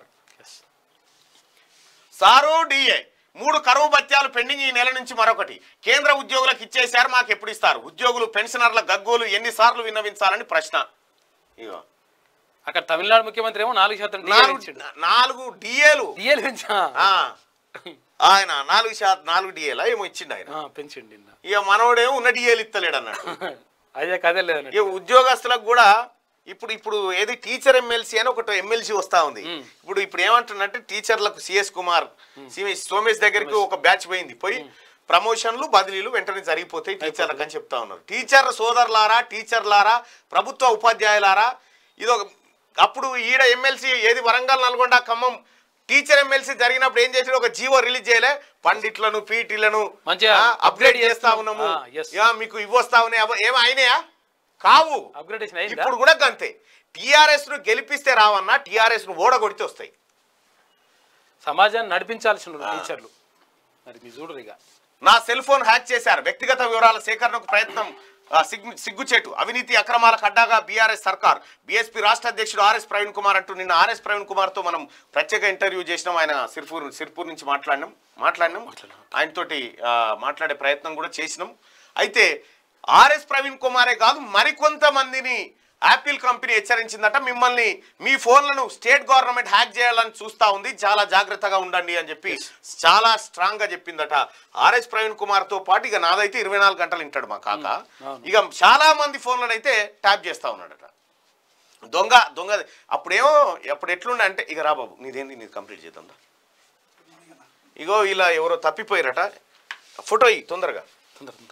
సారు డిఏ మూడు కరువు భత్యాలు పెండింగ్ ఈ నెల నుంచి మరొకటి కేంద్ర ఉద్యోగులకు ఇచ్చేశారు మాకు ఎప్పుడు ఇస్తారు ఉద్యోగులు పెన్షనర్ల గగ్గోలు ఎన్నిసార్లు విన్నవించాలని ప్రశ్న ఇగో అక్కడ తమిళనాడు ముఖ్యమంత్రి ఏమో నాలుగు శాతం నాలుగు నాలుగు డిఏలు డిఎల్ పెంచా ఆ, ఆయన నాలుగు శాతం నాలుగు డిఏలా ఏమో ఇచ్చిండు ఆయన పెంచండి నిన్న ఇక మనోడేమో ఉన్న డిఏలు ఇస్తలేడు అన్నట్టు అదే కదే లేదన్నట్టు ఈ ఉద్యోగస్తులకు కూడా ఇప్పుడు ఇప్పుడు ఏది టీచర్ ఎమ్మెల్సీ అని ఒకటి ఎమ్మెల్సీ వస్తా ఉంది ఇప్పుడు ఇప్పుడు ఏమంటున్నట్టే టీచర్లకు సిఎస్ కుమార్ సిఎస్ సోమేష్ దగ్గరికి ఒక బ్యాచ్ పోయింది పోయి ప్రమోషన్లు బదిలీలు వెంటనే జరిగిపోతాయి టీచర్లకు అని చెప్తా ఉన్నారు టీచర్ సోదరులారా టీచర్లారా ప్రభుత్వ ఉపాధ్యాయులారా ఇది ఒక అప్పుడు ఈడ ఎమ్మెల్సీ ఏది వరంగల్ నల్గొండ ఖమ్మం టీచర్ ఎమ్మెల్సీ జరిగినప్పుడు ఏం చేసాడు ఒక జీవో రిలీజ్ చేయలే పండిట్లను పీటీలను మంచిగా అప్డేట్ upgrade చేస్తా చేస్తున్నాం. ఉన్నాము ఆ, yes. యా, మీకు ఇవి వస్తా ఉన్నాయి అవ- ఏమో అయినాయా కావు అప్గ్రేడేషన్ అయిందా ఇప్పుడు కూడా గంతే టిఆర్ఎస్ ను గెలిపిస్తే రావన్నా టిఆర్ఎస్ ను ఓడగొడితే వస్తాయి సమాజాన్ని నడిపించాల్సిన టీచర్లు మరి మీ చూడరు ఇక నా సెల్ ఫోన్ హ్యాక్ చేశారు వ్యక్తిగత వివరాల సేకరణకు ప్రయత్నం ఆ, సిగ్గు సిగ్గుచేటు అవినీతి అక్రమాలకు అడ్డాగా బీఆర్ఎస్ సర్కార్ బీఎస్పీ రాష్ట్ర అధ్యక్షుడు ఆర్ఎస్ ప్రవీణ్ కుమార్ అంటూ నిన్న ఆర్ఎస్ ప్రవీణ్ కుమార్ తో మనం ప్రత్యేక ఇంటర్వ్యూ చేసినాం ఆయన సిర్పూర్ సిర్పూర్ నుంచి మాట్లాడినాం మాట్లాడినాం ఆయనతోటి ఆ, మాట్లాడే ప్రయత్నం కూడా చేసినాం అయితే ఆర్ఎస్ ప్రవీణ్ కుమారే కాదు మరికొంతమందిని యాపిల్ కంపెనీ హెచ్చరించిందట మిమ్మల్ని మీ ఫోన్లను స్టేట్ గవర్నమెంట్ హ్యాక్ చేయాలని చూస్తా ఉంది చాలా జాగ్రత్తగా ఉండండి అని చెప్పి చాలా స్ట్రాంగ్ గా చెప్పిందట ఆర్ఎస్ ప్రవీణ్ కుమార్ తో పాటు ఇక నాదైతే ఇరవై నాలుగు గంటలు వింటాడు మా కాక ఇక చాలా మంది ఫోన్లను అయితే ట్యాప్ చేస్తా ఉన్నాడట దొంగ దొంగ అప్పుడేమో అప్పుడు ఎట్లుండే అంటే ఇక రా బాబు నీదేంది నీది కంప్లీట్ చేద్దాం దా. ఇగో ఇలా ఎవరో తప్పిపోయారట ఫోటో ఇయ్యి తొందరగా తొందర తొందరగా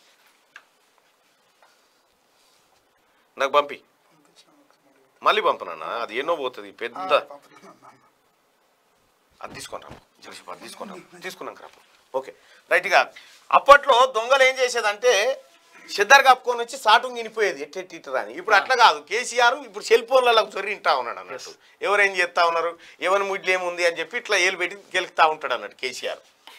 నాకు పంపి మళ్ళీ పంపనన్నా అది ఎన్నో పోతుంది పెద్ద అది తీసుకొని రా జలసిప అది తీసుకొని రా తీసుకున్నాక రా ఓకే రైట్గా అప్పట్లో దొంగలు ఏం చేసేదంటే సిద్ధర్ కప్పుకొని వచ్చి సాటు వినిపోయేది ఎట్టెట్టిట్టరా అని ఇప్పుడు అట్లా కాదు కేసీఆర్ ఇప్పుడు సెల్ ఫోన్లలో చొరింటా ఉన్నాడు అన్నట్టు ఎవరేం చేస్తా ఉన్నారు ఎవరి ముడ్లు ఏముంది అని చెప్పి ఇట్లా ఏలు పెట్టి గెలుపుతా ఉంటాడు అన్నట్టు కేసీఆర్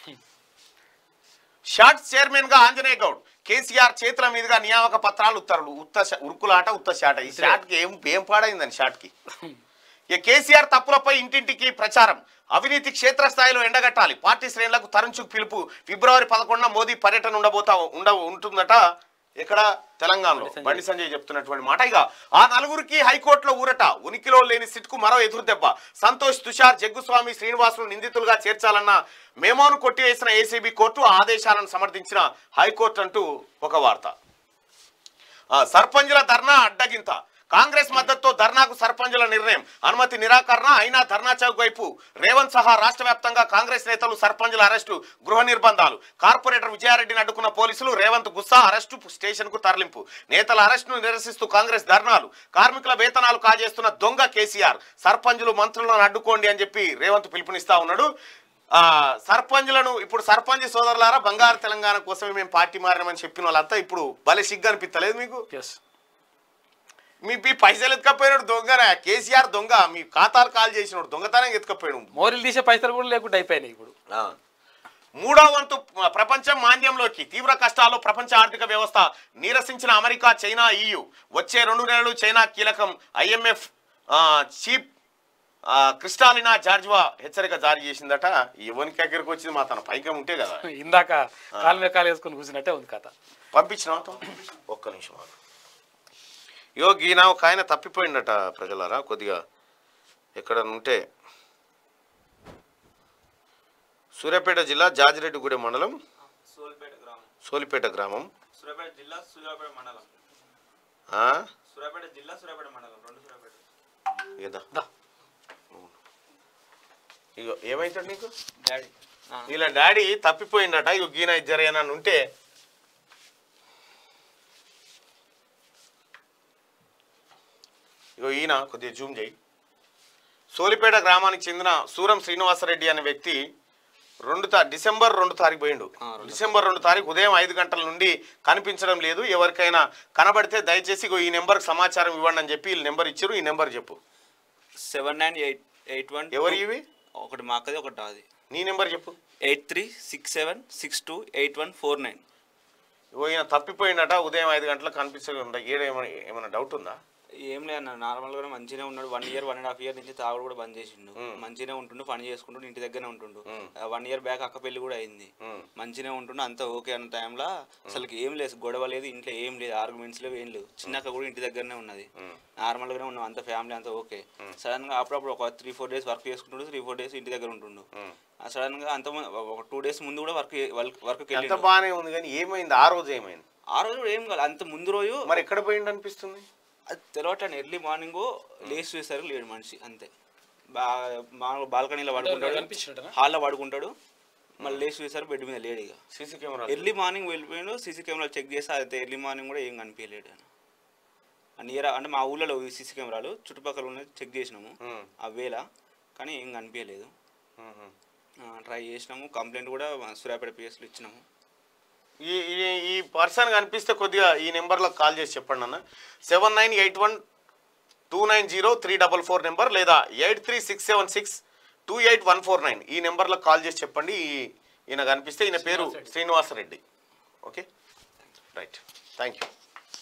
షార్ట్ చైర్మన్ గా ఆంజనేయ గౌడ్ కేసీఆర్ చేతుల మీదుగా నియామక పత్రాలు ఉత్తర్వులు ఉత్త షా- ఉరుకులాట ఉత్త షాట ఈ షాట్ కి ఏం ఏం పాడైందని షాట్ కి ఇక కేసీఆర్ తప్పులపై ఇంటింటికి ప్రచారం అవినీతి క్షేత్రస్థాయిలో ఎండగట్టాలి పార్టీ శ్రేణులకు తరంచుకు పిలుపు ఫిబ్రవరి పదకొండున మోదీ పర్యటన ఉండబోతా ఉండ ఉంటుందట ఇక్కడ తెలంగాణలో బండి సంజయ్ చెప్తున్నటువంటి మాట ఇక ఆ నలుగురికి హైకోర్టులో ఊరట ఉనికిలో లేని సిట్కు మరో ఎదురు దెబ్బ సంతోష్ తుషార్ జగ్గుస్వామి శ్రీనివాసులు నిందితులుగా చేర్చాలన్న మేమోను కొట్టివేసిన ఏసీబీ కోర్టు ఆదేశాలను సమర్థించిన హైకోర్టు అంటూ ఒక వార్త ఆ, సర్పంచుల ధర్నా అడ్డగింత కాంగ్రెస్ మద్దతుతో ధర్నాకు సర్పంచుల నిర్ణయం అనుమతి నిరాకరణ అయినా ధర్నా చౌక్ వైపు రేవంత్ సహా రాష్ట్ర వ్యాప్తంగా కాంగ్రెస్ నేతలు సర్పంచుల అరెస్టు గృహ నిర్బంధాలు కార్పొరేటర్ విజయారెడ్డిని అడ్డుకున్న పోలీసులు రేవంత్ గుస్సా అరెస్టు స్టేషన్ కు తరలింపు నేతల అరెస్టును నిరసిస్తూ కాంగ్రెస్ ధర్నాలు కార్మికుల వేతనాలు కాజేస్తున్న దొంగ కేసీఆర్ సర్పంచులు మంత్రులను అడ్డుకోండి అని చెప్పి రేవంత్ పిలుపునిస్తా ఉన్నాడు ఆ సర్పంచులను ఇప్పుడు సర్పంచ్ సోదరులారా బంగారు తెలంగాణ కోసమే మేము పార్టీ మారినామని చెప్పిన వాళ్ళంతా ఇప్పుడు భలే సిగ్గు అనిపిస్తలేదు మీకు ఎస్ మీ మీ పైసలు ఎత్తుకపోయినాడు దొంగరా కేసీఆర్ దొంగ మీ ఖాతాలు కాల్ చేసినాడు దొంగతనం ఎత్తుకపోయాడు మోరీలు తీసే పైసలు కూడా లేకుండా అయిపోయినాయి ఇప్పుడు ఆ. మూడో వంతు ప్రపంచం మాంద్యంలోకి తీవ్ర కష్టాల్లో ప్రపంచ ఆర్థిక వ్యవస్థ నీరసించిన అమెరికా చైనా ఈయు వచ్చే రెండు నెలలు చైనా కీలకం ఐఎంఎఫ్ చీఫ్ ఆ, క్రిస్టాలినా జార్జ్వా హెచ్చరిక జారీ చేసిందట ఎవరికి దగ్గరికి వచ్చింది మా తన పైకం ఉంటే కదా ఇందాక కాలు మీద కాలు వేసుకొని కూర్చున్నట్టే ఉంది కథ పంపించిన ఒక్క నిమిషం ఆగు. యో గీన ఒక ఆయన తప్పిపోయిందట ప్రజలారా కొద్దిగా ఎక్కడ ఉంటే సూర్యాపేట జిల్లా జాజిరెడ్డిగూడెం మండలం సోల్పేట గ్రామం సోలిపేట గ్రామం సూర్యాపేట జిల్లా సూర్యాపేట మండలం ఆ? సూర్యాపేట జిల్లా సూర్యాపేట మండలం రెండు సూర్యాపేట ఇదా దా. ఇగో ఏమైతాడు నీకు డాడీ వీళ్ళ డాడీ తప్పిపోయిందట ఇగో గీన ఇద్దరేనా ఉంటే ఇగో ఈయన కొద్దిగా జూమ్ చేయి సోలిపేట గ్రామానికి చెందిన సూరం శ్రీనివాసరెడ్డి అనే వ్యక్తి రెండు తా డిసెంబర్ రెండు తారీఖు పోయిండు డిసెంబర్ రెండు తారీఖు ఉదయం ఐదు గంటల నుండి కనిపించడం లేదు ఎవరికైనా కనబడితే దయచేసి ఇగో ఈ నెంబర్కి సమాచారం ఇవ్వండి అని చెప్పి వీళ్ళు నెంబర్ ఇచ్చారు ఈ నెంబర్ చెప్పు seven nine eight eight one ఎవరు ఇవి ఒకటి మాకది ఒకటి అది నీ నెంబర్ చెప్పు eight three six seven six two eight one four nine ఇగో ఈయన తప్పిపోయిందట ఉదయం ఐదు గంటలకు కనిపించకుండా ఈడ ఏమైనా ఏమైనా డౌట్ ఉందా ఏం లేదు అన్న నార్మల్గానే మంచిగానే ఉన్నాడు one year one and half year నుంచి తాగుడు కూడా బంద్ చేసిండు మంచిగానే ఉంటుండు పని చేసుకుంటుండు ఇంటి దగ్గరనే ఉంటుండు వన్ ఇయర్ బ్యాక్ అక్క పెళ్లి కూడా అయింది మంచిగానే ఉంటుండు అంతా ఓకే అన్న టైంలో అసలు ఏం లేదు గొడవ లేదు ఇంట్లో ఏం లేదు ఆర్గ్యుమెంట్స్ లేవు ఏం లేవు చిన్నక్క కూడా ఇంటి దగ్గరనే ఉన్నది నార్మల్గానే ఉన్నాం అంత ఫ్యామిలీ అంతా ఓకే సడన్ గా అప్పుడప్పుడు ఒక త్రీ ఫోర్ డేస్ వర్క్ చేసుకుంటుండు త్రీ ఫోర్ డేస్ ఇంటి దగ్గర ఉంటుండు సడన్ గా అంత ము- ఒక టూ డేస్ ముందు కూడా వర్క్ వర్క్కి ఎంత వెళ్ళి బాగానే ఉంది కానీ ఏమైంది ఆ రోజు ఏమైంది ఆ రోజు కూడా ఏం కాదు అంత ముందు రోజు మరి ఎక్కడ పోయిండు అనిపిస్తుంది అది తెలవటాను ఎర్లీ మార్నింగ్ లేచి చూసేసరికి లేడు మనిషి అంతే బాగా మామూలుగా బాల్కనీలో పడుకుంటాడు కనిపించినట్టనా? హాల్లో పడుకుంటాడు మళ్ళీ లేచి చూసేసరికి బెడ్ మీద లేడు ఇక సీసీ కెమెరా ఎర్లీ మార్నింగ్ వెళ్ళిపోయాడు సీసీ కెమెరా చెక్ చేస్తే అయితే ఎర్లీ మార్నింగ్ కూడా ఏం కనిపించలేడు ఆయన నియర్ అంటే మా ఊళ్ళో సీసీ కెమెరాలు చుట్టుపక్కల ఉన్నది చెక్ చేసినాము ఆ వేళ కానీ ఏం కనిపించలేదు ట్రై చేసినాము కంప్లైంట్ కూడా సూర్యాపేట పిఎస్లో ఇచ్చినాము ఈ ఈ- ఈ పర్సన్ కనిపిస్తే కొద్దిగా ఈ నెంబర్లో కాల్ చేసి చెప్పండి అన్న seven nine eight one two nine zero three double four number లేదా eight three six seven six two eight one four nine ఈ నెంబర్లో కాల్ చేసి చెప్పండి ఈ- ఈయన కనిపిస్తే ఈయన పేరు Srinivasa Reddy okay right thank you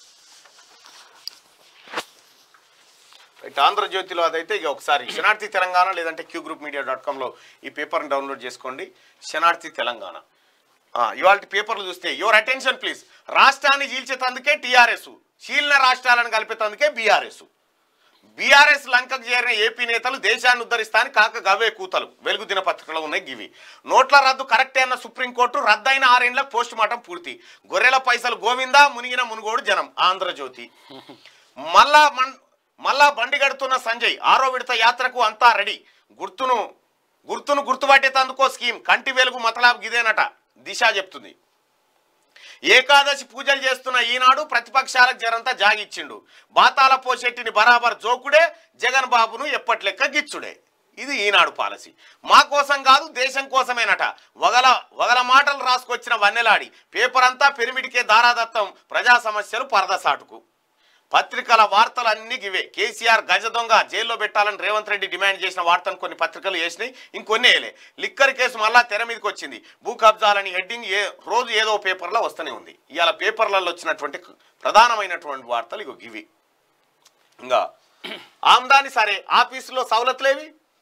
right ఆంధ్రజ్యోతిలో అదైతే ఇక ఒకసారి శనార్థి తెలంగాణ లేదంటే క్యూ గ్రూప్ మీడియా డాట్ కామ్లో ఈ పేపర్ని డౌన్లోడ్ చేసుకోండి శనార్థి తెలంగాణ ఇవాళ పేపర్లు చూస్తే యువర్ అటెన్షన్ ప్లీజ్ రాష్ట్రాన్ని చీల్చేతందుకే టీఆర్ఎస్ చీలిన రాష్ట్రాలను కలిపేతందుకే బీఆర్ఎస్ బీఆర్ఎస్ లంకకు చేరిన ఏపీ నేతలు దేశాన్ని ఉద్ధరిస్తాని కాక గవే కూతలు వెలుగు దినపత్రికలో ఉన్నాయి గివి నోట్ల రద్దు కరెక్టే అన్న సుప్రీంకోర్టు రద్దయిన ఆరేండ్లకు పోస్ట్ మార్టం పూర్తి గొర్రెల పైసలు గోవిందా మునిగిన మునుగోడు జనం ఆంధ్రజ్యోతి మళ్ళా మన్ మళ్ళా బండి గడుతున్న సంజయ్ ఆరో విడత యాత్రకు అంతా రెడీ గుర్తును గుర్తును గుర్తుపట్టేతందుకో స్కీమ్ కంటి వెలుగు మతలాబ్ గిదేనట దిశ చెప్తుంది ఏకాదశి పూజలు చేస్తున్న ఈనాడు ప్రతిపక్షాలకు జరంతా జాగిచ్చిండు బాతాల పోషెట్టిని బరాబర్ జోకుడే జగన్ బాబును ఎప్పట్లెక్క గిచ్చుడే ఇది ఈనాడు పాలసీ మా కోసం కాదు దేశం కోసమేనట వగల వగల మాటలు రాసుకొచ్చిన వన్నెలాడి పేపర్ అంతా పిరిమిడికే దారాదత్తం ప్రజా సమస్యలు పరదసాటుకు పత్రికల వార్తలు అన్ని ఇవే కేసీఆర్ గజ దొంగ జైల్లో పెట్టాలని రేవంత్ రెడ్డి డిమాండ్ చేసిన వార్తను కొన్ని పత్రికలు వేసినాయి ఇంకొన్ని వేయలే లిక్కర్ కేసు మళ్ళా తెర మీదకి వచ్చింది భూ కబ్జాలని హెడ్డింగ్ ఏ రోజు ఏదో పేపర్లో వస్తూనే ఉంది ఇవాళ పేపర్లలో వచ్చినటువంటి ప్రధానమైనటువంటి వార్తలు ఇగో ఇవి ఇంకా ఆమ్దాని సరే ఆఫీసులో సవలతులేవి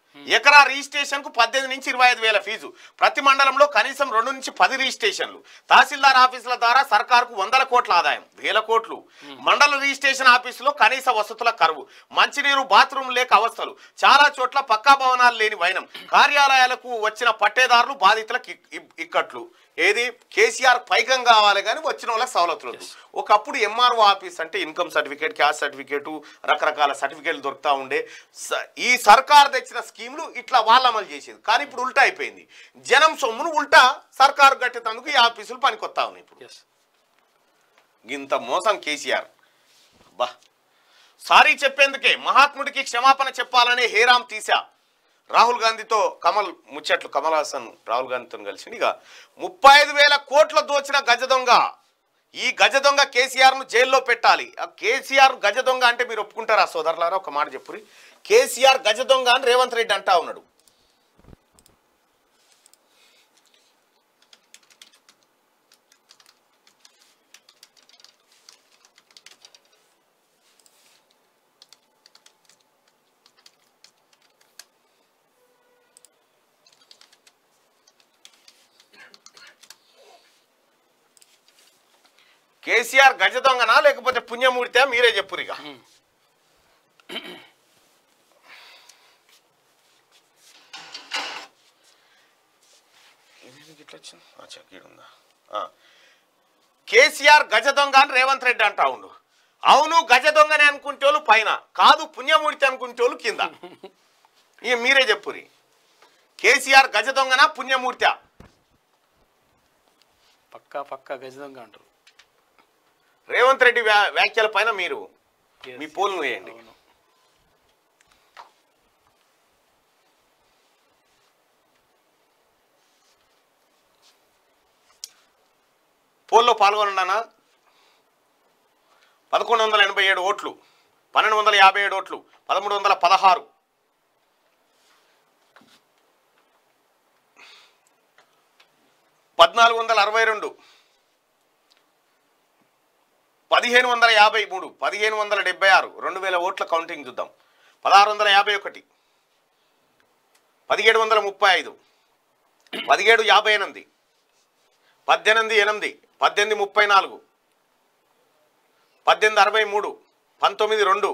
ఎకరా రిజిస్ట్రేషన్ కు పద్దెనిమిది నుంచి ఇరవై ఐదు వేల ఫీజు ప్రతి మండలంలో కనీసం రెండు నుంచి పది రిజిస్ట్రేషన్లు తహసీల్దార్ ఆఫీసుల ద్వారా సర్కారుకు వందల కోట్ల ఆదాయం వేల కోట్లు మండల రిజిస్ట్రేషన్ ఆఫీసులో కనీస వసతుల కరువు మంచినీరు బాత్రూమ్ లేక అవస్థలు చాలా చోట్ల పక్కా భవనాలు లేని వైనం కార్యాలయాలకు వచ్చిన పట్టేదారులు బాధితులకు ఇక్- ఇక్- ఇక్కట్లు ఏది కేసీఆర్ పైకం కావాలి కానీ వచ్చిన వాళ్ళకి సవలతులు వద్దు. ఒకప్పుడు ఎంఆర్ఓ ఆఫీస్ అంటే ఇన్కమ్ సర్టిఫికేట్ క్యాస్ట్ సర్టిఫికేటు రకరకాల సర్టిఫికేట్లు దొరుకుతూ ఉండే స- ఈ సర్కార్ తెచ్చిన స్కీములు ఇట్లా వాళ్ళు అమలు చేసేది కానీ ఇప్పుడు ఉల్టా అయిపోయింది జనం సొమ్మును ఉల్టా సర్కారు కట్టేందుకు ఈ ఆఫీసులు పనికొత్తా ఉన్నాయి ఇప్పుడు ఎస్ ఇంత మోసం కేసీఆర్ బా సారీ చెప్పేందుకే మహాత్ముడికి క్షమాపణ చెప్పాలనే హేరాం తీసా రాహుల్ గాంధీతో కమల్ ముచ్చట్లు కమల్ హాసన్ రాహుల్ గాంధీతో కలిసి ఇక ముప్పై ఐదు వేల కోట్ల దోచిన గజ దొంగ ఈ గజ దొంగ కేసీఆర్ ను జైల్లో పెట్టాలి ఆ కేసీఆర్ గజ దొంగ అంటే మీరు ఒప్పుకుంటారా సోదరులారా ఒక మాట చెప్పురి కేసీఆర్ గజ దొంగ అని రేవంత్ రెడ్డి అంటా ఉన్నాడు కేసీఆర్ గజ దొంగనా లేకపోతే పుణ్యమూర్తి మీరే చెప్పురు ఇక ఇదేంటి ఇట్లా వచ్చింది? అచ్చా, ఈడుందా? ఆ. కేసీఆర్ గజ దొంగ అని రేవంత్ రెడ్డి అంటా ఉండు అవును గజ దొంగనే అనుకుంటేళ్ళు పైన కాదు పుణ్యమూర్తి అనుకుంటేళ్ళు కింద ఇక మీరే చెప్పురి కేసీఆర్ గజ దొంగనా పుణ్యమూర్తి పక్కా పక్కా గజదంగా అంటారు రేవంత్ రెడ్డి వ్యా- వ్యాఖ్యల పైన మీరు Yes. మీ పోల్ను వేయండి అవును. పోల్లో పాల్గొనడానా పదకొండు వందల ఎనభై ఏడు ఓట్లు పన్నెండు వందల యాభై ఏడు ఓట్లు పదమూడు వందల పదహారు పద్నాలుగు వందల అరవై రెండు పదిహేను వందల యాభై మూడు పదిహేను వందల డెబ్బై ఆరు రెండు వేల ఓట్ల కౌంటింగ్ చూద్దాం పదహారు వందల యాభై ఒకటి పదిహేడు వందల ముప్పై ఐదు పదిహేడు యాభై ఎనిమిది పద్దెనిమిది ఎనిమిది పద్దెనిమిది ముప్పై నాలుగు పద్దెనిమిది అరవై మూడు పంతొమ్మిది రెండు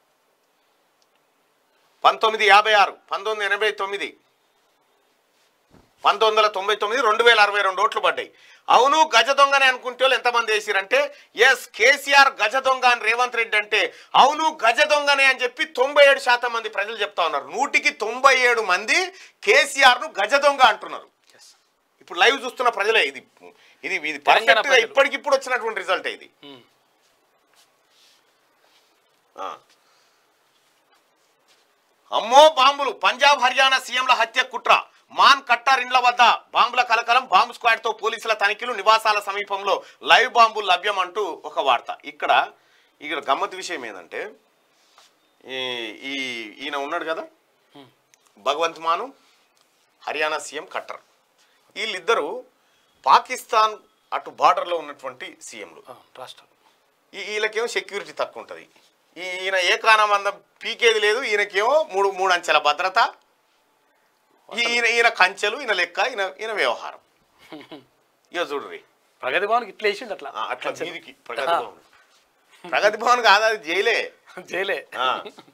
పంతొమ్మిది యాభై ఆరు పంతొమ్మిది ఎనభై తొమ్మిది పంతొమ్మిది వందల తొంభై తొమ్మిది రెండు వేల అరవై రెండు ఓట్లు పడ్డాయి అవును గజ దొంగని అనుకుంటే వాళ్ళు ఎంతమంది వేసిరంటే ఎస్ కేసీఆర్ గజ దొంగ అని రేవంత్ రెడ్డి అంటే అవును గజ దొంగనే అని చెప్పి తొంభై ఏడు శాతం మంది ప్రజలు చెప్తా ఉన్నారు నూటికి తొంభై ఏడు మంది కేసీఆర్ ను గజ దొంగ అంటున్నారు Yes. ఇప్పుడు లైవ్ చూస్తున్న ప్రజలే ఇది ఇది ఇది తెలంగాణ పర్ఫెక్ట్ గా ప్రజలు. ఇప్పటికిప్పుడు వచ్చినటువంటి రిజల్ట్ ఇది ఉమ్. ఆ. అమ్మో బాంబులు పంజాబ్ హర్యానా సీఎంల హత్య కుట్ర మాన్ కట్టార్ ఇండ్ల వద్ద బాంబుల కలకలం బాంబు స్క్వాడ్ తో పోలీసుల తనిఖీలు నివాసాల సమీపంలో లైవ్ బాంబులు లభ్యం అంటూ ఒక వార్త ఇక్కడ ఇక్కడ గమ్మత్ విషయం ఏంటంటే ఈ ఈ ఈయన ఉన్నాడు కదా భగవంత్ మాను హర్యానా సీఎం కట్టర్ వీళ్ళిద్దరూ పాకిస్తాన్ అటు బార్డర్లో ఉన్నటువంటి సీఎంలు ఆ, రాష్ట్రం ఈ- వీళ్ళకేమో సెక్యూరిటీ తక్కువ ఉంటుంది ఈయన ఏ కారణమందం పీకేది లేదు ఈయనకేమో మూడు మూడు అంచెల భద్రత ఈ- ఈయన ఈయన కంచెలు ఈయన లెక్క ఈయన ఈయన వ్యవహారం ఇక చూడ్రి ప్రగతి భవన్కి ఇట్లా వేసిండు అట్లా ఆ, అట్లా మీదికి ప్రగతి భవన్ ప్రగతి భవన్ కాదు అది జైలే జైలే ఆ.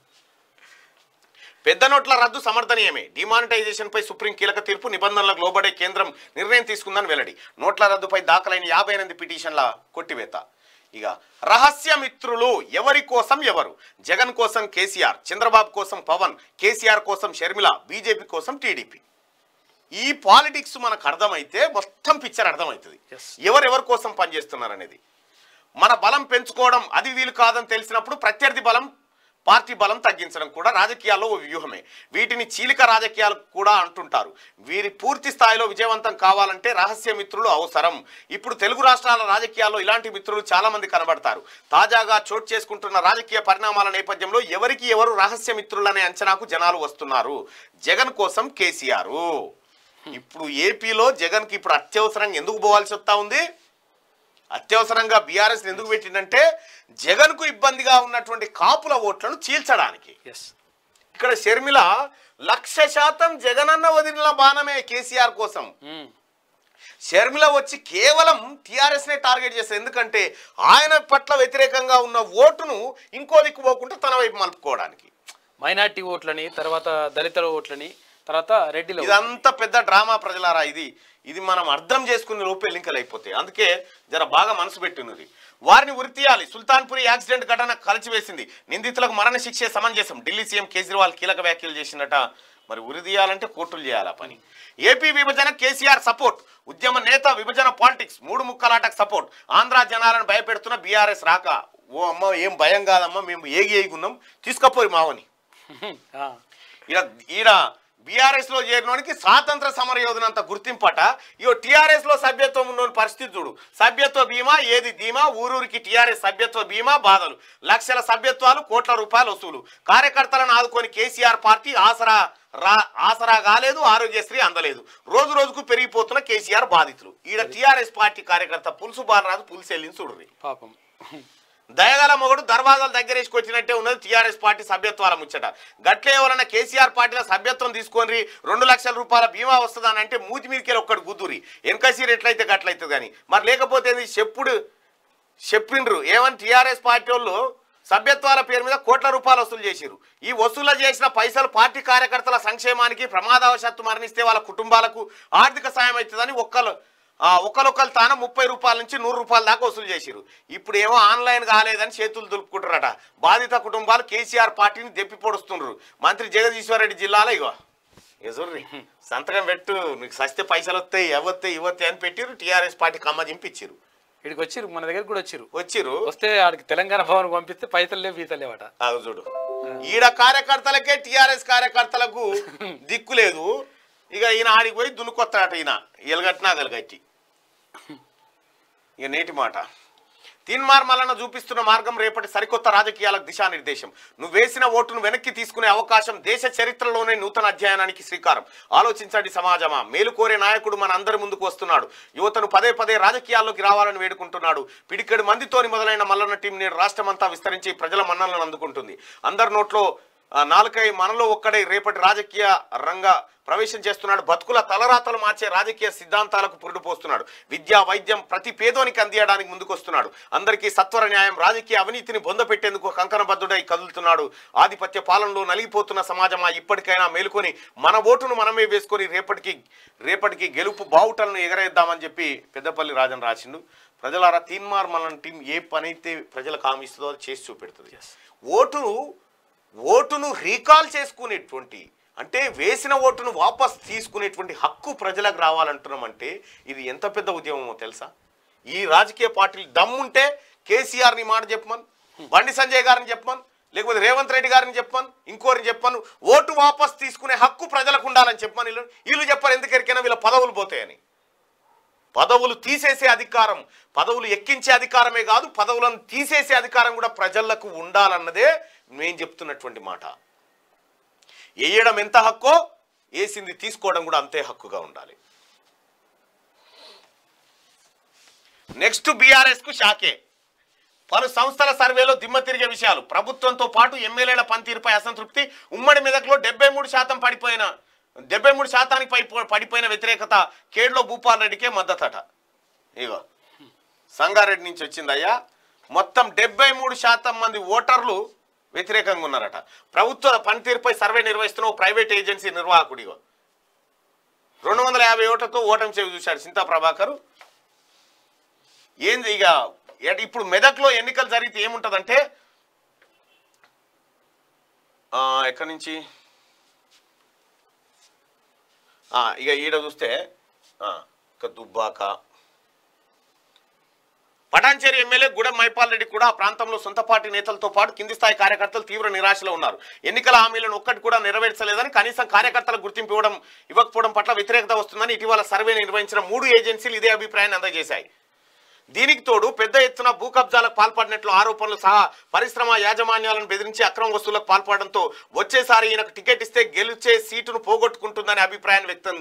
పెద్ద నోట్ల రద్దు సమర్థనీయమే డిమానిటైజేషన్ పై సుప్రీం కీలక తీర్పు నిబంధనలకు లోబడే కేంద్రం నిర్ణయం తీసుకుందని వెల్లడి నోట్ల రద్దుపై దాఖలైన యాభై ఎనిమిది పిటిషన్ల కొట్టివేత ఇక రహస్య మిత్రులు ఎవరి కోసం ఎవరు జగన్ కోసం కేసీఆర్ చంద్రబాబు కోసం పవన్ కేసీఆర్ కోసం షర్మిల బీజేపీ కోసం టీడీపీ ఈ పాలిటిక్స్ మనకు అర్థమైతే మొత్తం పిక్చర్ అర్థమవుతుంది Yes. ఎవరెవరి కోసం పనిచేస్తున్నారు అనేది మన బలం పెంచుకోవడం అది వీలు కాదని తెలిసినప్పుడు ప్రత్యర్థి బలం పార్టీ బలం తగ్గించడం కూడా రాజకీయాల్లో ఓ వ్యూహమే వీటిని చీలిక రాజకీయాలు కూడా అంటుంటారు వీరి పూర్తి స్థాయిలో విజయవంతం కావాలంటే రహస్య మిత్రులు అవసరం ఇప్పుడు తెలుగు రాష్ట్రాల రాజకీయాల్లో ఇలాంటి మిత్రులు చాలా మంది కనబడతారు తాజాగా చోటు చేసుకుంటున్న రాజకీయ పరిణామాల నేపథ్యంలో ఎవరికి ఎవరు రహస్య మిత్రులనే అంచనాకు జనాలు వస్తున్నారు జగన్ కోసం కేసీఆర్ ఇప్పుడు ఏపీలో జగన్కి ఇప్పుడు అత్యవసరంగా ఎందుకు పోవాల్సి వస్తా ఉంది అత్యవసరంగా బీఆర్ఎస్ ఎందుకు పెట్టిందంటే జగన్కు ఇబ్బందిగా ఉన్నటువంటి కాపుల ఓట్లను చీల్చడానికి ఎస్ ఇక్కడ షర్మిల లక్ష శాతం జగనన్న వదిలిన బాణమే కేసీఆర్ కోసం ఉమ్. షర్మిల వచ్చి కేవలం టిఆర్ఎస్ నే టార్గెట్ చేస్తారు ఎందుకంటే ఆయన పట్ల వ్యతిరేకంగా ఉన్న ఓటును ఇంకో దిక్కు పోకుండా తన వైపు మలుపుకోవడానికి మైనార్టీ ఓట్లని తర్వాత దళితుల ఓట్లని తర్వాత రెడ్డిల ఇదంతా పెద్ద డ్రామా ప్రజలారా ఇది ఇది మనం అర్థం చేసుకునే లోపు ఎల్లింకలు అయిపోతాయి అందుకే జర బాగా మనసు పెట్టినది వారిని ఉరితీయాలి సుల్తాన్పురి యాక్సిడెంట్ ఘటన కలిసివేసింది నిందితులకు మరణ శిక్షే సమంజసం ఢిల్లీ సీఎం కేజ్రీవాల్ కీలక వ్యాఖ్యలు చేసినట మరి ఉరి తీయాలంటే కోర్టులు చేయాలి ఆ పని ఏపీ విభజన కేసీఆర్ సపోర్ట్ ఉద్యమ నేత విభజన పాలిటిక్స్ మూడు ముక్కలాటకు సపోర్ట్ ఆంధ్ర జనాలను భయపెడుతున్న బీఆర్ఎస్ రాక ఓ అమ్మ ఏం భయం కాదమ్మా మేము ఏగి ఏగున్నాం తీసుకపోయి మావని ఆ. ఈడ ఈడ బీఆర్ఎస్ లో చేరినోనికి స్వాతంత్ర సమర యోధనంత గుర్తింపట ఇగో టీఆర్ఎస్ లో సభ్యత్వం ఉన్నోని పరిస్థితి చూడు సభ్యత్వ బీమా ఏది ధీమా ఊరూరికి టీఆర్ఎస్ సభ్యత్వ బీమా బాధలు లక్షల సభ్యత్వాలు కోట్ల రూపాయలు వసూలు కార్యకర్తలను ఆదుకొని కేసీఆర్ పార్టీ ఆసరా రా ఆసరా కాలేదు ఆరోగ్యశ్రీ అందలేదు రోజు రోజుకు పెరిగిపోతున్న కేసీఆర్ బాధితులు ఈడ టీఆర్ఎస్ పార్టీ కార్యకర్త పులుసు బాలరాజు పులుసు వెళ్ళింది చూడుర్రి పాపం దయగల మొగుడు దర్వాజాలు దగ్గరేసుకొచ్చినట్టే ఉన్నది టీఆర్ఎస్ పార్టీ సభ్యత్వాల ముచ్చట గట్లే ఎవరన్నా కేసీఆర్ పార్టీలో సభ్యత్వం తీసుకొని రెండు లక్షల రూపాయల బీమా వస్తుందని అంటే మూతి మీదకి ఒక్కడు గుద్దురి వెనకసీరు ఎట్లయితే గట్లయితుంది కానీ మరి లేకపోతే ఏంది చెప్పుడు చెప్పిండ్రు ఏమని టీఆర్ఎస్ పార్టీ వాళ్ళు సభ్యత్వాల పేరు మీద కోట్ల రూపాయలు వసూలు చేసిరు ఈ వసూలు చేసిన పైసలు పార్టీ కార్యకర్తల సంక్షేమానికి ప్రమాదవశాత్తు మరణిస్తే వాళ్ళ కుటుంబాలకు ఆర్థిక సాయం అవుతుందని ఒక్కరు ఒకరొకరు తాను ముప్పై రూపాయల నుంచి నూరు రూపాయల దాకా వసూలు చేసిరు ఇప్పుడు ఏమో ఆన్లైన్ కాలేదని చేతులు దులుపుకుంటారట బాధిత కుటుంబాలు కేసీఆర్ పార్టీని దెప్పి పొడుస్తుండ్రు మంత్రి జగదీశ్వరరెడ్డి జిల్లాలో ఇగో ఎదుర్రి సంతకం పెట్టు నీకు సస్తే పైసలు వస్తాయి ఎవత్తాయి ఇవత్తాయి అని పెట్టిరు టీఆర్ఎస్ పార్టీ కమ్మ చింపిచ్చిరు ఇక్కడికి వచ్చిర్రు మన దగ్గర కూడా వచ్చిర్రు వచ్చిరు వస్తే ఆడికి తెలంగాణ భవన్ పంపిస్తే పైసలు లేవు ఈతలు లేవట ఆగు చూడు ఈడ కార్యకర్తలకే టిఆర్ఎస్ కార్యకర్తలకు దిక్కు లేదు ఇక ఈయన ఆడికి పోయి దున్నుకొస్తాడట ఈయన ఎలగట్టినా గలగట్టి ఇక నేటి మాట తీన్మార్ మల్లన్న చూపిస్తున్న మార్గం రేపటి సరికొత్త రాజకీయాలకు దిశానిర్దేశం నువ్వు వేసిన ఓటును వెనక్కి తీసుకునే అవకాశం దేశ చరిత్రలోనే నూతన అధ్యాయానికి శ్రీకారం ఆలోచించండి సమాజమా మేలు కోరే నాయకుడు మన అందరి ముందుకు వస్తున్నాడు యువతను పదే పదే రాజకీయాల్లోకి రావాలని వేడుకుంటున్నాడు పిడికెడు మందితోని మొదలైన మల్లన్న టీం నేడు రాష్ట్రమంతా విస్తరించి ప్రజల మన్నలను అందుకుంటుంది అందరి నోట్లో ఆ, నాలుకై మనలో ఒక్కడై రేపటి రాజకీయ రంగ ప్రవేశం చేస్తున్నాడు బతుకుల తలరాతలు మార్చే రాజకీయ సిద్ధాంతాలకు పురుడు పోస్తున్నాడు విద్య వైద్యం ప్రతి పేదోనికి అందియడానికి ముందుకొస్తున్నాడు అందరికీ సత్వర న్యాయం రాజకీయ అవినీతిని బొందపెట్టేందుకు కంకణబద్ధుడై కదులుతున్నాడు ఆధిపత్య పాలనలో నలిగిపోతున్న సమాజమా ఇప్పటికైనా మేలుకొని మన ఓటును మనమే వేసుకొని రేపటికి రేపటికి గెలుపు బావుటలను ఎగరేద్దామని చెప్పి పెద్దపల్లి రాజన్ రాసిండు ప్రజలారా తీన్మార్ మన టీం ఏ పనైతే ప్రజలకు హామీస్తుందో అది చేసి చూపెడుతుంది ఓటును ఓటును రీకాల్ చేసుకునేటువంటి అంటే వేసిన ఓటును వాపస్ తీసుకునేటువంటి హక్కు ప్రజలకు రావాలంటున్నామంటే ఇది ఎంత పెద్ద ఉద్యమమో తెలుసా ఈ రాజకీయ పార్టీలు దమ్ముంటే కేసీఆర్ని మాట చెప్పమను బండి సంజయ్ గారిని చెప్పమను లేకపోతే రేవంత్ రెడ్డి గారిని చెప్పమను ఇంకోరిని చెప్పమను ఓటు వాపస్ తీసుకునే హక్కు ప్రజలకు ఉండాలని చెప్పమని వీళ్ళు వీళ్ళు చెప్పారు ఎందుకెరికైనా వీళ్ళ పదవులు పోతాయని పదవులు తీసేసే అధికారం పదవులు ఎక్కించే అధికారమే కాదు పదవులను తీసేసే అధికారం కూడా ప్రజలకు ఉండాలన్నదే మేము చెప్తున్నటువంటి మాట వేయడం ఎంత హక్కో వేసింది తీసుకోవడం కూడా అంతే హక్కుగా ఉండాలి నెక్స్ట్ బీఆర్ఎస్ కు షాకే పలు సంస్థల సర్వేలో దిమ్మ తిరిగే విషయాలు ప్రభుత్వంతో పాటు ఎమ్మెల్యేల పనితీరుపై అసంతృప్తి ఉమ్మడి మెదక్లో డెబ్బై మూడు శాతం పడిపోయిన డెబ్బై మూడు శాతానికి పై పడిపోయిన వ్యతిరేకత కేడ్లో భూపాల్ రెడ్డికే మద్దతట ఇగో సంగారెడ్డి నుంచి వచ్చిందయ్యా మొత్తం డెబ్బై మూడు శాతం మంది ఓటర్లు వ్యతిరేకంగా ఉన్నారట ప్రభుత్వ పనితీరుపై సర్వే నిర్వహిస్తున్న ఓ ప్రైవేట్ ఏజెన్సీ నిర్వాహకుడు ఇగో రెండు వందల యాభై ఓట్లతో ఓటమి చేవి చూశాడు సింతా ప్రభాకర్ ఏంది ఇక ఎట్- ఇప్పుడు మెదక్లో ఎన్నికలు జరిగితే ఏముంటుందంటే ఆ, ఎక్కడి నుంచి ఆ, ఇక ఈడ చూస్తే ఆ, ఇక దుబ్బాక పటాన్చేరి ఎమ్మెల్యే గూడెం మైపాల్ రెడ్డి కూడా ఆ ప్రాంతంలో సొంత పార్టీ నేతలతో పాటు కింది స్థాయి కార్యకర్తలు తీవ్ర నిరాశలో ఉన్నారు ఎన్నికల హామీలను ఒక్కటి కూడా నెరవేర్చలేదని కనీసం కార్యకర్తలకు గుర్తింపు ఇవ్వడం ఇవ్వకపోవడం పట్ల వ్యతిరేకత వస్తుందని ఇటీవల సర్వే నిర్వహించిన మూడు ఏజెన్సీలు ఇదే అభిప్రాయాన్ని అందజేశాయి దీనికి తోడు పెద్ద ఎత్తున భూ కబ్జాలకు పాల్పడినట్లు ఆరోపణలు సహా పరిశ్రమ యాజమాన్యాలను బెదిరించి అక్రమ వస్తువులకు పాల్పడడంతో వచ్చేసారి ఈయనకు టికెట్ ఇస్తే గెలిచే సీటును పోగొట్టుకుంటుందనే అభిప్రాయాన్ని వ్యక్తం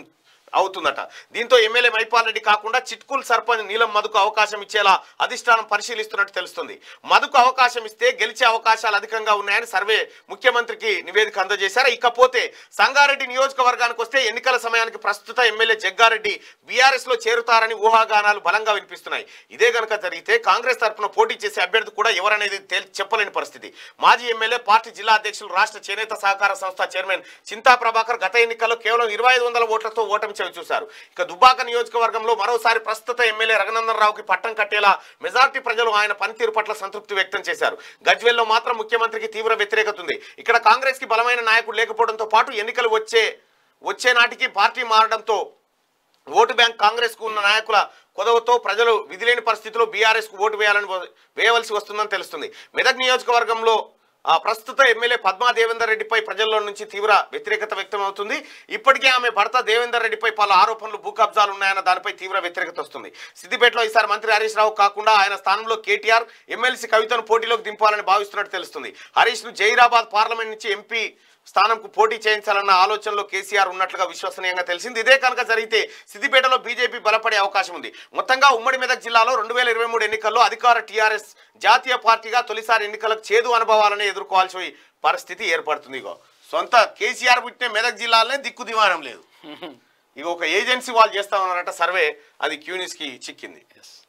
అవుతుందట దీంతో ఎమ్మెల్యే మైపాల్ రెడ్డి కాకుండా చిట్కుల్ సర్పంచ్ నీలం మధుకు అవకాశం ఇచ్చేలా అధిష్టానం పరిశీలిస్తున్నట్టు తెలుస్తుంది మధుకు అవకాశం ఇస్తే గెలిచే అవకాశాలు అధికంగా ఉన్నాయని సర్వే ముఖ్యమంత్రికి నివేదిక అందజేశారు ఇకపోతే సంగారెడ్డి నియోజకవర్గానికి వస్తే ఎన్నికల సమయానికి ప్రస్తుత ఎమ్మెల్యే జగ్గారెడ్డి బీఆర్ఎస్ లో చేరుతారని ఊహాగానాలు బలంగా వినిపిస్తున్నాయి ఇదే గనక జరిగితే కాంగ్రెస్ తరఫున పోటీ చేసే అభ్యర్థి కూడా ఎవరనేది తేల్- చెప్పలేని పరిస్థితి మాజీ ఎమ్మెల్యే పార్టీ జిల్లా అధ్యక్షులు రాష్ట్ర చేనేత సహకార సంస్థ చైర్మన్ చింతా ప్రభాకర్ గత ఎన్నికల్లో కేవలం ఇరవై ఐదు వందల ఓట్లతో ఓటమి చవి చూశారు ఇక దుబ్బాక నియోజకవర్గంలో మరోసారి ప్రస్తుత ఎమ్మెల్యే రఘునందన్ రావుకి పట్టం కట్టేలా మెజార్టీ ప్రజలు ఆయన పనితీరు పట్ల సంతృప్తి వ్యక్తం చేశారు గజ్వెల్లో మాత్రం ముఖ్యమంత్రికి తీవ్ర వ్యతిరేకత ఉంది ఇక్కడ కాంగ్రెస్ కి బలమైన నాయకుడు లేకపోవడంతో పాటు ఎన్నికలు వచ్చే వచ్చే నాటికి పార్టీ మారడంతో ఓటు బ్యాంక్ కాంగ్రెస్ కు ఉన్న నాయకుల కొదవతో ప్రజలు విధిలేని పరిస్థితిలో బీఆర్ఎస్ కు ఓటు వేయాలని వేయవలసి వస్తుందని తెలుస్తుంది మెదక్ నియోజకవర్గంలో ఆ ప్రస్తుత ఎమ్మెల్యే పద్మా దేవేందర్ రెడ్డిపై ప్రజల్లో నుంచి తీవ్ర వ్యతిరేకత వ్యక్తం అవుతుంది ఇప్పటికే ఆమె భర్త దేవేందర్ రెడ్డిపై పలు ఆరోపణలు భూ కబ్జాలు ఉన్నాయన్న దానిపై తీవ్ర వ్యతిరేకత వస్తుంది సిద్దిపేటలో ఈసారి మంత్రి హరీష్ రావు కాకుండా ఆయన స్థానంలో కేటీఆర్ ఎమ్మెల్సీ కవితను పోటీలోకి దింపాలని భావిస్తున్నట్టు తెలుస్తుంది హరీష్ ను జైరాబాద్ పార్లమెంట్ నుంచి ఎంపీ స్థానంకు పోటీ చేయించాలన్న ఆలోచనలో కేసీఆర్ ఉన్నట్లుగా విశ్వసనీయంగా తెలిసింది ఇదే కనుక జరిగితే సిద్దిపేటలో బీజేపీ బలపడే అవకాశం ఉంది మొత్తంగా ఉమ్మడి మెదక్ జిల్లాలో రెండు వేల ఇరవై మూడు ఎన్నికల్లో అధికార టీఆర్ఎస్ జాతీయ పార్టీగా తొలిసారి ఎన్నికలకు చేదు అనుభవాలను ఎదుర్కోవాల్సి పరిస్థితి ఏర్పడుతుంది ఇగో సొంత కేసీఆర్ పుట్టిన మెదక్ జిల్లాలోనే దిక్కు దివానం లేదు ఇక ఒక ఏజెన్సీ వాళ్ళు చేస్తా ఉన్నారట సర్వే అది క్యూనిస్కి చిక్కింది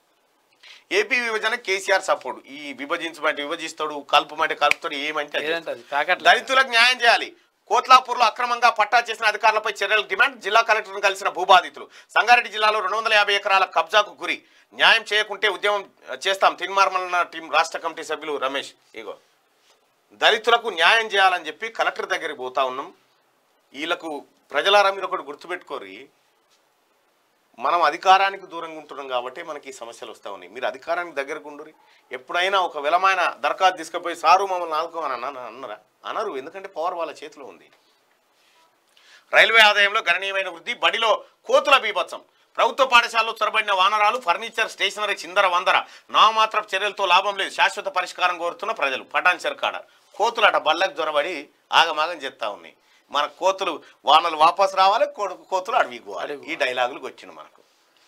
ఏపీ విభజన కేసీఆర్ సపోర్ట్ ఈ విభజించమంటే విభజిస్తాడు కలుపమంటే కలుపుతాడు ఏమంటే అది ఏదంటే అది ప్యాకెట్ దళితులకు న్యాయం చేయాలి కోట్లాపూర్లో అక్రమంగా పట్టా చేసిన అధికారులపై చర్యలు డిమాండ్ జిల్లా కలెక్టర్ను కలిసిన భూబాధితులు సంగారెడ్డి జిల్లాలో రెండు వందల యాభై ఎకరాల కబ్జాకు గురి న్యాయం చేయకుంటే ఉద్యమం చేస్తాం తిన్మార్మల టీం రాష్ట్ర కమిటీ సభ్యులు రమేష్ ఇగో దళితులకు న్యాయం చేయాలని చెప్పి కలెక్టర్ దగ్గరికి పోతా ఉన్నాం వీళ్ళకు ప్రజలారా మీరు ఒకటి గుర్తుపెట్టుకోరి మనం అధికారానికి దూరంగా ఉంటున్నాం కాబట్టి మనకి ఈ సమస్యలు వస్తూ ఉన్నాయి మీరు అధికారానికి దగ్గరకు ఉండురి ఎప్పుడైనా ఒక విలమైన దరఖాస్తు తీసుకుపోయి సారు మమ్మల్ని ఆదుకోమని అన్న అన్నరా అనరు ఎందుకంటే పవర్ వాళ్ళ చేతిలో ఉంది రైల్వే ఆదాయంలో గణనీయమైన వృద్ధి బడిలో కోతుల బీభత్సం ప్రభుత్వ పాఠశాలలో చొరబడిన వానరాలు ఫర్నిచర్ స్టేషనరీ చిందర వందర నామాత్రపు చర్యలతో లాభం లేదు శాశ్వత పరిష్కారం కోరుతున్న ప్రజలు పటాన్ చెరకాడ కోతులు అట బళ్ళకు జొరబడి ఆగమాగం చెప్తా ఉన్నాయి మన కోతులు వానలు వాపస్ రావాలి కో- కోతులు అడవికి పోవాలి ఈ డైలాగులు వచ్చింది మనకు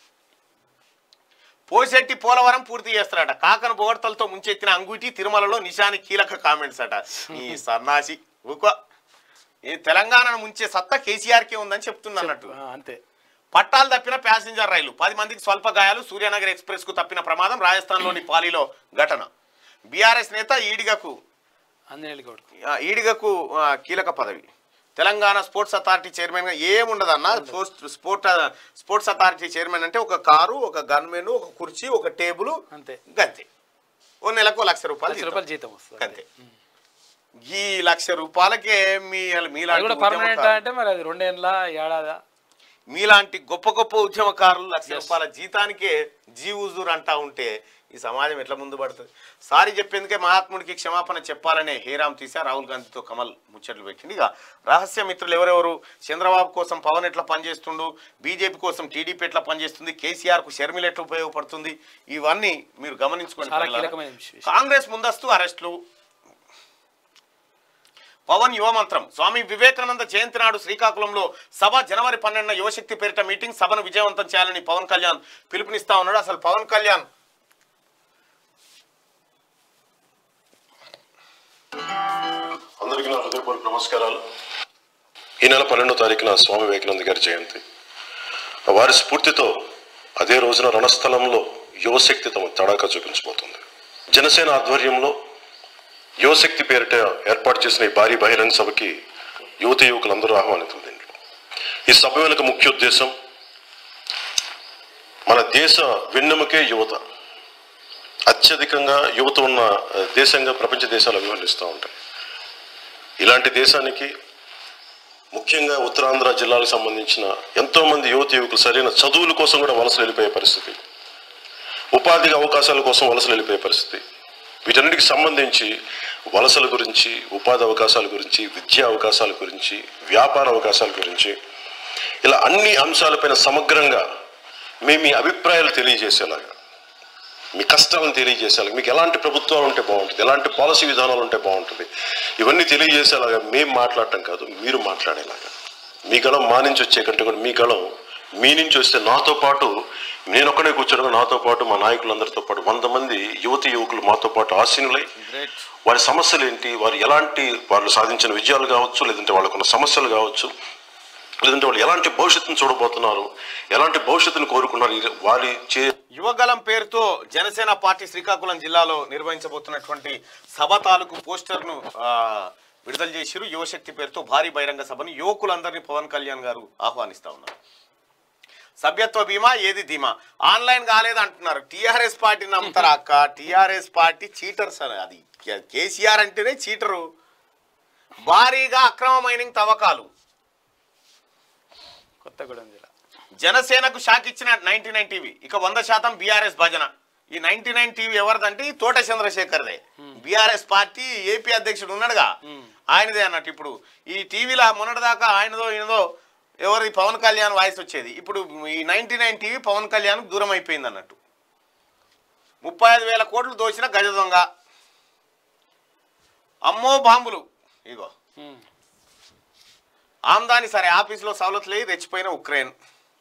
పోసెట్టి పోలవరం పూర్తి చేస్తారట కాకను బోగడతలతో ముంచెత్తిన అంగుటి తిరుమలలో నిషాని కీలక కామెంట్స్ అట ఈ సన్నాసి ఊకో ఈ తెలంగాణను ముంచే సత్తా కేసీఆర్కే ఉందని చెప్తున్నట్టు ఆ, అంతే పట్టాలు తప్పిన ప్యాసింజర్ రైలు పది మందికి స్వల్ప గాయాలు సూర్యనగర్ ఎక్స్ప్రెస్ కు తప్పిన ప్రమాదం రాజస్థాన్లోని పాలీలో ఘటన బీఆర్ఎస్ నేత ఈడిగకు అంజనేయులు గౌడ్ ఆ, ఈడిగకు ఆ, కీలక పదవి తెలంగాణ స్పోర్ట్స్ అథారిటీ చైర్మన్ గా ఏముండదు అన్న sports sport sports authority chairman అంటే ఒక కారు ఒక గన్మెన్ ఒక కుర్చీ ఒక టేబుల్ అంతే గంతే ఓ నెలకు లక్ష రూపాయలు లక్ష జీతం. రూపాయలు జీతం వస్తుంది గంతే ఈ లక్ష రూపాయలకే మీ అది మీలాంటి కూడా పర్మనెంట్ ఉద్యమకారులు- అంటే మరి అది రెండేళ్ళ ఏడాదా మీలాంటి గొప్ప గొప్ప ఉద్యమకారులు లక్ష రూపాయల జీతానికే జీవుజూర్ అంటా ఉంటే ఈ సమాజం ఎట్లా ముందు పడుతుంది సారీ చెప్పేందుకే మహాత్ముడికి క్షమాపణ చెప్పాలనే హేరామ్ తీసా రాహుల్ గాంధీతో కమల్ ముచ్చట్లు పెట్టింది ఇక రహస్య మిత్రులు ఎవరెవరు చంద్రబాబు కోసం పవన్ ఎట్లా పనిచేస్తుండు బీజేపీ కోసం టీడీపీ ఎట్లా పనిచేస్తుంది కేసీఆర్ కు షర్మిల ఎట్లా ఉపయోగపడుతుంది ఇవన్నీ మీరు గమనించుకోండి చాలా పిల్లలారా. కీలకమైన విషయం. కాంగ్రెస్ ముందస్తు అరెస్టులు పవన్ యువమంత్రం స్వామి వివేకానంద జయంతి నాడు శ్రీకాకుళంలో సభ జనవరి పన్నెండున యువశక్తి పేరిట మీటింగ్ సభను విజయవంతం చేయాలని పవన్ కళ్యాణ్ పిలుపునిస్తా ఉన్నాడు అసలు పవన్ కళ్యాణ్ అందరికీ నా హృదయపూర్వక నమస్కారాలు ఈ నెల పన్నెండో తారీఖున స్వామి వివేకానంద గారి జయంతి వారి స్ఫూర్తితో అదే రోజున రణస్థలంలో యువశక్తి తమ తడాకా చూపించబోతుంది జనసేన ఆధ్వర్యంలో యువశక్తి పేరిట ఏర్పాటు చేసిన ఈ భారీ బహిరంగ సభకి యువత యువకులందరూ ఆహ్వానితులు దీంట్లో ఈ సభ వెనుక ముఖ్య ఉద్దేశం మన దేశ వెన్నెముకే యువత అత్యధికంగా యువత ఉన్న ఆ, దేశంగా ప్రపంచ దేశాలు అభివర్ణిస్తూ ఉంటాయి ఇలాంటి దేశానికి ముఖ్యంగా ఉత్తరాంధ్ర జిల్లాలకు సంబంధించిన ఎంతో మంది యువత యువకులు సరైన చదువుల కోసం కూడా వలసలు వెళ్ళిపోయే పరిస్థితి ఉపాధి అవకాశాల కోసం వలసలు వెళ్ళిపోయే పరిస్థితి వీటన్నిటికి సంబంధించి వలసల గురించి ఉపాధి అవకాశాల గురించి విద్యా అవకాశాల గురించి వ్యాపార అవకాశాల గురించి ఇలా అన్ని అంశాలపైన సమగ్రంగా మేము మీ అభిప్రాయాలు తెలియజేసేలాగా మీ కష్టాలను తెలియజేసేలా మీకు ఎలాంటి ప్రభుత్వాలు ఉంటే బాగుంటుంది ఎలాంటి పాలసీ విధానాలు ఉంటే బాగుంటుంది ఇవన్నీ తెలియజేసేలాగా మేము మాట్లాడటం కాదు మీరు మాట్లాడేలాగా మీ గళం మా నుంచి వచ్చే కంటే కూడా మీ గళం మీ నుంచి వస్తే నాతో పాటు నేను ఒక్కడే కూర్చోడం నాతో పాటు మా నాయకులందరితో పాటు వంద మంది యువతి యువకులు మాతో పాటు ఆసీనులై వారి సమస్యలు ఏంటి వారు ఎలాంటి వాళ్ళు సాధించిన విజయాలు కావచ్చు లేదంటే వాళ్ళకున్న సమస్యలు కావచ్చు లేదంటే వాళ్ళు ఎలాంటి భవిష్యత్తును చూడబోతున్నారు ఎలాంటి భవిష్యత్తును కోరుకున్నారు ఇది వారి చే యువగలం పేరుతో జనసేన పార్టీ శ్రీకాకుళం జిల్లాలో నిర్వహించబోతున్నటువంటి సభ తాలూకు పోస్టర్ను ఆ, విడుదల చేసిరు యువశక్తి పేరుతో భారీ బహిరంగ సభను యువకులందరినీ పవన్ కళ్యాణ్ గారు ఆహ్వానిస్తా ఉన్నారు సభ్యత్వ బీమా ఏది ధీమా ఆన్లైన్ కాలేదు అంటున్నారు టీఆర్ఎస్ పార్టీని నమ్ముతారా అక్క టీఆర్ఎస్ పార్టీ చీటర్స్ అని అది కే- కేసీఆర్ అంటేనే చీటరు భారీగా అక్రమ మైనింగ్ తవ్వకాలు కొత్తగూడెం జిల్లా జనసేనకు షాక్ ఇచ్చిన నైన్టీ నైన్ టీవీ ఇక వంద శాతం బీఆర్ఎస్ భజన ఈ నైన్టీ నైన్ టీవీ ఎవరిదంటే ఈ తోట చంద్రశేఖర్దే బీఆర్ఎస్ పార్టీ ఏపీ అధ్యక్షుడు ఉన్నాడుగా ఆయనదే అన్నట్టు ఇప్పుడు ఈ టీవీలో మొన్నటిదాకా ఆయనదో ఈయనదో ఎవరి పవన్ కళ్యాణ్ వాయిస్ వచ్చేది ఇప్పుడు ఈ ninety nine TV Pawan Kalyan దూరం అయిపోయింది అన్నట్టు ముప్పై ఐదు వేల కోట్లు దోచిన గజ దొంగ అమ్మో బాంబులు ఇగో ఉమ్. ఆమ్దాని సరే ఆఫీసులో సవలతులు రెచ్చిపోయిన ఉక్రెయిన్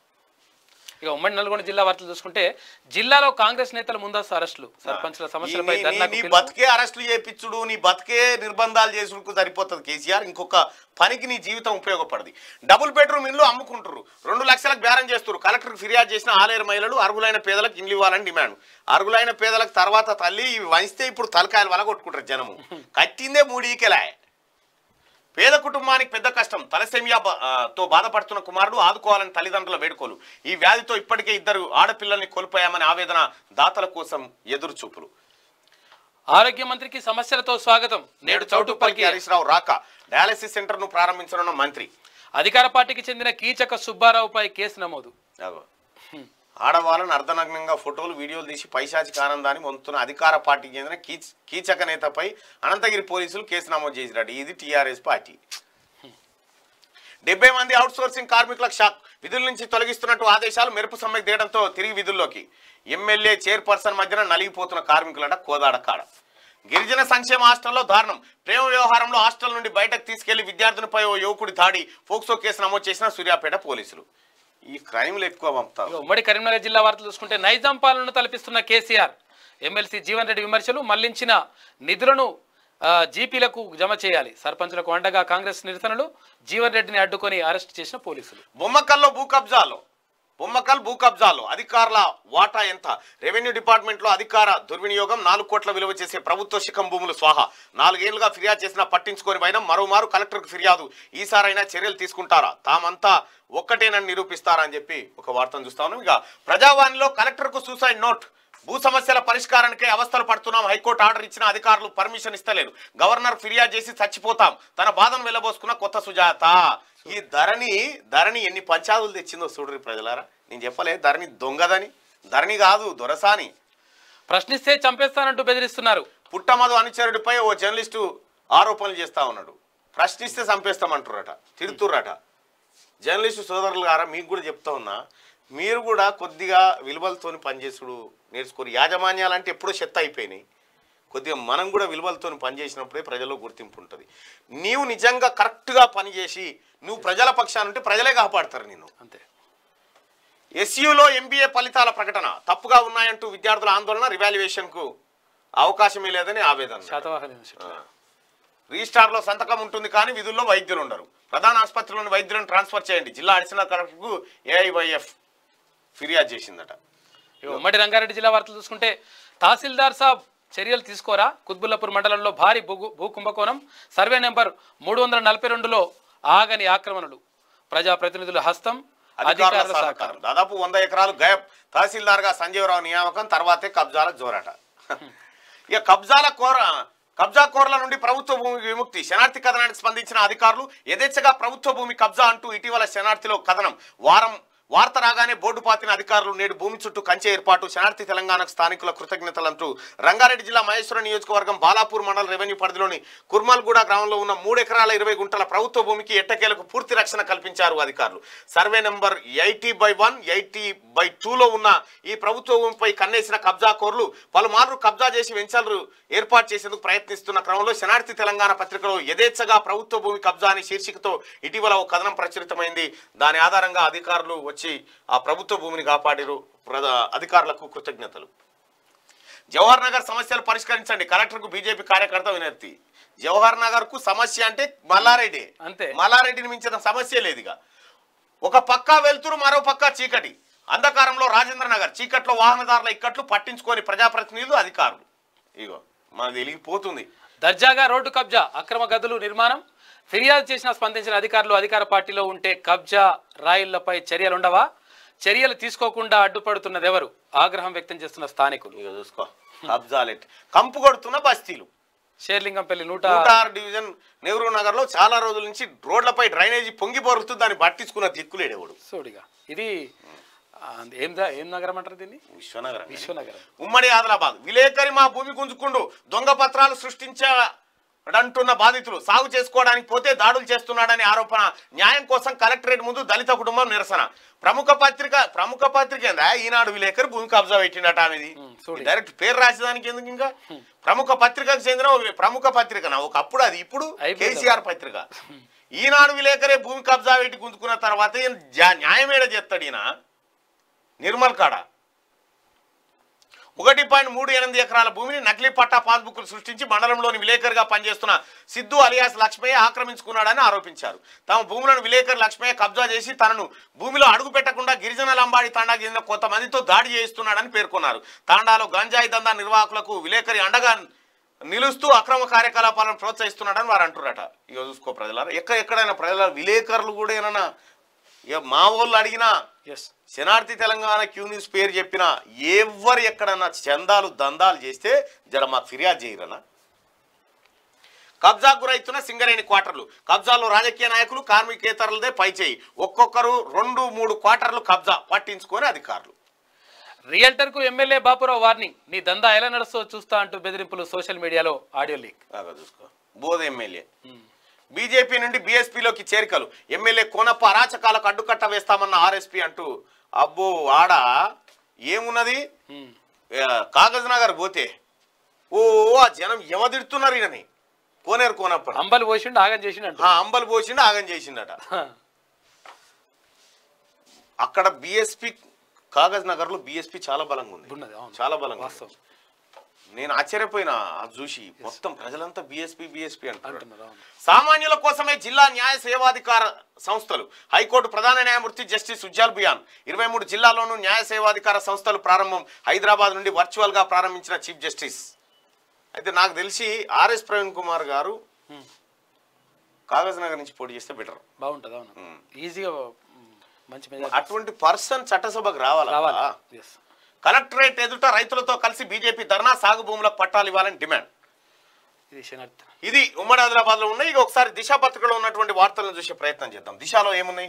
ఇక ఉమ్మడి నల్గొండ జిల్లా వార్తలు చూసుకుంటే జిల్లాలో కాంగ్రెస్ నేతల ముందస్తు అరెస్టులు సర్పంచ్ల సమస్యలపై నీ- నీ- ధర్నాకు నీ పిలుపు. బతికే అరెస్టులు చేపించుడు నీ బతికే నిర్బంధాలు చేసుకు సరిపోతుంది కేసీఆర్ ఇంకొక పనికి నీ జీవితం ఉపయోగపడది డబుల్ బెడ్రూమ్ ఇల్లు అమ్ముకుంటారు రెండు లక్షలకు బేరం చేస్తారు కలెక్టర్కి ఫిర్యాదు చేసిన ఆలేరు మహిళలు అర్హులైన పేదలకు ఇల్లు ఇవ్వాలని డిమాండ్ అర్హులైన పేదలకు తర్వాత తల్లి ఇవి వంచితే ఇప్పుడు తలకాయలు వల కొట్టుకుంటారు జనము కట్టిందే మూడీకెలా పేద కుటుంబానికి పెద్ద కష్టం తలసేమియా బ- ఆ, తో బాధపడుతున్న కుమారుడు ఆదుకోవాలని తల్లిదండ్రుల వేడుకోలు ఈ వ్యాధితో ఇప్పటికే ఇద్దరు ఆడపిల్లల్ని కోల్పోయామని ఆవేదన దాతల కోసం ఎదురు చూపులు ఆరోగ్య మంత్రికి సమస్యలతో స్వాగతం నేడు చౌటుప్పల్కి హరీష్ రావు రాక డయాలసిస్ సెంటర్ ను ప్రారంభించనున్న మంత్రి అధికార పార్టీకి చెందిన కీచక సుబ్బారావుపై కేసు నమోదు అగో. ఆడవాళ్ళను అర్ధనగ్నంగా ఫోటోలు వీడియోలు తీసి పైశాచిక ఆనందాన్ని పొందుతున్న అధికార పార్టీకి చెందిన కీచ్ కీచక నేతపై అనంతగిరి పోలీసులు కేసు నమోదు చేసినట్టు ఇది టీఆర్ఎస్ పార్టీ డెబ్బై మంది అవుట్ సోర్సింగ్ కార్మికులకు షాక్ విధుల నుంచి తొలగిస్తున్నట్టు ఆదేశాలు మెరుపు సమ్మెకు తీయడంతో తిరిగి విధుల్లోకి ఎమ్మెల్యే చైర్పర్సన్ మధ్యన నలిగిపోతున్న కార్మికులట కోదాడ కాడ గిరిజన సంక్షేమ హాస్టల్లో దారుణం ప్రేమ వ్యవహారంలో హాస్టల్ నుండి బయటకు తీసుకెళ్లి విద్యార్థినిపై ఓ యువకుడి దాడి ఫోక్సో కేసు నమోదు చేసిన సూర్యాపేట పోలీసులు ఈ క్రైమ్లు ఎక్కువ పంపుతారు ఇక ఉమ్మడి కరీంనగర్ జిల్లా వార్తలు చూసుకుంటే నైజాం పాలనను తలపిస్తున్న కేసీఆర్ ఎమ్మెల్సీ జీవన్ రెడ్డి విమర్శలు మళ్లించిన నిధులను ఆ, జీపీలకు జమ చేయాలి సర్పంచులకు అండగా కాంగ్రెస్ నిరసనలు జీవన్ రెడ్డిని అడ్డుకొని అరెస్ట్ చేసిన పోలీసులు బొమ్మకల్లో భూ కబ్జాలో బొమ్మకల్ భూ కబ్జాలో అధికారుల వాటా ఎంత రెవెన్యూ డిపార్ట్మెంట్లో అధికార దుర్వినియోగం నాలుగు కోట్ల విలువ చేసే ప్రభుత్వ శిఖం భూములు స్వాహా నాలుగేళ్లుగా ఫిర్యాదు చేసినా పట్టించుకొని పోయినా మరోమారు కలెక్టర్కు ఫిర్యాదు ఈసారైనా చర్యలు తీసుకుంటారా తామంతా ఒక్కటేనని నిరూపిస్తారా అని చెప్పి ఒక వార్తను చూస్తా ఉన్నాం ఇక ప్రజావాణిలో కలెక్టర్కు సూసైడ్ నోట్ భూ సమస్యల పరిష్కారానికే అవస్థలు పడుతున్నాం హైకోర్టు ఆర్డర్ ఇచ్చిన అధికారులు పర్మిషన్ ఇస్తలేరు గవర్నర్ ఫిర్యాదు చేసి చచ్చిపోతాం తన బాధను వెళ్ళబోసుకున్న కొత్త సుజాత ఈ ధరణి ధరణి ఎన్ని పంచాదులు తెచ్చిందో చూడరు ప్రజలారా నేను చెప్పలే ధరణి దొంగదని ధరణి కాదు దొరసాని ప్రశ్నిస్తే చంపేస్తానంటూ బెదిరిస్తున్నారు పుట్టమధు అనుచరుడిపై ఓ జర్నలిస్టు ఆరోపణలు చేస్తా ఉన్నాడు ప్రశ్నిస్తే చంపేస్తామంటుర్రట తిడుతుర్రట జర్నలిస్టు సోదరులు గారా మీకు కూడా చెప్తా ఉన్నా మీరు కూడా కొద్దిగా విలువలతోని పనిచేసుడు నేర్చుకోరు యాజమాన్యాలంటే ఎప్పుడో చెత్త అయిపోయినాయి కొద్దిగా మనం కూడా విలువలతోని పనిచేసినప్పుడే ప్రజల్లో గుర్తింపు ఉంటుంది నీవు నిజంగా కరెక్ట్గా పనిచేసి నువ్వు ప్రజల పక్షాన ఉంటే ప్రజలే కాపాడతారు నేను అంతే ఎస్యూలో ఎంబీఏ ఫలితాల ప్రకటన తప్పుగా ఉన్నాయంటూ విద్యార్థుల ఆందోళన రివాల్యుయేషన్కు అవకాశమే లేదని ఆవేదన శాతవాహన యూనివర్సిటీ రిజిస్టార్లో సంతకం ఉంటుంది కానీ విధుల్లో వైద్యులు ఉండరు ప్రధాన ఆసుపత్రిలోని వైద్యులను ట్రాన్స్ఫర్ చేయండి జిల్లా అడిషనల్ కలెక్టర్కు ఏఐవైఎఫ్ ఫిర్యాదు చేసిందట ఇక ఉమ్మడి రంగారెడ్డి జిల్లా వార్తలు చూసుకుంటే తహసీల్దార్ సాబ్ చర్యలు తీసుకోరా కుత్బుల్లాపూర్ మండలంలో భారీ భూ భూ కుంభకోణం సర్వే నెంబర్ మూడు వందల నలభై రెండులో ఆగని ఆక్రమణలు ప్రజాప్రతినిధుల హస్తం అధికారుల అధికారుల సహకారం సహకారం దాదాపు వంద ఎకరాలు గయబ్ తహసీల్దార్గా సంజీవరావు నియామకం తర్వాతే కబ్జాల జోరట ఇక కబ్జాల కోర కబ్జా కోరల నుండి ప్రభుత్వ భూమి విముక్తి శనార్థి కథనానికి స్పందించిన అధికారులు యథేచ్ఛగా ప్రభుత్వ భూమి కబ్జా అంటూ ఇటీవల శనార్థిలో కథనం వారం వార్త రాగానే బోర్డు పాతిన అధికారులు నేడు భూమి చుట్టూ కంచె ఏర్పాటు శనార్థి తెలంగాణకు స్థానికుల కృతజ్ఞతలంటూ రంగారెడ్డి జిల్లా మహేశ్వర నియోజకవర్గం బాలాపూర్ మండల రెవెన్యూ పరిధిలోని కుర్మల్గూడ గ్రామంలో ఉన్న మూడు ఎకరాల ఇరవై గుంటల ప్రభుత్వ భూమికి ఎట్టకేలకు పూర్తి రక్షణ కల్పించారు అధికారులు survey number eighty by one eighty by టూలో ఉన్న ఈ ప్రభుత్వ భూమిపై కన్నేసిన కబ్జా కోర్లు పలుమార్లు కబ్జా చేసి వెంచర్లు ఏర్పాటు చేసేందుకు ప్రయత్నిస్తున్న క్రమంలో శనార్థి తెలంగాణ పత్రికలో యథేచ్ఛగా ప్రభుత్వ భూమి కబ్జా అనే శీర్షికతో ఇటీవల ఓ కథనం ప్రచురితమైంది దాని ఆధారంగా అధికారులు వచ్చి వచ్చి ఆ ప్రభుత్వ భూమిని కాపాడిరు ప్రధా అధికారులకు కృతజ్ఞతలు జవహర్ నగర్ సమస్యలు పరిష్కరించండి కలెక్టర్కు బీజేపీ కార్యకర్త వినతి జవహర్ నగర్ కు సమస్య అంటే మల్లారెడ్డి అంతే. మల్లారెడ్డిని మించిన సమస్య లేదు ఇక ఒక పక్క వెళ్తురు మరో పక్క చీకటి అంధకారంలో రాజేంద్ర నగర్ చీకట్లో వాహనదారుల ఇక్కట్లు పట్టించుకొని ప్రజాప్రతినిధులు అధికారులు ఇగో మనది వెలిగిపోతుంది దర్జాగా రోడ్డు కబ్జా అక్రమ గదులు నిర్మాణం ఫిర్యాదు చేసిన స్పందించిన అధికారులు అధికార పార్టీలో ఉంటే కబ్జా రాయిళ్లపై చర్యలుండవా చర్యలు తీసుకోకుండా అడ్డుపడుతున్నది ఎవరు ఆగ్రహం వ్యక్తం చేస్తున్న స్థానికులు ఇక చూసుకో కబ్జాలెట్ కంపు కొడుతున్న బస్తీలు షేర్లింగంపల్లి నూట నూట ఆరు డివిజన్ నెహ్రూ నగర్ లో చాలా రోజుల నుంచి రోడ్లపై డ్రైనేజీ పొంగి పొరుతూ దాన్ని పట్టించుకున్న దిక్కులేడేవాడు సోడిగా ఇది ఆ, ఏం దా- ఏం నగరం అంటారు దీన్ని విశ్వనగరం విశ్వనగరం ఉమ్మడి ఆదిలాబాద్ విలేకరి మా భూమి గుంజుకుండు దొంగ పత్రాలు సృష్టించాడంటున్న బాధితులు సాగు చేసుకోవడానికి పోతే దాడులు చేస్తున్నాడని ఆరోపణ న్యాయం కోసం కలెక్టరేట్ ముందు దళిత కుటుంబం నిరసన ప్రముఖ పత్రిక ప్రముఖ పత్రిక ఏందా ఈనాడు విలేకరి భూమి కబ్జా పెట్టిండట ఆమెది చూడు. డైరెక్ట్ పేరు రాసేదానికి ఎందుకు ఇంకా ప్రముఖ పత్రికకు చెందిన ఒక ప్రముఖ పత్రిక ఒకప్పుడు అది ఇప్పుడు అయిపోయింది. కేసీఆర్ పత్రిక ఈనాడు విలేకరే భూమి కబ్జా పెట్టి గుంజుకున్న తర్వాత ఈయన జా- న్యాయం ఏడ చేస్తాడు ఈయన నిర్మల్ కాడ ఒకటి పాయింట్ మూడు ఎనిమిది ఎకరాల భూమిని నకిలీ పట్టా పాస్బుక్లు సృష్టించి మండలంలోని విలేకరుగా పనిచేస్తున్న సిద్ధు అలియాస్ లక్ష్మయ్య ఆక్రమించుకున్నాడని ఆరోపించారు తమ భూములను విలేకరు లక్ష్మయ్య కబ్జా చేసి తనను భూమిలో అడుగు పెట్టకుండా గిరిజన లంబాడి తాండాకి చెందిన కొంతమందితో దాడి చేయిస్తున్నాడని పేర్కొన్నారు తాండాలో గంజాయి దందా నిర్వాహకులకు విలేకరి అండగా నిలుస్తూ అక్రమ కార్యకలాపాలను ప్రోత్సహిస్తున్నాడని వారు అంటున్నారట ఇక చూసుకో ప్రజలారా ఎక్కడ ఎక్కడైనా ప్రజల విలేకరులు కూడా ఏమన్నా ఇక మా వాళ్ళు అడిగినా ఎస్ శనార్థి తెలంగాణ క్యూ న్యూస్ పేరు చెప్పిన ఎవరు ఎక్కడన్నా చందాలు దందాలు చేస్తే జర మాకు ఫిర్యాదు చేయరనా కబ్జా గురైతున్న సింగరేణి క్వార్టర్లు కబ్జాలో రాజకీయ నాయకులు కార్మికేతరులదే పైచేయి ఒక్కొక్కరు రెండు మూడు క్వార్టర్లు కబ్జా పట్టించుకొని అధికారులు రియల్టర్ కు ఎమ్మెల్యే బాపురావు వార్నింగ్ నీ దందా ఎలా నడుస్తో చూస్తా అంటూ బెదిరింపులు సోషల్ మీడియాలో ఆడియో లీక్ బాగా చూసుకో బోధ ఎమ్మెల్యే బీజేపీ నుండి బీఎస్పీలోకి చేరికలు ఎమ్మెల్యే కోనప్ప అరాచకాలకు అడ్డుకట్ట వేస్తామన్న ఆర్ఎస్పీ అంటూ అబ్బో ఆడ ఏమున్నది ఆ, కాగజ్ నగర్ పోతే ఓ ఆ జనం ఎవదిడుతున్నారు ఈయనని కోనేరు కోనప్ప అంబలు పోసిండు ఆగం చేసిండు ఆ అంబలు పోసిండు ఆగం చేసిండట అక్కడ బీఎస్పీ కాగజ్ నగర్ లో బీఎస్పీ చాలా బలంగా ఉంది ఉన్నది అవును చాలా బలంగా ఉంది. వాస్తవం నేను ఆశ్చర్యపోయినా అది చూసి మొత్తం ప్రజలంతా బీఎస్పీ బీఎస్పీ అంటున్నారు అంటున్నారు అవును సామాన్యుల కోసమే జిల్లా న్యాయ సేవాధికార సంస్థలు హైకోర్టు ప్రధాన న్యాయమూర్తి జస్టిస్ ఉజ్జాల్ బియాన్ ఇరవై మూడు జిల్లాల్లోనూ న్యాయ సేవాధికార సంస్థలు ప్రారంభం హైదరాబాద్ నుండి వర్చువల్ గా ప్రారంభించిన చీఫ్ జస్టిస్ అయితే నాకు తెలిసి ఆర్ఎస్ ప్రవీణ్ కుమార్ గారు కాగజ్ నగర్ నుంచి పోటీ చేస్తే బెటర్ బాగుంటుంది అవును ఈజీగా మ్, మంచి మెజారిటీ అటువంటి పర్సన్ చట్టసభకు రావాలా రావాలి ఎస్ కలెక్టరేట్ ఎదుట రైతులతో కలిసి బీజేపీ ధర్నా సాగు భూములకు పట్టాలు ఇవ్వాలని డిమాండ్ ఇది శనార్థి ఇది ఉమ్మడి ఆదిలాబాద్ లో ఉన్నాయి ఇక ఒకసారి దిశ పత్రికలో ఉన్నటువంటి వార్తలను చూసే ప్రయత్నం చేద్దాం దిశలో ఏమున్నాయి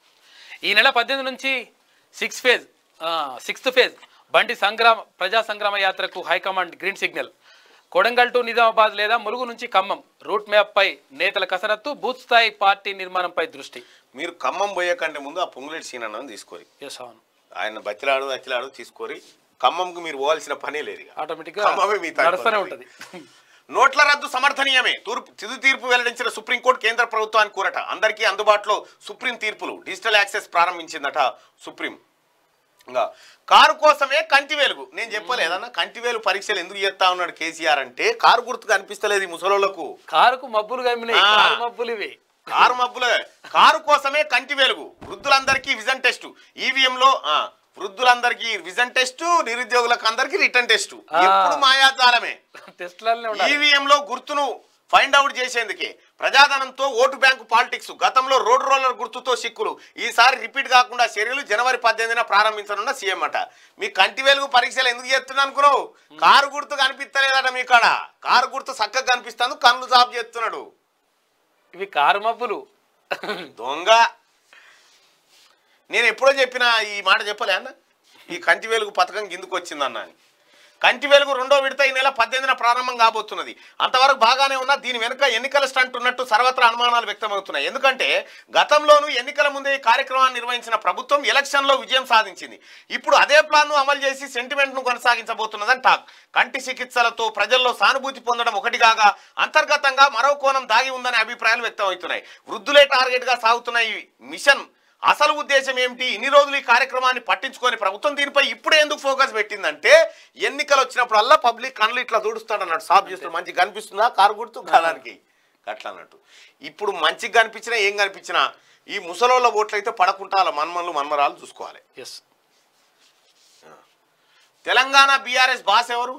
ఈ నెల పద్దెనిమిది నుంచి సిక్స్ ఫేజ్ సిక్స్త్ ఫేజ్ బండి సంగ్రామ ప్రజా సంగ్రామ యాత్రకు high command green signal Kodangal to Nizamabad లేదా ములుగు నుంచి ఖమ్మం రూట్ మ్యాప్ పై నేతల కసరత్తు బూత్ స్థాయి పార్టీ నిర్మాణంపై దృష్టి మీరు ఖమ్మం పోయే కంటే ముందు ఆ పొంగులేటి సీన్ అన్నది తీసుకోరి ఎస్ అవును ఆయన బతిలాడు బతిలాడు తీసుకోరి ఖమ్మంకు మీరు పోవాల్సిన పనే లేదు ఇక. ఆటోమేటిక్గా ఖమ్మమే మీ తరపున నడుస్తూనే ఉంటుంది. ఉంటుంది నోట్ల రద్దు సమర్థనీయమే తూర్పు తుది తీర్పు వెల్లడించిన సుప్రీంకోర్టు కేంద్ర ప్రభుత్వానికి కూరట అందరికీ అందుబాటులో సుప్రీం తీర్పులు డిజిటల్ యాక్సెస్ ప్రారంభించిందట సుప్రీం ఇంకా కారు కోసమే కంటి వెలుగు నేను చెప్పలేదన్న కంటి వేలు పరీక్షలు ఎందుకు చేస్తా ఉన్నాడు కేసీఆర్ అంటే కారు గుర్తు కనిపిస్తలేదు ఈ ముసలోళ్లకు కారుకు మబ్బులు కమ్మినాయి ఆ. కారు మబ్బులు ఇవి కారు మబ్బులే కారు కోసమే కంటి వెలుగు వృద్ధులందరికీ విజన్ టెస్ట్ ఈవీఎం లో ఆ, వృద్ధులందరికీ విజన్ టెస్ట్ నిరుద్యోగులకు అందరికీ రిటర్న్ టెస్ట్ ఆ. ఎప్పుడు మాయాజాలమే టెస్ట్లనే ఉండాలి ఈవీఎం లో గుర్తును ఫైండ్ అవుట్ చేసేందుకే ప్రజాధనంతో ఓటు బ్యాంకు పాలిటిక్స్ గతంలో రోడ్ రోలర్ గుర్తుతో సిక్కులు ఈసారి రిపీట్ కాకుండా చర్యలు జనవరి పద్దెనిమిదిన ప్రారంభించనున్న సీఎం అట మీ కంటి వెలుగు పరీక్షలు ఎందుకు చేస్తున్నా అనుకున్నావు కారు గుర్తు కనిపిస్తలేదట మీ కాడ కారు గుర్తు చక్కగా కనిపిస్తాను కళ్ళు సాఫ్ చేస్తున్నాడు ఇవి కారు మబ్బులు దొంగ నేను ఎప్పుడో చెప్పిన ఈ మాట చెప్పలే అన్న ఈ కంటి వెలుగు పథకం కిందకు వచ్చిందన్న అని కంటి వెలుగు రెండో విడత ఈ నెల పద్దెనిమిదిన ప్రారంభం కాబోతున్నది అంతవరకు బాగానే ఉన్నా దీని వెనుక ఎన్నికల స్టంట్ ఉన్నట్టు సర్వత్రా అనుమానాలు వ్యక్తమవుతున్నాయి ఎందుకంటే గతంలోనూ ఎన్నికల ముందే ఈ కార్యక్రమాన్ని నిర్వహించిన ప్రభుత్వం ఎలక్షన్లో విజయం సాధించింది ఇప్పుడు అదే ప్లాన్ను అమలు చేసి సెంటిమెంట్ను కొనసాగించబోతున్నదని టాక్ కంటి చికిత్సలతో ప్రజల్లో సానుభూతి పొందడం ఒకటి కాగా అంతర్గతంగా మరో కోణం దాగి ఉందనే అభిప్రాయాలు వ్యక్తమవుతున్నాయి వృద్ధులే టార్గెట్గా సాగుతున్న ఈ మిషన్ అసలు ఉద్దేశం ఏమిటి ఇన్ని రోజులు ఈ కార్యక్రమాన్ని పట్టించుకొని ప్రభుత్వం దీనిపై ఇప్పుడే ఎందుకు ఫోకస్ పెట్టిందంటే ఎన్నికలు వచ్చినప్పుడల్లా పబ్లిక్ కళ్ళు ఇట్లా దూడుస్తాడు అన్నట్టు సాఫ్ చేస్తాడు మంచి కనిపిస్తుందా కారు గుర్తు కాలానికి అట్లా అన్నట్టు ఇప్పుడు మంచిగా కనిపించినా ఏం కనిపించినా ఈ ముసలోళ్ళ ఓట్లు అయితే పడకుండా వాళ్ళ మన్మన్లు మన్మరాలు చూసుకోవాలి ఎస్ తెలంగాణ బీఆర్ఎస్ బాస్ ఎవరు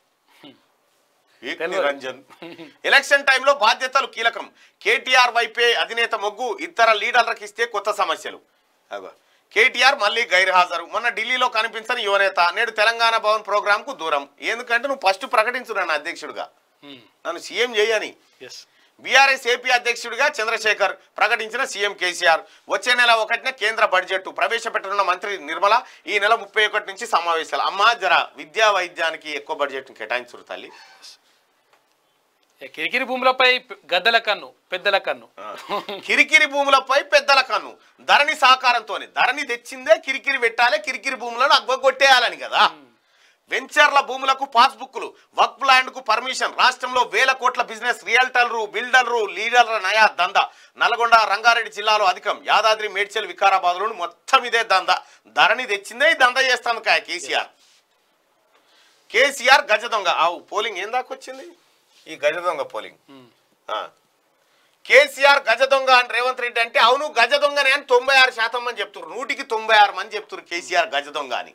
ఏక్ తెలియదు. నిరంజన్ ఎలక్షన్ టైంలో బాధ్యతలు కీలకం కేటీఆర్ వైపే అధినేత మొగ్గు ఇతర లీడర్లకు ఇస్తే కొత్త సమస్యలు అగో కేటీఆర్ మళ్ళీ గైర్హాజరు మొన్న ఢిల్లీలో కనిపించని యువనేత నేడు తెలంగాణ భవన్ ప్రోగ్రామ్ కు దూరం ఎందుకంటే నువ్వు ఫస్ట్ ప్రకటించు నన్ను అధ్యక్షుడిగా నన్ను సీఎం చేయని ఎస్ బీఆర్ఎస్ ఏపీ అధ్యక్షుడిగా చంద్రశేఖర్ ప్రకటించిన సీఎం కేసీఆర్ వచ్చే నెల ఒకటిన కేంద్ర బడ్జెట్ ప్రవేశపెట్టనున్న మంత్రి నిర్మల ఈ నెల ముప్పై ఒకటి నుంచి సమావేశాలు అమ్మా జర విద్యా వైద్యానికి ఎక్కువ బడ్జెట్ కేటాయించురు తల్లి కిరికిరి భూములపై పె- గద్దల కన్ను పెద్దల కన్ను కిరికిరి భూములపై పెద్దల కన్ను ధరణి సహకారంతోనే ధరణి తెచ్చిందే కిరికిరి పెట్టాలి కిరికిరి భూములను అగ్గొట్టేయాలని కదా వెంచర్ల భూములకు పాస్బుక్లు వక్ ల్యాండ్ కు పర్మిషన్ రాష్ట్రంలో వేల కోట్ల బిజినెస్ రియల్టర్లు బిల్డర్లు లీడర్ల నయా దంద నల్గొండ రంగారెడ్డి జిల్లాలో అధికం యాదాద్రి మేడ్చల్ వికారాబాద్లోను మొత్తం ఇదే దంద ధరణి తెచ్చిందే ఈ దంద చేస్తాను కాయ కేసీఆర్ కేసీఆర్ గజ దొంగ ఆవు పోలింగ్ ఏం దాకా వచ్చింది ఈ గజ దొంగ పోలింగ్ ఆ. కేసీఆర్ గజ దొంగ అని రేవంత్ రెడ్డి అంటే అవును గజ దొంగనే అని తొంభై ఆరు శాతం మంది చెప్తున్నారు నూటికి తొంభై ఆరు మంది చెప్తున్నారు కేసీఆర్ గజ దొంగ అని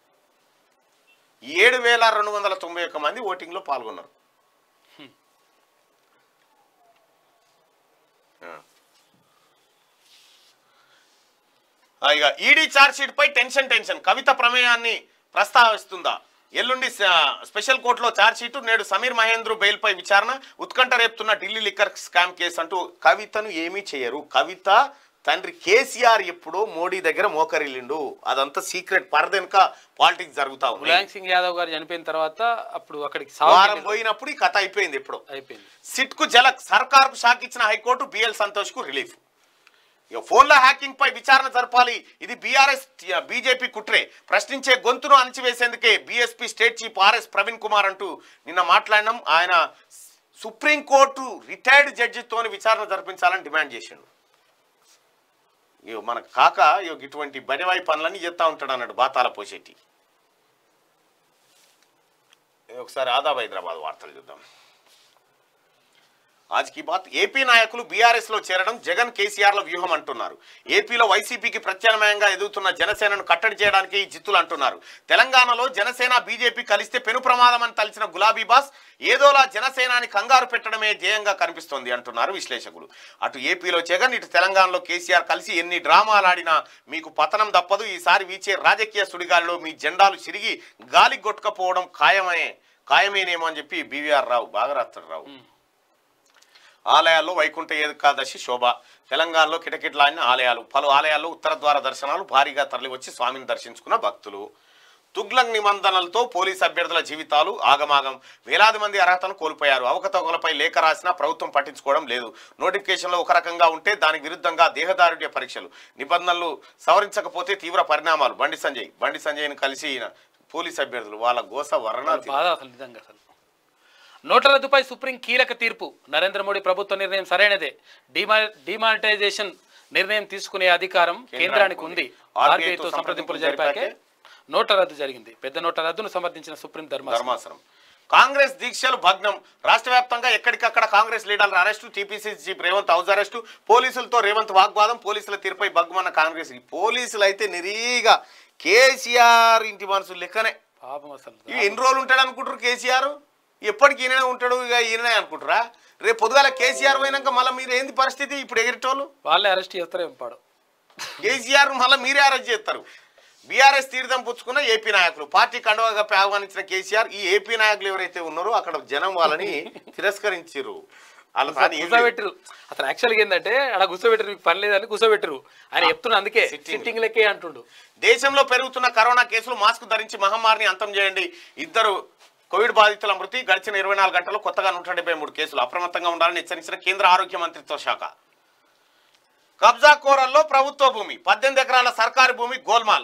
ఏడు వేల రెండు వందల తొంభై ఒక్క మంది ఓటింగ్లో పాల్గొన్నారు ఆ. ఆ, ఇక ఈడీ ఛార్జ్షీట్ పై టెన్షన్ టెన్షన్ కవిత ప్రమేయాన్ని ప్రస్తావిస్తుందా ఎల్లుండి స- స్పెషల్ కోర్టులో ఛార్జ్షీట్ నేడు సమీర్ మహేంద్రు బెయిల్పై విచారణ ఉత్కంఠ రేపుతున్న ఢిల్లీ లిక్కర్ స్కామ్ కేసు అంటూ కవితను ఏమీ చేయరు కవిత తండ్రి కేసీఆర్ ఎప్పుడో మోడీ దగ్గర మోకరిల్లిండు అదంతా సీక్రెట్ పరదెనక పాలిటిక్స్ జరుగుతా ఉంది ములాయం సింగ్ యాదవ్ గారు చనిపోయిన తర్వాత అప్పుడు అక్కడికి సాగు వారం పోయినప్పుడు ఈ కథ అయిపోయింది ఎప్పుడో అయిపోయింది సిట్ కు జలక్ సర్కార్ కు షాక్ ఇచ్చిన హైకోర్టు బిఎల్ సంతోష్ కు రిలీఫ్ ఇక ఫోన్ల హ్యాకింగ్ పై విచారణ జరపాలి ఇది బీఆర్ఎస్ బీజేపీ కుట్రే ప్రశ్నించే గొంతును అణచివేసేందుకే BSP state chief RS Praveen Kumar అంటూ నిన్న మాట్లాడినాం ఆయన సుప్రీంకోర్టు రిటైర్డ్ జడ్జితోని విచారణ జరిపించాలని డిమాండ్ చేసిండు ఇగో మన కాక ఇగో ఇటువంటి బడివాయి పనులన్నీ చేస్తా ఉంటాడు అన్నాడు బాతాల పోసేటి ఒకసారి ఆదాబ్ హైదరాబాద్ వార్తలు చూద్దాం ఆజ్కి బాత్ ఏపీ నాయకులు బీఆర్ఎస్ లో చేరడం జగన్ కేసీఆర్ల వ్యూహం అంటున్నారు ఏపీలో వైసీపీకి ప్రత్యామ్నాయంగా ఎదుగుతున్న జనసేనను కట్టడి చేయడానికి ఈ జిత్తులు అంటున్నారు తెలంగాణలో జనసేన బీజేపీ కలిస్తే పెను ప్రమాదం అని తలిచిన గులాబీ బాస్ ఏదోలా జనసేనాని కంగారు పెట్టడమే ధ్యేయంగా కనిపిస్తోంది అంటున్నారు విశ్లేషకులు అటు ఏపీలో జగన్ ఇటు తెలంగాణలో కేసీఆర్ కలిసి ఎన్ని డ్రామాలాడినా మీకు పతనం తప్పదు ఈసారి వీచే రాజకీయ సుడిగాలిలో మీ జెండాలు చిరిగి గాలి కొట్టుకపోవడం ఖాయమే ఖాయమేనేమో అని చెప్పి బీవీఆర్ రావు బాగా రాస్తాడు రావు ఆలయాల్లో వైకుంఠ ఏకాదశి శోభ తెలంగాణలో కిటకిటలాడిన ఆలయాలు పలు ఆలయాల్లో ఉత్తర ద్వార దర్శనాలు భారీగా తరలివచ్చి స్వామిని దర్శించుకున్న భక్తులు తుగ్లక్ నిబంధనలతో పోలీస్ అభ్యర్థుల జీవితాలు ఆగమాగం వేలాది మంది అర్హతను కోల్పోయారు అవకతవకలపై లేఖ రాసినా ప్రభుత్వం పట్టించుకోవడం లేదు నోటిఫికేషన్లో ఒక రకంగా ఉంటే దానికి విరుద్ధంగా దేహదారుడ్య పరీక్షలు నిబంధనలు సవరించకపోతే తీవ్ర పరిణామాలు బండి సంజయ్ బండి సంజయ్ని కలిసి ఈయన పోలీస్ అభ్యర్థులు వాళ్ళ గోస వర్ణ బాధ అసలు నిజంగా అసలు నోట్ల రద్దుపై సుప్రీం కీలక తీర్పు నరేంద్ర మోడీ ప్రభుత్వ నిర్ణయం సరైనదే డిమా డిమానిటైజేషన్ నిర్ణయం తీసుకునే అధికారం కేంద్రానికి ఉంది ఆర్బీఐతో సంప్రదింపులు జరిపాకే నోట్ల రద్దు జరిగింది పెద్ద నోట్ల రద్దును సమర్థించిన సుప్రీం ధర్మాసనం ధర్మాసనం కాంగ్రెస్ దీక్షలు భగ్నం రాష్ట్ర వ్యాప్తంగా ఎక్కడికక్కడ కాంగ్రెస్ లీడర్ల arrest TPCC chief Revanth house arrest పోలీసులతో రేవంత్ వాగ్వాదం పోలీసుల తీరుపై భగ్మన్న కాంగ్రెస్ ఈ పోలీసులు అయితే నిరీగా కేసీఆర్ ఇంటి మనుషులు లెక్కనే పాపం అసలు ఇవి ఎన్ని రోజులు ఉంటాడు అనుకుంటారు కేసీఆర్ ఎప్పటికి ఈయననే ఉంటాడు ఇక ఈయననే అనుకుంటారా రేపు పొద్దుగాల కేసీఆర్ పోయినాక మళ్ళీ మీరు ఏంది పరిస్థితి ఇప్పుడు ఎగిరిటోళ్ళు వాళ్ళే అరెస్ట్ చేస్తారేం పాడు కేసీఆర్ మళ్ళీ మీరే అరెస్ట్ చేస్తారు బీఆర్ఎస్ తీర్థం పుచ్చుకున్న ఏపీ నాయకులు పార్టీ కండువాగా ఆహ్వానించిన కేసీఆర్ ఈ ఏపీ నాయకులు ఎవరైతే ఉన్నారో అక్కడ జనం వాళ్ళని తిరస్కరించారు వాళ్ళ తాను ఏం లేదు. కూర్చోబెట్టరు అసలు యాక్చువల్గా ఏంటంటే అక్కడ కూర్చోబెట్టరు మీకు పని లేదని కూర్చోబెట్టరు ఆయన చెప్తున్నా అందుకే Sitting. సిట్టింగ్ లెక్కే అంటుండు దేశంలో పెరుగుతున్న కరోనా కేసులు మాస్క్ ధరించి మహమ్మారిని అంతం చేయండి ఇద్దరు కోవిడ్ బాధితుల మృతి గడిచిన ఇరవై నాలుగు గంటల్లో కొత్తగా నూట డెబ్బై మూడు కేసులు అప్రమత్తంగా ఉండాలని హెచ్చరించిన కేంద్ర ఆరోగ్య మంత్రిత్వ శాఖ కబ్జా కోరల్లో ప్రభుత్వ భూమి పద్దెనిమిది ఎకరాల సర్కారు భూమి గోల్మాల్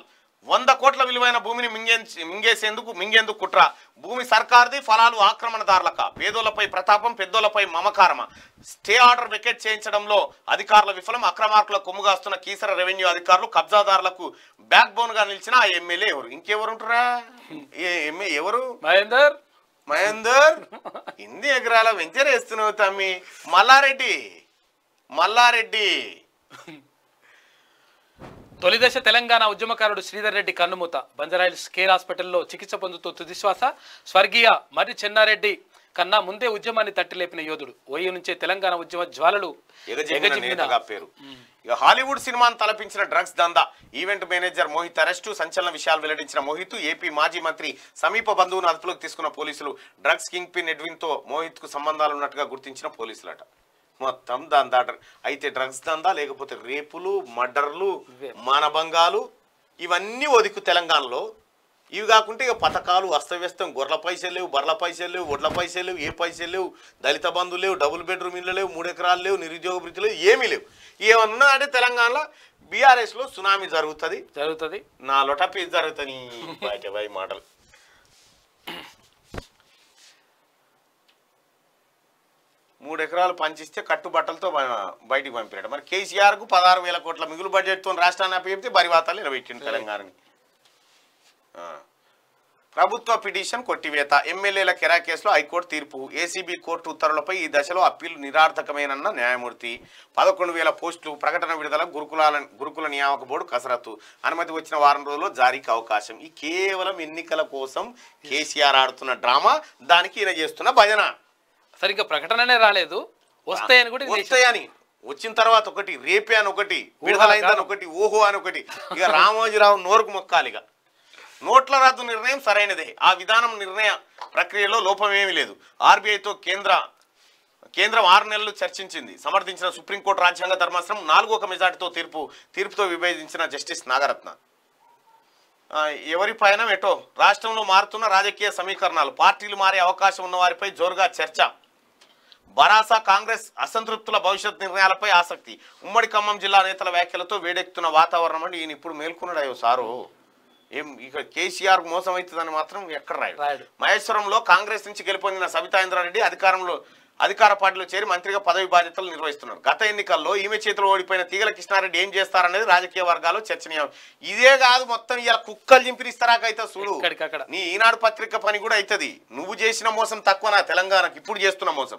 వంద కోట్ల విలువైన భూమిని మింగే మింగేసేందుకు మింగేందుకు కుట్ర భూమి సర్కార్ది ఫలాలు ఆక్రమణదారులక పేదోళ్లపై ప్రతాపం పెద్దోళ్లపై మమకారమ స్టే ఆర్డర్ వికెట్ చేయించడంలో అధికారుల విఫలం అక్రమార్కుల కొమ్ముగాస్తున్న కీసర రెవెన్యూ అధికారులు కబ్జాదారులకు బ్యాక్ బోన్ గా నిలిచిన ఆ ఎమ్మెల్యే ఎవరు ఇంకెవరు ఉంటారా ఏ ఎమ్మె ఎవరు మహేందర్ మహేందర్ హిందీ ఎకరాల వెంచర్ వేస్తున్నావు తమ్మి మల్లారెడ్డి మల్లారెడ్డి తొలిదశ తెలంగాణ ఉద్యమకారుడు శ్రీధర్ రెడ్డి కన్నుమూత బంజారాయిల్స్ కేర్ హాస్పిటల్లో చికిత్స పొందుతూ తుదిశ్వాస స్వర్గీయ మర్రి చెన్నారెడ్డి కన్నా ముందే ఉద్యమాన్ని తట్టిలేపిన యోధుడు ఓయి నుంచే తెలంగాణ ఉద్యమ జ్వాలలు ఎగజిమ్మిన ఎగజిమ్మిన నేతగా పేరు ఇక హాలీవుడ్ సినిమాను తలపించిన డ్రగ్స్ దందా ఈవెంట్ మేనేజర్ మోహిత్ అరెస్టు సంచలన విషయాలు వెల్లడించిన మోహిత్ ఏపీ మాజీ మంత్రి సమీప బంధువును అదుపులోకి తీసుకున్న పోలీసులు డ్రగ్స్ కింగ్ పిన్ ఎడ్విన్ తో మోహిత్ కు సంబంధాలు ఉన్నట్టుగా గుర్తించిన పోలీసులట మొత్తం దందా డ్ర- అయితే డ్రగ్స్ దందా లేకపోతే రేపులు మర్డర్లు మానభంగాలు ఇవన్నీ ఒదికు తెలంగాణలో ఇవి కాకుంటే ఇక పథకాలు అస్తవ్యస్తం గొర్రెల పైసలు లేవు బర్రెల పైసలు లేవు ఒడ్ల పైసలు లేవు ఏ పైసలు లేవు దళిత బంధువులు లేవు డబుల్ బెడ్రూమ్ ఇళ్ళు లేవు మూడు ఎకరాలు లేవు నిరుద్యోగ వృత్తి లేవు ఏమీ లేవు ఏమన్నా అంటే తెలంగాణలో బీఆర్ఎస్లో సునామీ జరుగుతుంది జరుగుతుంది నా లొట పీస్ జరుగుతుంది బయట పోయి మాటలు మూడు ఎకరాలు పంచిస్తే కట్టుబట్టలతో బ- బయటికి పంపినాడు మరి కేసీఆర్కు పదహారు వేల కోట్ల మిగులు బడ్జెట్తో రాష్ట్రాన్ని అప్పచెప్తే బరివాతాలు నిలబెట్టిండు తెలంగాణని ఆ. ప్రభుత్వ పిటిషన్ కొట్టివేత ఎమ్మెల్యేల కెరా కేసులో హైకోర్టు తీర్పు ఏసీబీ కోర్టు ఉత్తర్వులపై ఈ దశలో అప్పీలు నిరార్థకమేనన్న న్యాయమూర్తి పదకొండు వేల పోస్టులు ప్రకటన విడుదల గురుకులాల గురుకుల నియామక బోర్డు కసరత్తు అనుమతి వచ్చిన వారం రోజుల్లో జారీకి అవకాశం ఈ కేవలం ఎన్నికల కోసం కేసీఆర్ ఆడుతున్న డ్రామా దానికి ఈయన చేస్తున్న భజన సరిగ్గా ప్రకటననే రాలేదు వస్తాయని కూడా ఇది చేశారు. వస్తాయని వచ్చిన తర్వాత ఒకటి రేపే అని ఒకటి విడుదలైందని ఒకటి ఓహో అని ఒకటి ఇక రామోజీరావు నోరుకు మొక్కాలి ఇక నోట్ల రద్దు నిర్ణయం సరైనదే ఆ విధానం నిర్ణయ ప్రక్రియలో లోపమేమీ లేదు ఆర్బీఐతో కేంద్ర కేంద్రం ఆరు నెలలు చర్చించింది సమర్థించిన సుప్రీంకోర్టు రాజ్యాంగ ధర్మాసనం నాలుగో ఒక మెజార్టీతో తీర్పు తీర్పుతో విభేదించిన జస్టిస్ నాగరత్న ఆ, ఎవరి పైన ఎటో రాష్ట్రంలో మారుతున్న రాజకీయ సమీకరణాలు పార్టీలు మారే అవకాశం ఉన్న వారిపై జోరుగా చర్చ బరాసా కాంగ్రెస్ అసంతృప్తుల భవిష్యత్ నిర్ణయాలపై ఆసక్తి ఉమ్మడి ఖమ్మం జిల్లా నేతల వ్యాఖ్యలతో వేడెక్కుతున్న వాతావరణం అంటే ఈయన ఇప్పుడు మేల్కొన్నాడు అయ్యో సారు ఏం ఇక కేసీఆర్ మోసం అవుతుందని మాత్రం ఎక్కడ రాయడు రాయడు. మహేశ్వరంలో కాంగ్రెస్ నుంచి గెలుపొందిన సబితా ఇంద్రారెడ్డి అధికారంలో అధికార పార్టీలో చేరి మంత్రిగా పదవి బాధ్యతలు నిర్వహిస్తున్నారు గత ఎన్నికల్లో ఈమె చేతిలో ఓడిపోయిన తీగల కృష్ణారెడ్డి ఏం చేస్తారనేది రాజకీయ వర్గాల్లో చర్చనీయం ఇదే కాదు మొత్తం ఇలా కుక్కలు చింపిరిస్తారాకైతే చూడు ఎక్కడికక్కడ. నీ ఈనాడు పత్రిక పని కూడా అవుతుంది నువ్వు చేసిన మోసం తక్కువ నా తెలంగాణకి ఇప్పుడు చేస్తున్న మోసం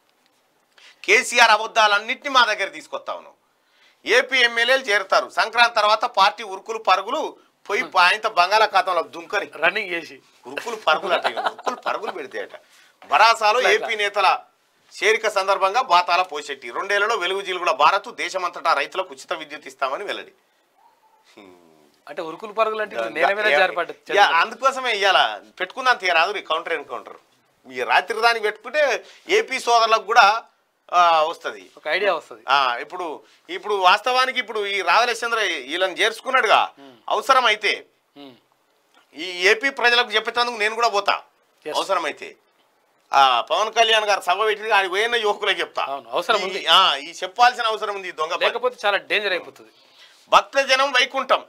కేసీఆర్ అబద్ధాలన్నింటినీ మా దగ్గర తీసుకొస్తా ఉన్నావు ఏపీ ఎమ్మెల్యేలు చేరుతారు సంక్రాంతి తర్వాత పార్టీ ఉరుకులు పరుగులు పోయి ఆయనతో బంగాళాఖాతంలో దుంకని రన్నింగ్ చేసి ఉరుకులు పరుగులు అట ఈయన. ఉరుకులు పరుగులు పెడితే అట బరాసాలో ఏపీ నేతల చేరిక సందర్భంగా బాతాల పోషెట్టి రెండేళ్లలో వెలుగు జీలుగుల భారత్ దేశమంతటా రైతులకు ఉచిత విద్యుత్ ఇస్తామని వెల్లడి అంటే ఉరుకులు పరుగులు అంటే ఇప్పుడు నేల మీద జారిపడ్డ యా, అందుకోసమే ఇయ్యాల పెట్టుకుందాం తీయరాదు కౌంటర్ ఎన్కౌంటర్ ఈ రాత్రి దానికి పెట్టుకుంటే ఏపీ సోదరులకు కూడా వస్తుంది ఒక ఐడియా వస్తుంది ఇప్పుడు ఇప్పుడు వాస్తవానికి ఇప్పుడు ఈ రాధలేశ్చంద్ర వీళ్ళని చేర్చుకున్నాడుగా అవసరం అయితే ఈ ఏపీ ప్రజలకు చెప్పేందుకు నేను కూడా పోతా Yes. అవసరమైతే ఆ పవన్ కళ్యాణ్ గారు సభ పెట్టి ఆయన పోయిన యువకులకు చెప్తా అవును, అవసరం ఈ- ఉంది. ఆ, ఈ చెప్పాల్సిన అవసరం ఉంది ఈ దొంగ పని. లేకపోతే చాలా డేంజర్ అయిపోతుంది భక్తజనం వైకుంఠం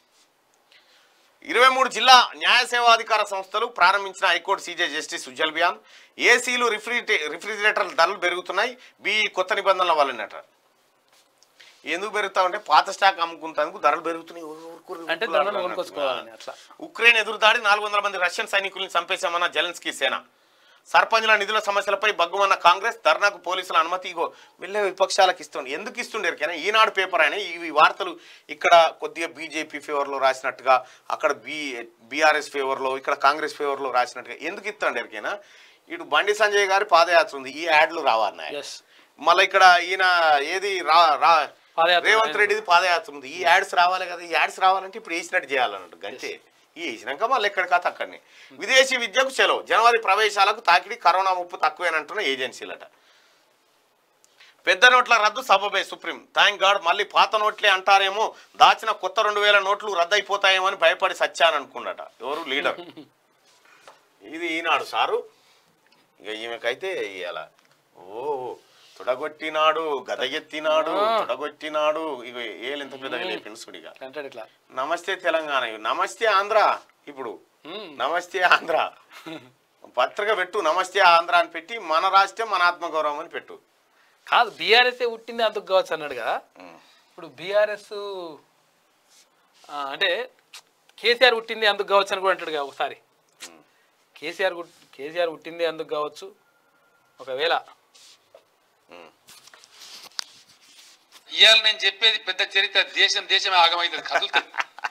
ఇరవై మూడు జిల్లా న్యాయ సేవాధికార సంస్థలు ప్రారంభించిన high court CJ justice Ujjal Bhuyan ఏసీలు రిఫ్రిజిరే రిఫ్రిజిరేటర్ల ధరలు పెరుగుతున్నాయి బి కొత్త నిబంధనల వల్లనట ఎందుకు పెరుగుతా ఉంటే పాత స్టాక్ అమ్ముకుంటందుకు ధరలు పెరుగుతున్నాయి ఊరు ఊరుకు అంటే ఊరుకు ధరలను అన్నట్టు. కొనుక్కొచ్చుకోవాలని అట్లా ఉక్రెయిన్ ఎదురుదాడి నాలుగు వందల మంది రష్యన్ సైనికుల్ని చంపేశామన్న జెలెన్స్కీ సేన సర్పంచుల నిధుల సమస్యలపై బగ్గుమన్న కాంగ్రెస్ ధర్నాకు పోలీసుల అనుమతి ఇగో వెళ్ళే విపక్షాలకు ఇస్తుండే ఎందుకు ఇస్తుండే ఎరికైనా ఈనాడు పేపర్ అయినా ఈ వార్తలు ఇక్కడ కొద్దిగా బీజేపీ ఫేవర్లో రాసినట్టుగా అక్కడ బీ బీఆర్ఎస్ ఫేవర్లో ఇక్కడ కాంగ్రెస్ ఫేవర్లో రాసినట్టుగా ఎందుకు ఇస్తుండే ఎరికైనా ఇటు బండి సంజయ్ గారి పాదయాత్ర ఉంది ఈ యాడ్లు రావాలి ఎస్ మళ్ళీ ఇక్కడ ఈయన ఏది రా రా పాదయాత్ర రేవంత్ రెడ్డిది పాదయాత్ర ఉంది ఈ యాడ్స్ రావాలి కదా ఈ యాడ్స్ రావాలంటే ఇప్పుడు వేసినట్టు చేయాలన్నట్టు గంతే ఈ వేసినాక మళ్ళీ ఎక్కడ కాదు అక్కడనే విదేశీ విద్యకు సెలవు జనవరి ప్రవేశాలకు తాకిడి కరోనా ముప్పు తక్కువేనంటున్న ఏజెన్సీలట పెద్ద నోట్ల రద్దు సబబే సుప్రీం థ్యాంక్ గాడ్ మళ్ళీ పాత నోట్లే అంటారేమో దాచిన కొత్త రెండు వేల నోట్లు రద్దయిపోతాయేమో అని భయపడి సచ్చాననుకున్నట ఎవరు లీడర్ ఇది ఈనాడు సారు ఇక ఈమెకైతే ఇవాళ ఓ చుడగొట్టినాడు గద ఎత్తినాడు చుడగొట్టినాడు ఇక ఏళ్ళు ఎంత పెద్దగా లేపిండు సుడిగా అంటాడు ఇట్లా నమస్తే తెలంగాణ నమస్తే ఆంధ్ర ఇప్పుడు మ్మ్. నమస్తే ఆంధ్ర పత్రిక పెట్టు నమస్తే ఆంధ్ర అని పెట్టి మన రాష్ట్రం మన ఆత్మగౌరవం అని పెట్టు కాదు బీఆర్ఎస్ పుట్టింది అందుకు కావచ్చు అన్నాడు కదా ఇప్పుడు బీఆర్ఎస్ అంటే కేసీఆర్ పుట్టింది అందుకు కావచ్చు అని కూడా అంటాడు కదా ఒకసారి కేసీఆర్ పుట్- కేసీఆర్ పుట్టింది అందుకు కావచ్చు ఒకవేళ ఇవాళ నేను చెప్పేది పెద్ద చరిత్ర దేశం దేశమే ఆగమవుతుంది కదులుతుంది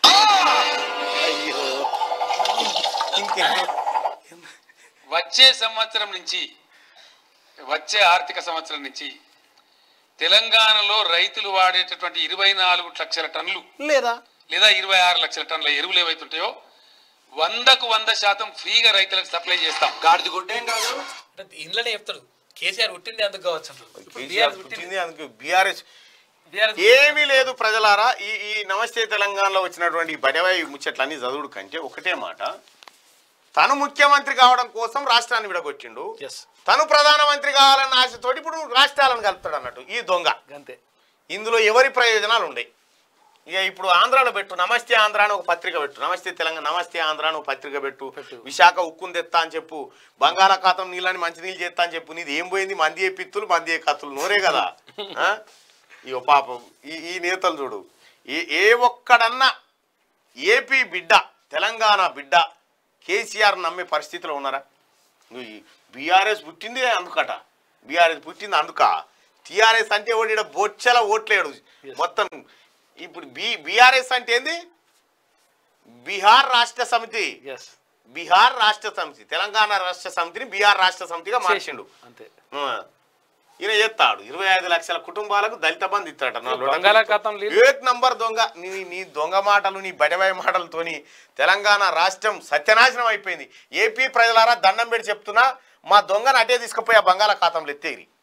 అయ్యో ఇంకెందుకు వచ్చే సంవత్సరం నుంచి వచ్చే ఆర్థిక సంవత్సరం నుంచి తెలంగాణలో రైతులు వాడేటటువంటి ఇరవై నాలుగు లక్షల టన్నులు లేదా లేదా ఇరవై ఆరు లక్షల టన్నుల ఎరువులు ఏవైతుంటాయో వందకు వంద శాతం ఫ్రీగా రైతులకు సప్లై చేస్తాం గాడిది గుడ్డేం కాదు అంటే ఇంట్లోనే చెప్తాడు కేసీఆర్ పుట్టింది అందుకు కావచ్చు అంటాడు ఇప్పుడు కేసీఆర్ బీఆర్ఎస్ పుట్టింది పుట్టింది అందుకు బీఆర్ఎస్ బీఆర్ఎస్ ఏమీ లేదు ప్రజలారా ఈ ఈ నమస్తే తెలంగాణలో వచ్చినటువంటి ఈ బడవాయి ముచ్చట్లన్నీ చదువుడు కంటే ఒకటే మాట తను ముఖ్యమంత్రి కావడం కోసం రాష్ట్రాన్ని విడగొట్టిండు ఎస్ తను ప్రధానమంత్రి కావాలన్న ఆశతోటి ఇప్పుడు రాష్ట్రాలను కలుపుతాడు అన్నట్టు ఈ దొంగ అంతే ఇందులో ఎవరి ప్రయోజనాలు ఉన్నాయి ఇక ఇప్పుడు ఆంధ్రాలో పెట్టు నమస్తే ఆంధ్ర అని ఒక పత్రిక పెట్టు నమస్తే తెలంగాణ నమస్తే ఆంధ్ర అని ఒక పత్రిక పెట్టు పెట్టు. విశాఖ ఉక్కుని తెత్తా అని చెప్పు బంగాళాఖాతం నీళ్ళని మంచి నీళ్ళు చేస్తా అని చెప్పు నీది ఏం పోయింది మంది ఏ పిత్తులు మంది ఏ కత్తులు నోరే కదా ఆ? ఇగో పాపం ఈ ఈ నేతలు చూడు ఏ ఏ ఒక్కడన్నా ఏపీ బిడ్డ తెలంగాణ బిడ్డ కేసీఆర్ నమ్మే పరిస్థితిలో ఉన్నారా నువ్వు ఈ బీఆర్ఎస్ పుట్టింది అందుకట బీఆర్ఎస్ పుట్టింది అందుక టీఆర్ఎస్ అంటే ఓడి ఈడ బొచ్చల ఓట్లేడు మొత్తం ఇప్పుడు బి బీఆర్ఎస్ అంటే ఏంది బీహార్ రాష్ట్ర సమితి ఎస్ బీహార్ రాష్ట్ర సమితి తెలంగాణ రాష్ట్ర సమితిని బీహార్ రాష్ట్ర సమితిగా మార్చిండు అంతే ఆ. ఈయన చేస్తాడు ఇరవై ఐదు లక్షల కుటుంబాలకు దళిత బంధు ఇస్తాడట నా లొడ బంగాళాఖాతం నీళ్ళు- ఏక్ నంబర్ దొంగ నీ నీ దొంగ మాటలు నీ బడవాయి మాటలతోని తెలంగాణ రాష్ట్రం సత్యనాశనం అయిపోయింది ఏపీ ప్రజలారా దండం పెట్టి చెప్తున్నా మా దొంగను అటే తీసుకుపోయి ఆ బంగాళాఖాతంలో ఎత్తేరి